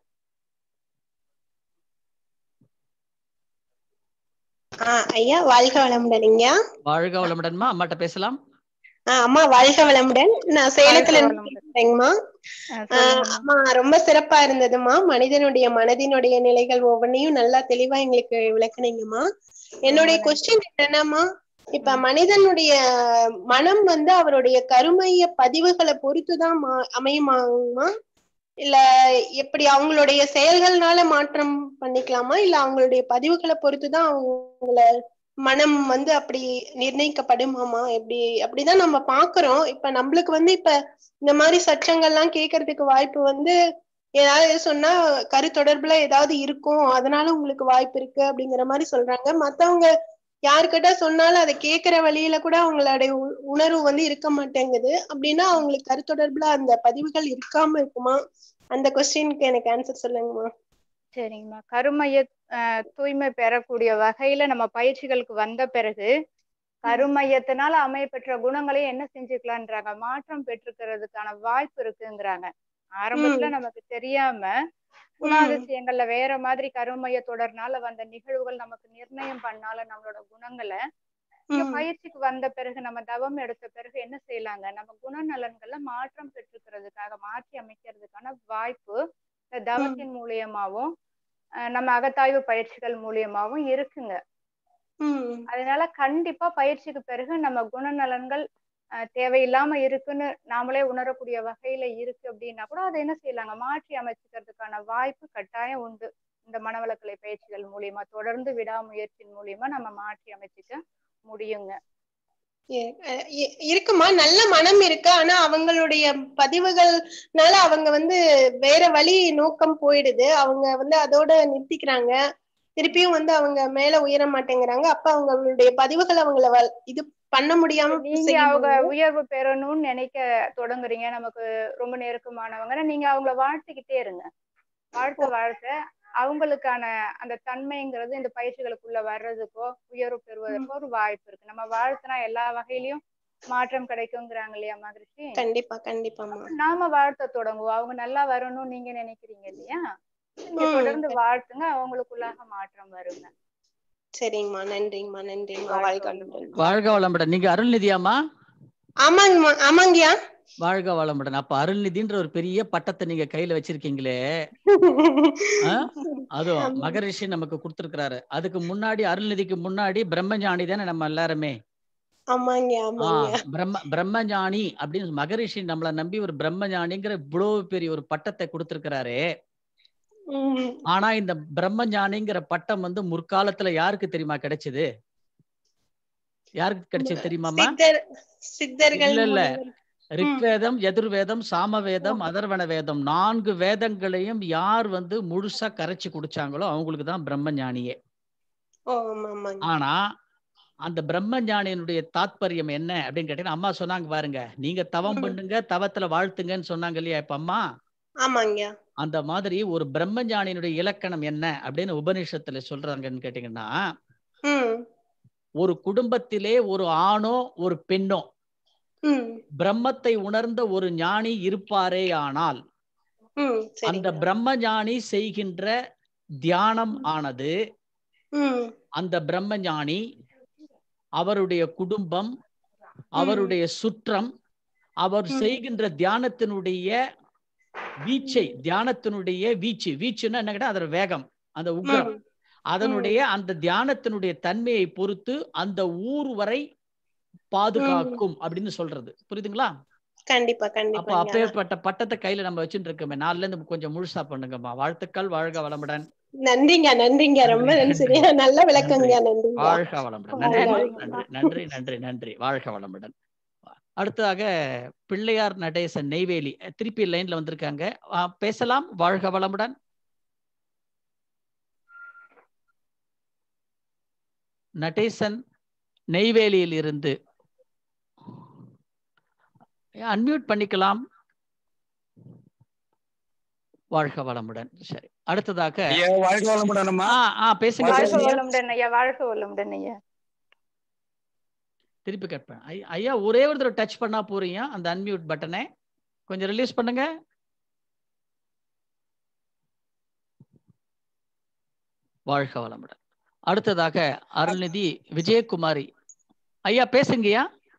ஆ ஐயா வாழ்க வளமுடன் ஐயா வாழ்க வளமுடன்மா அம்மாட்ட பேசலாம் ஆ, அம்மா வாழ்க வளமுடன் நான் சேலத்துல வாழ்க இருந்து வளமுடன். பேசுறேங்கம்மா ஆ, ஆ, சொல்லுங்கம்மா அம்மா ரொம்ப சிறப்பா இருந்ததுமா மனிதனுடைய மனதினுடைய நிலைகள் ஒவ்வொன்றையும் நல்லா தெளிவா எங்களுக்கு விளக்குனீங்கம்மா என்னுடைய ரொம்ப கொஸ்டின் என்னன்னாமா இப்ப மனிதனுடைய மனம் வந்து அவருடைய கருமைய பதிவுகளை பொறுத்துதான் மா- அமையுமாங்கம்மா இல்ல எப்படி அவங்களுடைய செயல்கள்னால மாற்றம் பண்ணிக்கலாமா இல்ல அவங்களுடைய பதிவுகளை பொறுத்துதான் அவங்கள மனம் வந்து அப்படி நிர்ணயிக்கப்படுமாமா எப்படி அப்படிதான் நம்ம பாக்குறோம் இப்ப நம்மளுக்கு வந்து இப்ப இந்த மாதிரி சச்சங்கள்லாம் கேட்கறதுக்கு வாய்ப்பு வந்து ஏதாவது சொன்னா கரு தொடர்புல ஏதாவது இருக்கும் அதனால உங்களுக்கு வாய்ப்பு இருக்கு அப்படிங்கிற மாதிரி சொல்றாங்க மத்தவங்க யாருக்கிட்ட சொன்னாலும் அதை கேட்கிற வழியில கூட அவங்களுடைய உ- உணர்வு வந்து இருக்க மாட்டேங்குது அப்படின்னா அவங்களுக்கு கரு தொடர்புல அந்த பதிவுகள் இருக்காம இருக்குமா அந்த கொஸ்டினுக்கு எனக்கு ஆன்சர் சொல்லுங்கம்மா சரிங்கம்மா கருமைய அஹ், தூய்மை பெறக்கூடிய வகையில நம்ம பயிற்சிகளுக்கு வந்த பிறகு கருமையத்தினால அமையப்பெற்ற குணங்களை என்ன செஞ்சுக்கலான்றாங்க மாற்றம் பெற்றுக்கிறதுக்கான வாய்ப்பு இருக்குங்கிறாங்க ஆரம்பத்துல ம். நமக்கு தெரியாம குணாதிசயங்கள்ல வேற மாதிரி கருமைய தொடர்னால வந்த நிகழ்வுகள் நமக்கு நிர்ணயம் பண்ணால நம்மளோட குணங்களை இங்க ம். பயிற்சிக்கு வந்த பிறகு நம்ம தவம் எடுத்த பிறகு என்ன செய்யலாங்க நம்ம குணநலன்கள்ல மாற்றம் பெற்றுக்கிறதுக்காக மாற்றி அமைக்கிறதுக்கான வாய்ப்பு இந்த தவத்தின் மூலியமாவும் அஹ் நம்ம அகத்தாய்வு பயிற்சிகள் மூலியமாவும் இருக்குங்க ம். அதனால கண்டிப்பா பயிற்சிக்கு பிறகு நம்ம குணநலன்கள் அஹ், தேவையில்லாம இருக்குன்னு நாமளே உணரக்கூடிய வகையில இருக்கு அப்படின்னா கூட அதை என்ன செய்யலாங்க மாற்றி அமைச்சுக்கிறதுக்கான வாய்ப்பு கட்டாயம் உண்டு இந்த மனவளக்கலை பயிற்சிகள் மூலியமா தொடர்ந்து விடாமுயற்சியின் மூலியமா நம்ம மாற்றி அமைச்சுக்க முடியுங்க இ- அஹ் இ- இருக்குமா நல்ல மனம் இருக்கு ஆனா அவங்களுடைய பதிவுகள்னால அவங்க வந்து வேற வழி நோக்கம் போயிடுது அவங்க வந்து அதோட நிறுத்திக்கிறாங்க திருப்பியும் வந்து அவங்க மேல உயர மாட்டேங்கிறாங்க அப்ப அவங்களுடைய பதிவுகள் அவங்கள வ- இது பண்ண முடியாம நீங்க செய்யும் அவங்க போது உயர்வு பெறணும்னு நினைக்க தொடங்குறீங்க நமக்கு ரொம்ப நெருக்கமானவங்கன்னா நீங்க அவங்கள வாழ்த்திக்கிட்டே இருங்க வாழ்த்த வாழ்த்த அவங்களுக்கான அந்த தன்மைங்கிறது இந்த பயிற்சிகளுக்குள்ள வர்றதுக்கோ உயர்வு பெறுவதற்கோ ஒரு வாய்ப்பு இருக்கு நம்ம வாழ்த்தினா எல்லா வகையிலயும் மாற்றம் கிடைக்குங்கிறாங்க இல்லையா மகிழ்ச்சி கண்டிப்பா கண்டிப்பாமா நாம வாழ்த்த தொடங்குவோம் அவங்க நல்லா வரணும்னு நீங்க நினைக்கிறீங்க இல்லையா நீங்க ம். தொடர்ந்து வாழ்த்துங்க அவங்களுக்குள்ளாக மாற்றம் வருங்க சரிங்கம்மா நன்றிங்கம்மா நன்றிங்கம்மா வாழ்க வளமுடன் வாழ்க வளமுடன் நீங்க அருள்நிதியாமா ஆமாங்கம்மா ஆமாங்கய்யா வாழ்க வளமுடன் அப்ப அருள்நிதின்ற ஒரு பெரிய பட்டத்தை நீங்க கையில வச்சிருக்கீங்களே ஆ? அதுவும் ஆமா. மகரிஷி நமக்கு கொடுத்திருக்கிறாரு அதுக்கு முன்னாடி அருள்நிதிக்கு முன்னாடி பிரம்மஞானி தானே நம்ம எல்லாருமே ஆமாங்கய்யா ஆ ஆமாங்கய்யா பிரம்ம பிரம்மஞானி அப்படின்னு மகரிஷி நம்மள நம்பி ஒரு பிரம்மஞானிங்கிற இவ்வளவு பெரிய ஒரு பட்டத்தை கொடுத்திருக்கிறாரு ம். ஆனா இந்த பிரம்மஞானிங்கிற பட்டம் வந்து முற்காலத்துல யாருக்கு தெரியுமா கிடைச்சது யாருக்கு கிடைச்சது தெரியுமாமா சித்தர் சித்தர்கள் இல்ல இல்ல முனிவர். ரிக்வேதம் எதிர்வேதம் சாமவேதம் அதர்வண வேதம் நான்கு வேதங்களையும் யார் வந்து முழுசா கரைச்சு குடிச்சாங்களோ அவங்களுக்கு தான் பிரம்மஞானியே ஓ ஆமா ஆமாங்க ஆனா அந்த பிரம்ம ஞானியினுடைய தாத்பரியம் என்ன அப்படின்னு கேட்டீங்கன்னா அம்மா சொன்னாங்க பாருங்க நீங்க தவம் ம். பண்ணுங்க தவத்துல வாழ்த்துங்கன்னு சொன்னாங்க இல்லையா இப்ப அம்மா ஆமாங்கய்யா அந்த மாதிரி ஒரு பிரம்ம ஞானியினுடைய இலக்கணம் என்ன அப்படின்னு உபநிஷத்துல சொல்றாங்கன்னு கேட்டீங்கன்னா ம் ஒரு குடும்பத்திலே ஒரு ஆணோ ஒரு பெண்ணோ ம் பிரம்மத்தை உணர்ந்த ஒரு ஞானி இருப்பாரே ஆனால் ம் அந்த சரிங்க பிரம்ம ஞானி செய்கின்ற தியானம் ஆனது ம் அந்த பிரம்ம ஞானி அவருடைய குடும்பம் அவருடைய சுற்றம் அவர் ம். செய்கின்ற தியானத்தினுடைய வீச்சை தியானத்தினுடைய வீச்சு வீச்சுன்னா என்ன கேட்டா அதோட வேகம் அந்த உக்ரம் ம் அதனுடைய அந்த தியானத்தினுடைய தன்மையை பொறுத்து அந்த ஊர் வரை பாதுகாக்கும் அப்படின்னு சொல்றது புரியுதுங்களா கண்டிப்பா அப்ப கண்டிப்பாங்க அப்பேற்பட்ட பட்டத்தை கையில நம்ம வச்சுட்டு இருக்கோமே நாலுல இருந்து கொஞ்சம் முழுசா பண்ணுங்கம்மா வாழ்த்துக்கள் வாழ்க வளமுடன் நன்றிங்க நன்றிங்க ரொம்ப நன்றி, நன்றி நன்றி. நல்ல விளக்கங்க நன்றிங்க வாழ்க வளமுடன் நன்றி வாழ்க நன்றி நன்றி நன்றி நன்றி வாழ்க வளமுடன் அடுத்ததாக பிள்ளையார் நடேசன் நெய்வேலி திருப்பி லைன்ல வந்திருக்காங்க ஆ, பேசலாம் வாழ்க வளமுடன் நடேசன் நெய்வேலியில் இருந்து அன்மியூட் பண்ணிக்கலாம் வாழ்க வளமுடன் சரி அடுத்ததாக ஐயா வாழ்க வளமுடனம்மா ஆ ஆ பேசுங்க வாழ்க வாழ்க பேசுங்க வளமுடன் ஐயா வாழ்க வளமுடன் ஐயா திருப்பி கட் பண்ண ஐ- ஐயா ஒரே ஒரு தடவை டச் பண்ணா போறீங்க அந்த அன்மியூட் பட்டனை கொஞ்சம் ரிலீஸ் பண்ணுங்க வாழ்க வளமுடன் அடுத்ததாக அருள்நிதி விஜயகுமாரி ஐயா பேசுங்கய்யா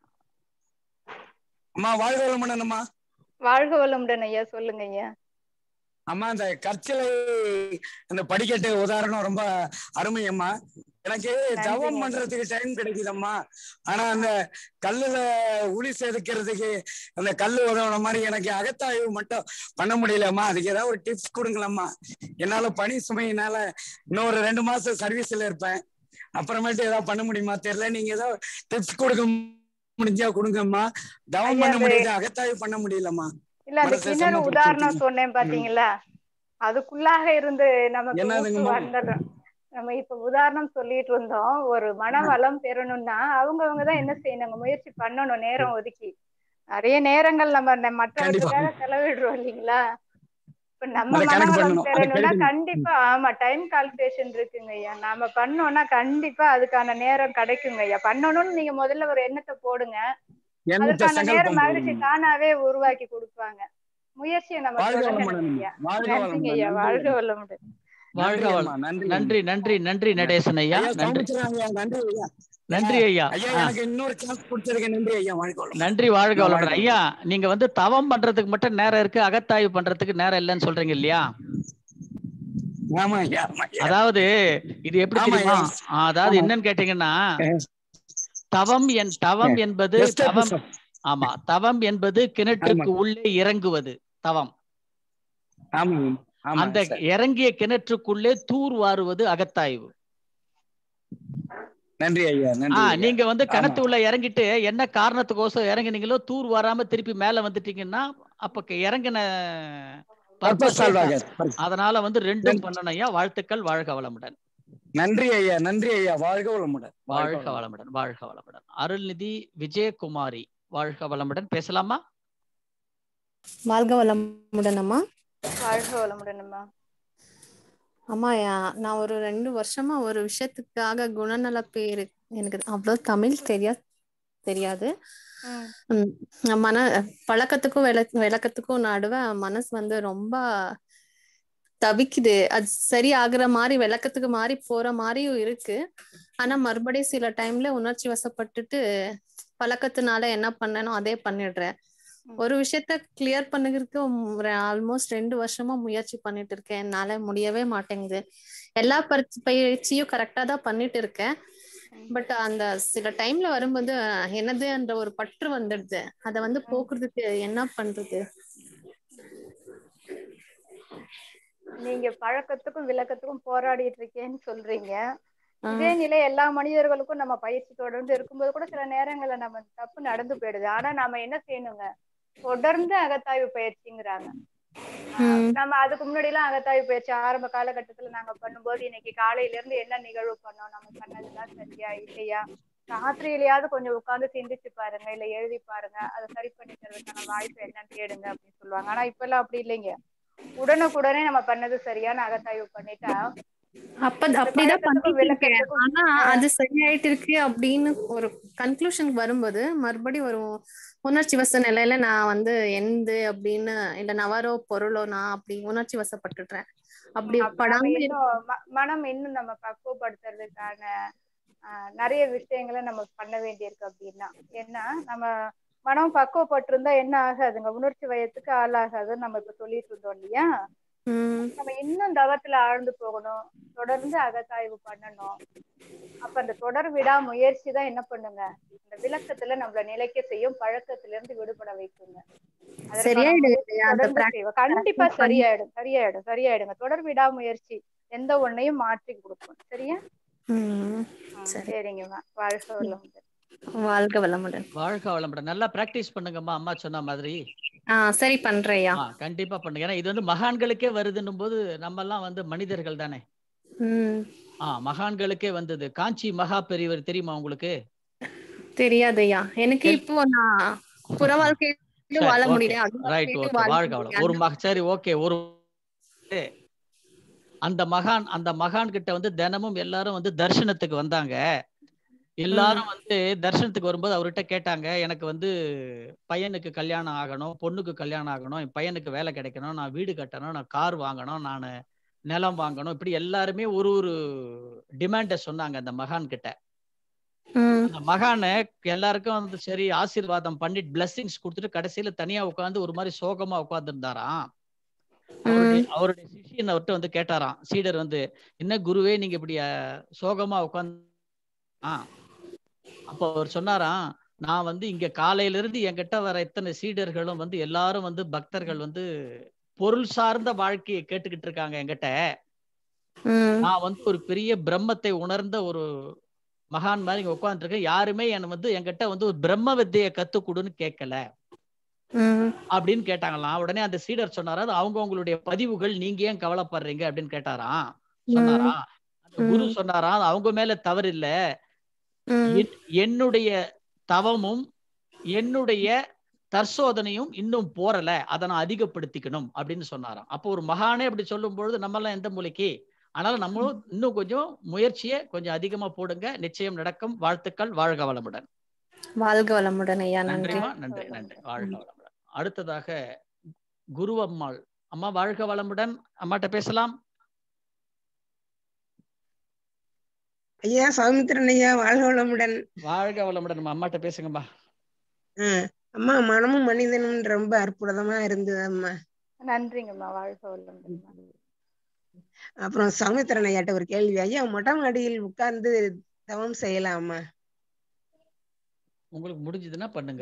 அம்மா வாழ்க வளமுடனம்மா வாழ்க வளமுடன் ஐயா சொல்லுங்க ஐயா அம்மா அந்த கற்சிலை அந்த படிக்கட்டு உதாரணம் ரொம்ப அருமை அம்மா எனக்கு தவம் நன்றிங்க. பண்றதுக்கு டைம் கிடைக்குதம்மா ஆனா அந்த கல்லுல உளி செதுக்கிறதுக்கு அந்த கல்லு உதவுன மாதிரி எனக்கு அகத்தாய்வு மட்டும் பண்ண முடியலம்மா அதுக்கு ஏதாவது ஒரு டிப்ஸ் கொடுங்களம்மா என்னால பணி சுமையினால இன்னும் ஒரு ரெண்டு மாசம் சர்வீஸ்ல இருப்பேன் அப்புறமேட்டு ஏதாவது பண்ண முடியுமா தெரியல நீங்க ஏதாவது டிப்ஸ் கொடுக்க முடிஞ்சா கொடுங்கம்மா தவம் ஐயா, பண்ண அது- முடியுது அகத்தாய்வு பண்ண முடியலம்மா இல்ல அந்த மனசை கிணறு சமப்படுத்தி உதாரணம் விட்டீங்க. சொன்னேன் பாத்தீங்களா அதுக்குள்ளாக இருந்து நமக்கு ஊக்கு என்னதுங்கம்மா? வந்துடும் நம்ம இப்ப உதாரணம் சொல்லிட்டு இருந்தோம் ஒரு மனவளம் பெறணும்னா அவங்கவங்க தான் என்ன செய்யணும் முயற்சி பண்ணணும் நேரம் ஒதுக்கி நிறைய நேரங்கள் நம்ம ந- மற்றவர்களுக்காக செலவிடுறோம் இல்லைங்களா இப்ப நம்ம அதை கணக்கு மனவளம் பண்ணணும். அதை பெறணும்னா கழிக்கணும். கண்டிப்பா ஆமா டைம் கால்குலேஷன் இருக்குங்க ஐயா நாம பண்ணோம்னா கண்டிப்பா அதுக்கான நேரம் கிடைக்குங்க ஐயா பண்ணணும்னு நீங்க முதல்ல ஒரு எண்ணத்தை போடுங்க எண்ணத்தை அதற்கான நேரம் சங்கல்பம் மகிழ்ச்சி போடணும். தானாவே உருவாக்கி கொடுப்பாங்க முயற்சியை நம்ம வாழ்க தொடங்கணும் வளமுடன் ஐயா வாழ்க நன்றிங்க வளமுடன் ஐயா நன்றி வாழ்க ஐயா. வளமுடன் வாழ்க நன்றி வள அம்மா, நன்றி நன்றி நன்றி நன்றி நடேசன் ஐயா ஐயா நன்றி சௌமித்திரன் ஐயா நன்றி ஐயா நன்றி ஐயா ஐயா ஆ. எனக்கு இன்னொரு சான்ஸ் கொடுத்ததுக்கு நன்றி ஐயா வாழ்க வளமுடன் நன்றி வாழ்க நான் வளமுடன் வாழ்க ஐயா நீங்க வந்து தவம் பண்றதுக்கு மட்டும் நேரம் இருக்கு அகத்தாய்வு பண்றதுக்கு நேரம் இல்லைன்னு சொல்றீங்க இல்லையா ஆமா ஐயா ஆமா ஐயா அதாவது இது எப்படி ஆமா தெரியுமா ஐயா. ஆ, அதாவது ஆமா. என்னன்னு கேட்டீங்கன்னா தவம் என் தவம் என்பது Just a தவம் second. ஆமா தவம் என்பது கிணற்றுக்கு உள்ளே இறங்குவது தவம் ஆமா ஆமா அந்த சார். இறங்கிய கிணற்றுக்குள்ளே தூர் வாருவது அகத்தாய்வு நன்றி ஐயா நன்றி ஆ ஐயா. நீங்க வந்து ஆமா. கிணத்து உள்ள இறங்கிட்டு என்ன காரணத்துக்கோசம் இறங்குனீங்களோ தூர் வராம திருப்பி மேல வந்துட்டீங்கன்னா அப்ப க- இறங்கின Purpose purpose solve ஏ ஆகாது. த- அதனால வந்து ரெண்டும் பண்ணணும் ஐயா வாழ்த்துக்கள் வாழ்க வளமுடன் நன்றி ஐயா நன்றி ஐயா வாழ்க வளமுடன் வாழ்க வளமுடன் வாழ்க வளமுடன் அருள்நிதி விஜயகுமாரி வாழ்க வளமுடன் பேசலாமா வாழ்க வளமுடன் அம்மா வாழ்க வளமுடன் அம்மா அம்மா யா- நான் ஒரு ரெண்டு வருஷமா ஒரு விஷயத்துக்காக குணநல பேரு எனக்கு அவ்வளோ தமிழ் தெரியா தெரியாது ம். ம், நான் மன பழக்கத்துக்கும் விள விளக்கத்துக்கும் நடுவே மனசு வந்து ரொம்ப தவிக்குது அது சரி ஆகுற மாதிரி விளக்கத்துக்கு மாறி போற மாதிரியும் இருக்கு ஆனா மறுபடியும் சில டைம்ல உணர்ச்சி வசப்பட்டுட்டு பழக்கத்தினால என்ன பண்ணனோ அதே பண்ணிடுறேன் ஒரு விஷயத்த கிளியர் பண்ணுறதுக்கு ஒரு ஆல்மோஸ்ட் ரெண்டு வருஷமா முயற்சி பண்ணிட்டு இருக்கேன் என்னால முடியவே மாட்டேங்குது எல்லா பயிற்சி பயிற்சியும் கரெக்டா தான் பண்ணிட்டு இருக்கேன் பட் அந்த சில டைம்ல வரும்போது என்னது என்ற ஒரு பற்று வந்துடுது அத வந்து போக்குறதுக்கு என்ன பண்றது நீங்க பழக்கத்துக்கும் விளக்கத்துக்கும் போராடிட்டு இருக்கேன்னு சொல்றீங்க ஆ. இதே நிலை எல்லா மனிதர்களுக்கும் நம்ம பயிற்சி தொடர்ந்து இருக்கும்போது கூட சில நேரங்கள்ல நம்ம தப்பு நடந்து போயிடுது ஆனா நாம என்ன செய்யணுங்க தொடர்ந்து அகத்தாய்வு பயிற்சிங்கிறாங்க ம். நம்ம அதுக்கு முன்னாடி எல்லாம் அகத்தாய்வு பயிற்சி ஆரம்ப காலகட்டத்துல நாங்க பண்ணும்போது இன்னைக்கு காலையில இருந்து என்ன நிகழ்வு பண்ணோம் நம்ம பண்ணதெல்லாம் சரியா இல்லையா ராத்திரியிலயாவது கொஞ்சம் உட்கார்ந்து சிந்திச்சு பாருங்க இல்ல எழுதி பாருங்க அதை சரி பண்ணிக்கிறதுக்கான வாய்ப்பு என்னன்னு தேடுங்க அப்படின்னு சொல்லுவாங்க ஆனா இப்ப எல்லாம் அப்படி இல்லைங்க உடனுக்குடனே நம்ம பண்ணது சரியான அகத்தாய்வு பண்ணிட்டா அப்ப அந்த அப்படிதான் பழக்கத்துக்கும் பண்ணிட்டு இருக்கேன் விளக்கத்துக்கும் ஆனா ஆஹ் அது சரியாயிட்டு இருக்கு அப்படின்னு ஒரு கன்க்ளூஷனுக்கு வரும்போது மறுபடியும் ஒரு உணர்ச்சி வச நிலையில நான் வந்து எந்து அப்படின்னு இல்ல நவரோ பொருளோ நான் அப்படி உணர்ச்சி வசப்பட்டுடுறேன் அப்படி அப்ப நம்ம படாம இன்னும் ம- மனம் இன்னும் நம்ம பக்குவப்படுத்துறதுக்கான ஆஹ், நிறைய விஷயங்களை நம்ம பண்ண வேண்டியிருக்கு அப்படின்னா ஏன்னா நம்ம மனம் பக்குவப்பட்டிருந்தா என்ன ஆகாதுங்க உணர்ச்சி வயத்துக்கு ஆளாகாதுன்னு நம்ம இப்ப சொல்லிட்டு இருந்தோம் இல்லையா உம் நம்ம இன்னும் தவத்துல ஆழ்ந்து போகணும் தொடர்ந்து அகத்தாய்வு பண்ணணும் அப்ப அந்த தொடர் விடா முயற்சி தான் என்ன பண்ணுங்க இந்த விளக்கத்துல நம்மள நிலைக்க செய்யும் பழக்கத்துல இருந்து விடுபட வைக்குங்க அதற்கான சரியாயிடுது முயற்சி இல்லையா அந்த தொடர்ந்து செய்வோம் கண்டிப்பா practice பண்ணி சரியாயிடும் சரியாயிடும் சரியாயிடுங்க தொடர் விடா முயற்சி எந்த ஒன்னையும் மாற்றி கொடுக்கும் சரியா உம் ஆ, சரி சரிங்கம்மா வாழ்க வளமுடன் வாழ்க வளமுடன் வாழ்க வளமுடன் நல்லா பிராக்டிஸ் பண்ணுங்கம்மா அம்மா சொன்ன மாதிரி ஆஹ் சரி பண்றேயா ஆ கண்டிப்பா பண்ணுங்க ஏன்னா இது வந்து மகான்களுக்கே வருதுன்னும் போது நம்ம எல்லாம் வந்து மனிதர்கள் தானே உம் ஆ மகான்களுக்கே வந்தது காஞ்சி மகா பெரியவர் தெரியுமா உங்களுக்கு தெரியாதையா எனக்கு இப்போ நான் புற வாழ்க்கையிலும் சரி வாழ ஓகே முடியல அக ரைட் வாழ்க்கையிலும் ஓகே வாழ வாழ்க வளம் ஒரு முடியல மக சரி ஓகே ஒரு அந்த மகான் அந்த மகான் கிட்ட வந்து தினமும் எல்லாரும் வந்து தரிசனத்துக்கு வந்தாங்க எல்லாரும் வந்து தரிசனத்துக்கு வரும்போது அவர்கிட்ட கேட்டாங்க எனக்கு வந்து பையனுக்கு கல்யாணம் ஆகணும் பொண்ணுக்கு கல்யாணம் ஆகணும் என் பையனுக்கு வேலை கிடைக்கணும் நான் வீடு கட்டணும் நான் கார் வாங்கணும் நான் நிலம் வாங்கணும் இப்படி எல்லாருமே ஒரு ஒரு டிமாண்ட சொன்னாங்க அந்த மகான் கிட்ட உம் அந்த மகானை எல்லாருக்கும் வந்து சரி ஆசீர்வாதம் பண்ணி பிளெஸிங்ஸ் கொடுத்துட்டு கடைசியில தனியா உட்காந்து ஒரு மாதிரி சோகமா உட்கார்ந்துருந்தாராம் அவருடைய உம் அவருடைய சிஷியன் அவர்கிட்ட வந்து கேட்டாராம் சீடர் வந்து என்ன குருவே நீங்க இப்படி அஹ், சோகமா உட்கார்ந்து ஆ அப்போ அவர் சொன்னாராம் நான் வந்து இங்க காலையில இருந்து என்கிட்ட வர இத்தனை சீடர்களும் வந்து எல்லாரும் வந்து பக்தர்கள் வந்து பொருள் சார்ந்த வாழ்க்கையை கேட்டுக்கிட்டு இருக்காங்க என்கிட்ட உம் நான் வந்து ஒரு பெரிய பிரம்மத்தை உணர்ந்த ஒரு மகான் மாதிரி இங்க உட்காந்துருக்கேன் யாருமே என்ன வந்து என்கிட்ட வந்து ஒரு பிரம்ம வித்தையை கத்து கொடுன்னு கேட்கல உம் அப்படின்னு கேட்டாங்களாம் உடனே அந்த சீடர் சொன்னாரா அது அவங்க உங்களுடைய பதிவுகள் நீங்க ஏன் கவலைப்படுறீங்க அப்படின்னு கேட்டாராம் சொன்னாரா அந்த குரு உம் சொன்னாராம் "அது அவங்க மேல தவறு இல்ல உம் என்- என்னுடைய தவமும் என்னுடைய தற்சோதனையும் இன்னும் போறல அதை நான் அதிகப்படுத்திக்கணும் அப்படின்னு சொன்னாராம் அப்போ ஒரு மகானே அப்படி சொல்லும் பொழுது நம்ம எல்லாம் எந்த மூலைக்கு ஆனாலும் நம்மளும் இன்னும் கொஞ்சம் முயற்சியை கொஞ்சம் அதிகமா போடுங்க நிச்சயம் நடக்கும் வாழ்த்துக்கள் வாழ்க வளமுடன் வாழ்க வளமுடன் ஐயா நன்றி நன்றிமா நன்றி நன்றி வாழ்க வளமுடன் அடுத்ததாக குரு அம்மாள் அம்மா வாழ்க வளமுடன் அம்மாட்ட பேசலாம் ஐயா சௌமித்திரன் ஐயா வாழ்க வளமுடன் வாழ்க வளமுடன் அம்மா அம்மாட்ட பேசுங்கம்மா ஆ, அம்மா மனமும் மனிதனும் ரொம்ப அற்புதமா இருந்தது அம்மா நன்றிங்கம்மா வாழ்க வளமுடன்மா அப்புறம் சௌமித்திரன் ஐயாட்ட ஒரு கேள்வி ஐயா மொட்டை மாடியில் உட்கார்ந்து தவம் செய்யலாமா உங்களுக்கு முடிஞ்சதுன்னா பண்ணுங்க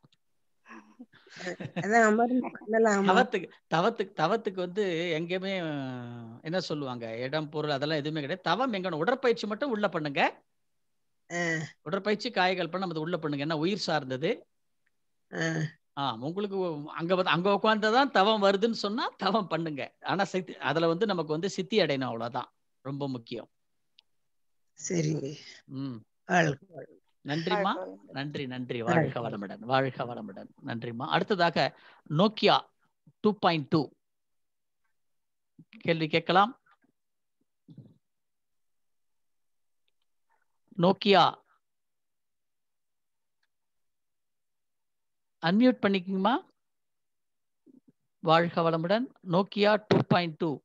அதான் அமர்ந்து பண்ணலாமா தவத்துக்கு தவத்துக்கு தவத்துக்கு வந்து எங்கேயுமே அஹ், என்ன சொல்லுவாங்க இடம் பொருள் அதெல்லாம் எதுவுமே கிடையாது தவம் எங்க உடற்பயிற்சி மட்டும் உள்ள பண்ணுங்க ஆ, உடற்பயிற்சி காய்கள் பண்ண அது உள்ள பண்ணுங்க என்ன உயிர் சார்ந்தது ஆ, ஆ உங்களுக்கு அங்க வந்து அங்க உட்கார்ந்தாதான் தவம் வருதுன்னு சொன்னா தவம் பண்ணுங்க ஆனா சித்தி அதுல வந்து நமக்கு வந்து சித்தி அடையணும் அவ்வளவுதான் ரொம்ப முக்கியம் சரிங்க ம் வாழ்க நன்றிம்மா நன்றி நன்றி வாழ்க வளமுடன் வாழ்க வளமுடன் நன்றிம்மா அடுத்ததாக நோக்கியா டூ பாயிண்ட் டூ கேள்வி கேட்கலாம் நோக்கியா அன்மியூட் பண்ணிக்கங்கம்மா வாழ்க வளமுடன் நோக்கியா டூ பாயிண்ட் டூ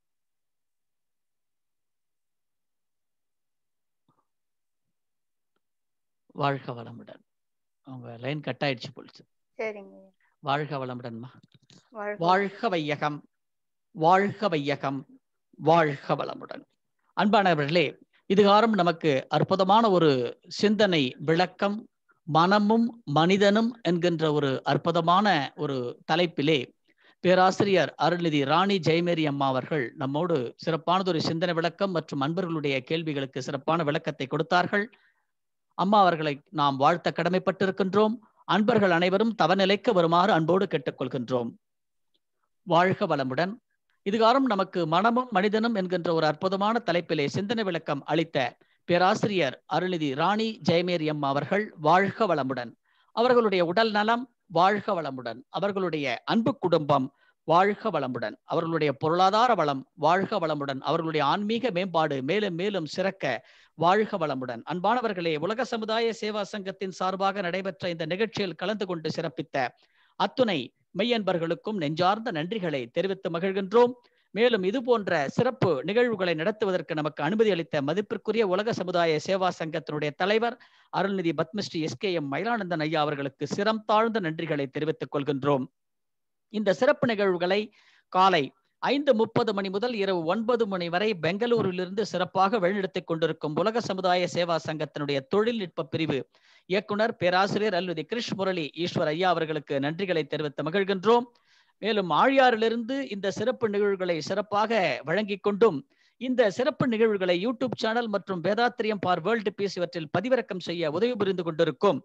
வாழ்க வளமுடன் உங்க லைன் கட் ஆயிடுச்சு போலிச்சு சரிங்க வாழ்க வளமுடன்மா வாழ்க வாழ்க வையகம் வாழ்க வையகம் வாழ்க வளமுடன் அன்பானவர்களே இதுகாரம் நமக்கு அற்புதமான ஒரு சிந்தனை விளக்கம் மனமும் மனிதனும் என்கின்ற ஒரு அற்புதமான ஒரு தலைப்பிலே பேராசிரியர் அருள்நிதி ராணி ஜெயமேரி அம்மா அவர்கள் நம்மோடு சிறப்பானதொரு சிந்தனை விளக்கம் மற்றும் அன்பர்களுடைய கேள்விகளுக்கு சிறப்பான விளக்கத்தை கொடுத்தார்கள் அம்மா அவர்களை நாம் வாழ்த்த கடமைப்பட்டிருக்கின்றோம் அன்பர்கள் அனைவரும் தவநிலைக்கு வருமாறு அன்போடு கேட்டுக்கொள்கின்றோம் வாழ்க வளமுடன் இதுகாரம் நமக்கு மனமும் மனிதனும் என்கின்ற ஒரு அற்புதமான தலைப்பிலே சிந்தனை விளக்கம் அளித்த பேராசிரியர் அருள்நிதி ராணி ஜெயமேரி அம்மா அவர்கள் வாழ்க வளமுடன் அவர்களுடைய உடல் நலம் வாழ்க வளமுடன் அவர்களுடைய அன்பு குடும்பம் வாழ்க வளமுடன் அவர்களுடைய பொருளாதார வளம் வாழ்க வளமுடன் அவர்களுடைய ஆன்மீக மேம்பாடு மேலும் மேலும் சிறக்க வாழ்க வளமுடன் அன்பானவர்களே உலக சமுதாய சேவா சங்கத்தின் சார்பாக நடைபெற்ற இந்த நிகழ்ச்சியில் கலந்து கொண்டு சிறப்பித்த அத்துணை மெய்யன்பர்களுக்கும் நெஞ்சார்ந்த நன்றிகளை தெரிவித்து மகிழ்கின்றோம் மேலும் இது போன்ற சிறப்பு நிகழ்வுகளை நடத்துவதற்கு நமக்கு அனுமதி அளித்த மதிப்பிற்குரிய உலக சமுதாய சேவா சங்கத்தினுடைய தலைவர் Arulnidhi Padmashri S K M Mayilanandan ஐயா அவர்களுக்கு சிரம் தாழ்ந்த நன்றிகளை தெரிவித்துக் கொள்கின்றோம் இந்த சிறப்பு நிகழ்வுகளை காலை ஐந்து முப்பது மணி முதல் இரவு ஒன்பது மணி வரை பெங்களூரிலிருந்து சிறப்பாக வழிநடத்திக் கொண்டிருக்கும் உலக சமுதாய சேவா சங்கத்தினுடைய தொழில்நுட்ப பிரிவு இயக்குனர் பேராசிரியர் அல்லது கிருஷ் முரளி ஈஸ்வர் ஐயா அவர்களுக்கு நன்றிகளை தெரிவித்து மகிழ்கின்றோம் மேலும் ஆழியாறிலிருந்து இந்த சிறப்பு நிகழ்வுகளை சிறப்பாக வழங்கிக் கொண்டும் இந்த சிறப்பு நிகழ்வுகளை யூடியூப் சேனல் மற்றும் வேதாத்திரியம் பார் வேர்ல்டு பீஸ் இவற்றில் பதிவிறக்கம் செய்ய உதவி புரிந்து கொண்டிருக்கும்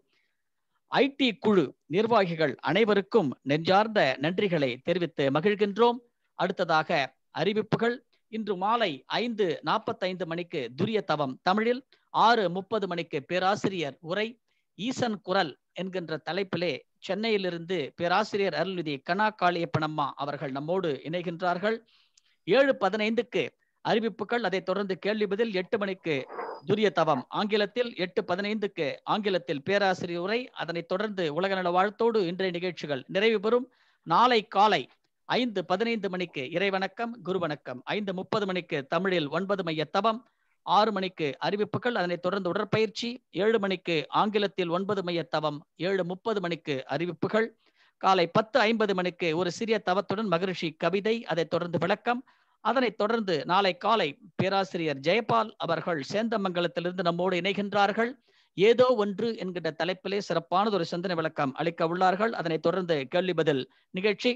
ஐடி குழு நிர்வாகிகள் அனைவருக்கும் நெஞ்சார்ந்த நன்றிகளை தெரிவித்து மகிழ்கின்றோம் அடுத்ததாக அறிவிப்புகள் இன்று மாலை ஐந்து நாற்பத்தைந்து மணிக்கு துரிய தவம் தமிழில் ஆறு முப்பது மணிக்கு பேராசிரியர் உரை ஈசன் குரல் என்கின்ற தலைப்பிலே சென்னையிலிருந்து பேராசிரியர் அருள்நிதி கனா காளியப்பனம்மா அவர்கள் நம்மோடு இணைகின்றார்கள் ஏழு பதினைந்துக்கு அறிவிப்புகள் அதைத் தொடர்ந்து கேள்வி பதில் எட்டு மணிக்கு துரிய தவம் ஆங்கிலத்தில் எட்டு பதினைந்துக்கு ஆங்கிலத்தில் பேராசிரியர் உரை அதனைத் தொடர்ந்து உலக நல வாழ்த்தோடு இன்றைய நிகழ்ச்சிகள் நிறைவு பெறும் நாளை காலை ஐந்து பதினைந்து மணிக்கு இறைவணக்கம் குரு வணக்கம் ஐந்து முப்பது மணிக்கு தமிழில் ஒன்பது மைய தவம் ஆறு மணிக்கு அறிவிப்புகள் அதனைத் தொடர்ந்து உடற்பயிற்சி ஏழு மணிக்கு ஆங்கிலத்தில் ஒன்பது மைய தவம் ஏழு முப்பது மணிக்கு அறிவிப்புகள் காலை பத்து ஐம்பது மணிக்கு ஒரு சிறிய தவத்துடன் மகரிஷி கவிதை அதைத் தொடர்ந்து விளக்கம் அதனைத் தொடர்ந்து நாளை காலை பேராசிரியர் ஜெயபால் அவர்கள் சேந்தமங்கலத்திலிருந்து நம்மோடு இணைகின்றார்கள் ஏதோ ஒன்று என்கின்ற தலைப்பிலே சிறப்பானது ஒரு சிந்தனை விளக்கம் அளிக்க உள்ளார்கள் அதனைத் தொடர்ந்து கேள்வி பதில் நிகழ்ச்சி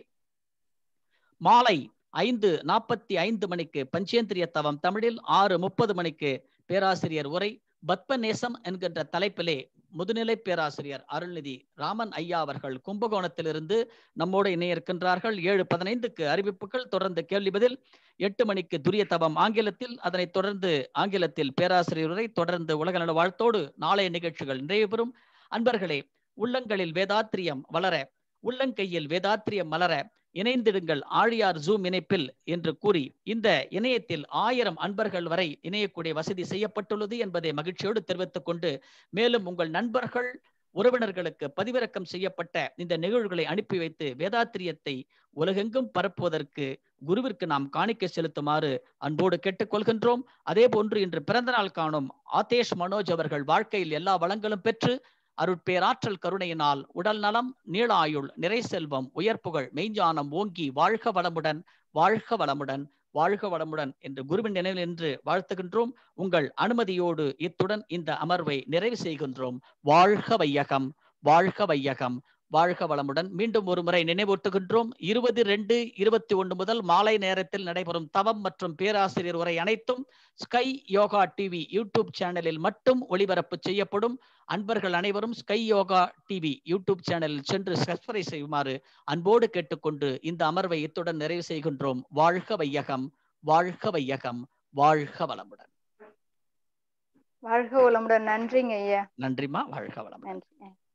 மாலை ஐந்து நாற்பத்தி ஐந்து மணிக்கு பஞ்சேந்திரிய தவம் தமிழில் ஆறு முப்பது மணிக்கு பேராசிரியர் உரை பத்மநேசம் என்கின்ற தலைப்பிலே முதுநிலை பேராசிரியர் அருள்நிதி ராமன் ஐயா அவர்கள் கும்பகோணத்திலிருந்து நம்மோடு இணைய இருக்கின்றார்கள் ஏழு பதினைந்துக்கு அறிவிப்புகள் தொடர்ந்து கேள்வி பதில் எட்டு மணிக்கு துரிய தவம் ஆங்கிலத்தில் அதனைத் தொடர்ந்து ஆங்கிலத்தில் பேராசிரியர் உரை தொடர்ந்து உலக நல வாழ்த்தோடு நாளைய நிகழ்ச்சிகள் நிறைவு பெறும் அன்பர்களே உள்ளங்களில் வேதாத்திரியம் வளர உள்ளங்கையில் வேதாத்திரியம் மலர இணைந்திடுங்கள் ஆழியார் ஜூம் இணைப்பில் என்று கூறி இந்த இணையத்தில் ஆயிரம் அன்பர்கள் வரை இணையக்கூடிய வசதி செய்யப்பட்டுள்ளது என்பதை மகிழ்ச்சியோடு தெரிவித்துக் கொண்டு மேலும் உங்கள் நண்பர்கள் உறவினர்களுக்கு பதிவிறக்கம் செய்யப்பட்ட இந்த நிகழ்வுகளை அனுப்பி வைத்து வேதாத்திரியத்தை உலகெங்கும் பரப்புவதற்கு குருவிற்கு நாம் காணிக்கை செலுத்துமாறு அன்போடு கேட்டுக்கொள்கின்றோம் அதே போன்று இன்று பிறந்தநாள் காணும் ஆதேஷ் மனோஜ் அவர்கள் வாழ்க்கையில் எல்லா வளங்களும் பெற்று அருட்பேராற்றல் கருணையினால் உடல் நலம் நீள ஆயுள் நிறை செல்வம் உயர்ப்புகள் மெய்ஞானம் ஓங்கி வாழ்க வளமுடன் வாழ்க வளமுடன் வாழ்க வளமுடன் என்று குருவின் நினைவில் என்று வாழ்த்துகின்றோம் உங்கள் அனுமதியோடு இத்துடன் இந்த அமர்வை நிறைவு செய்கின்றோம் வாழ்க வையகம் வாழ்க வையகம் வாழ்க வளமுடன் மீண்டும் ஒரு முறை நினைவூட்டுகின்றோம் இருபது ரெண்டு இருபத்தி ஒன்று முதல் மாலை நேரத்தில் நடைபெறும் தவம் மற்றும் பேராசிரியர் உரை அனைத்தும் ஸ்கை யோகா டிவி யூடியூப் சேனலில் மட்டும் ஒளிபரப்பு செய்யப்படும் அன்பர்கள் அனைவரும் ஸ்கை யோகா டிவி யூடியூப் சேனலில் சென்று சப்ஸ்கிரைப் செய்யுமாறு அன்போடு கேட்டுக்கொண்டு இந்த அமர்வை இத்துடன் நிறைவு செய்கின்றோம் வாழ்க வையகம் வாழ்க வையகம் வாழ்க வளமுடன் வாழ்க வளமுடன் நன்றிங்க ஐயா நன்றிமா வாழ்க வளமுடன் நன்றி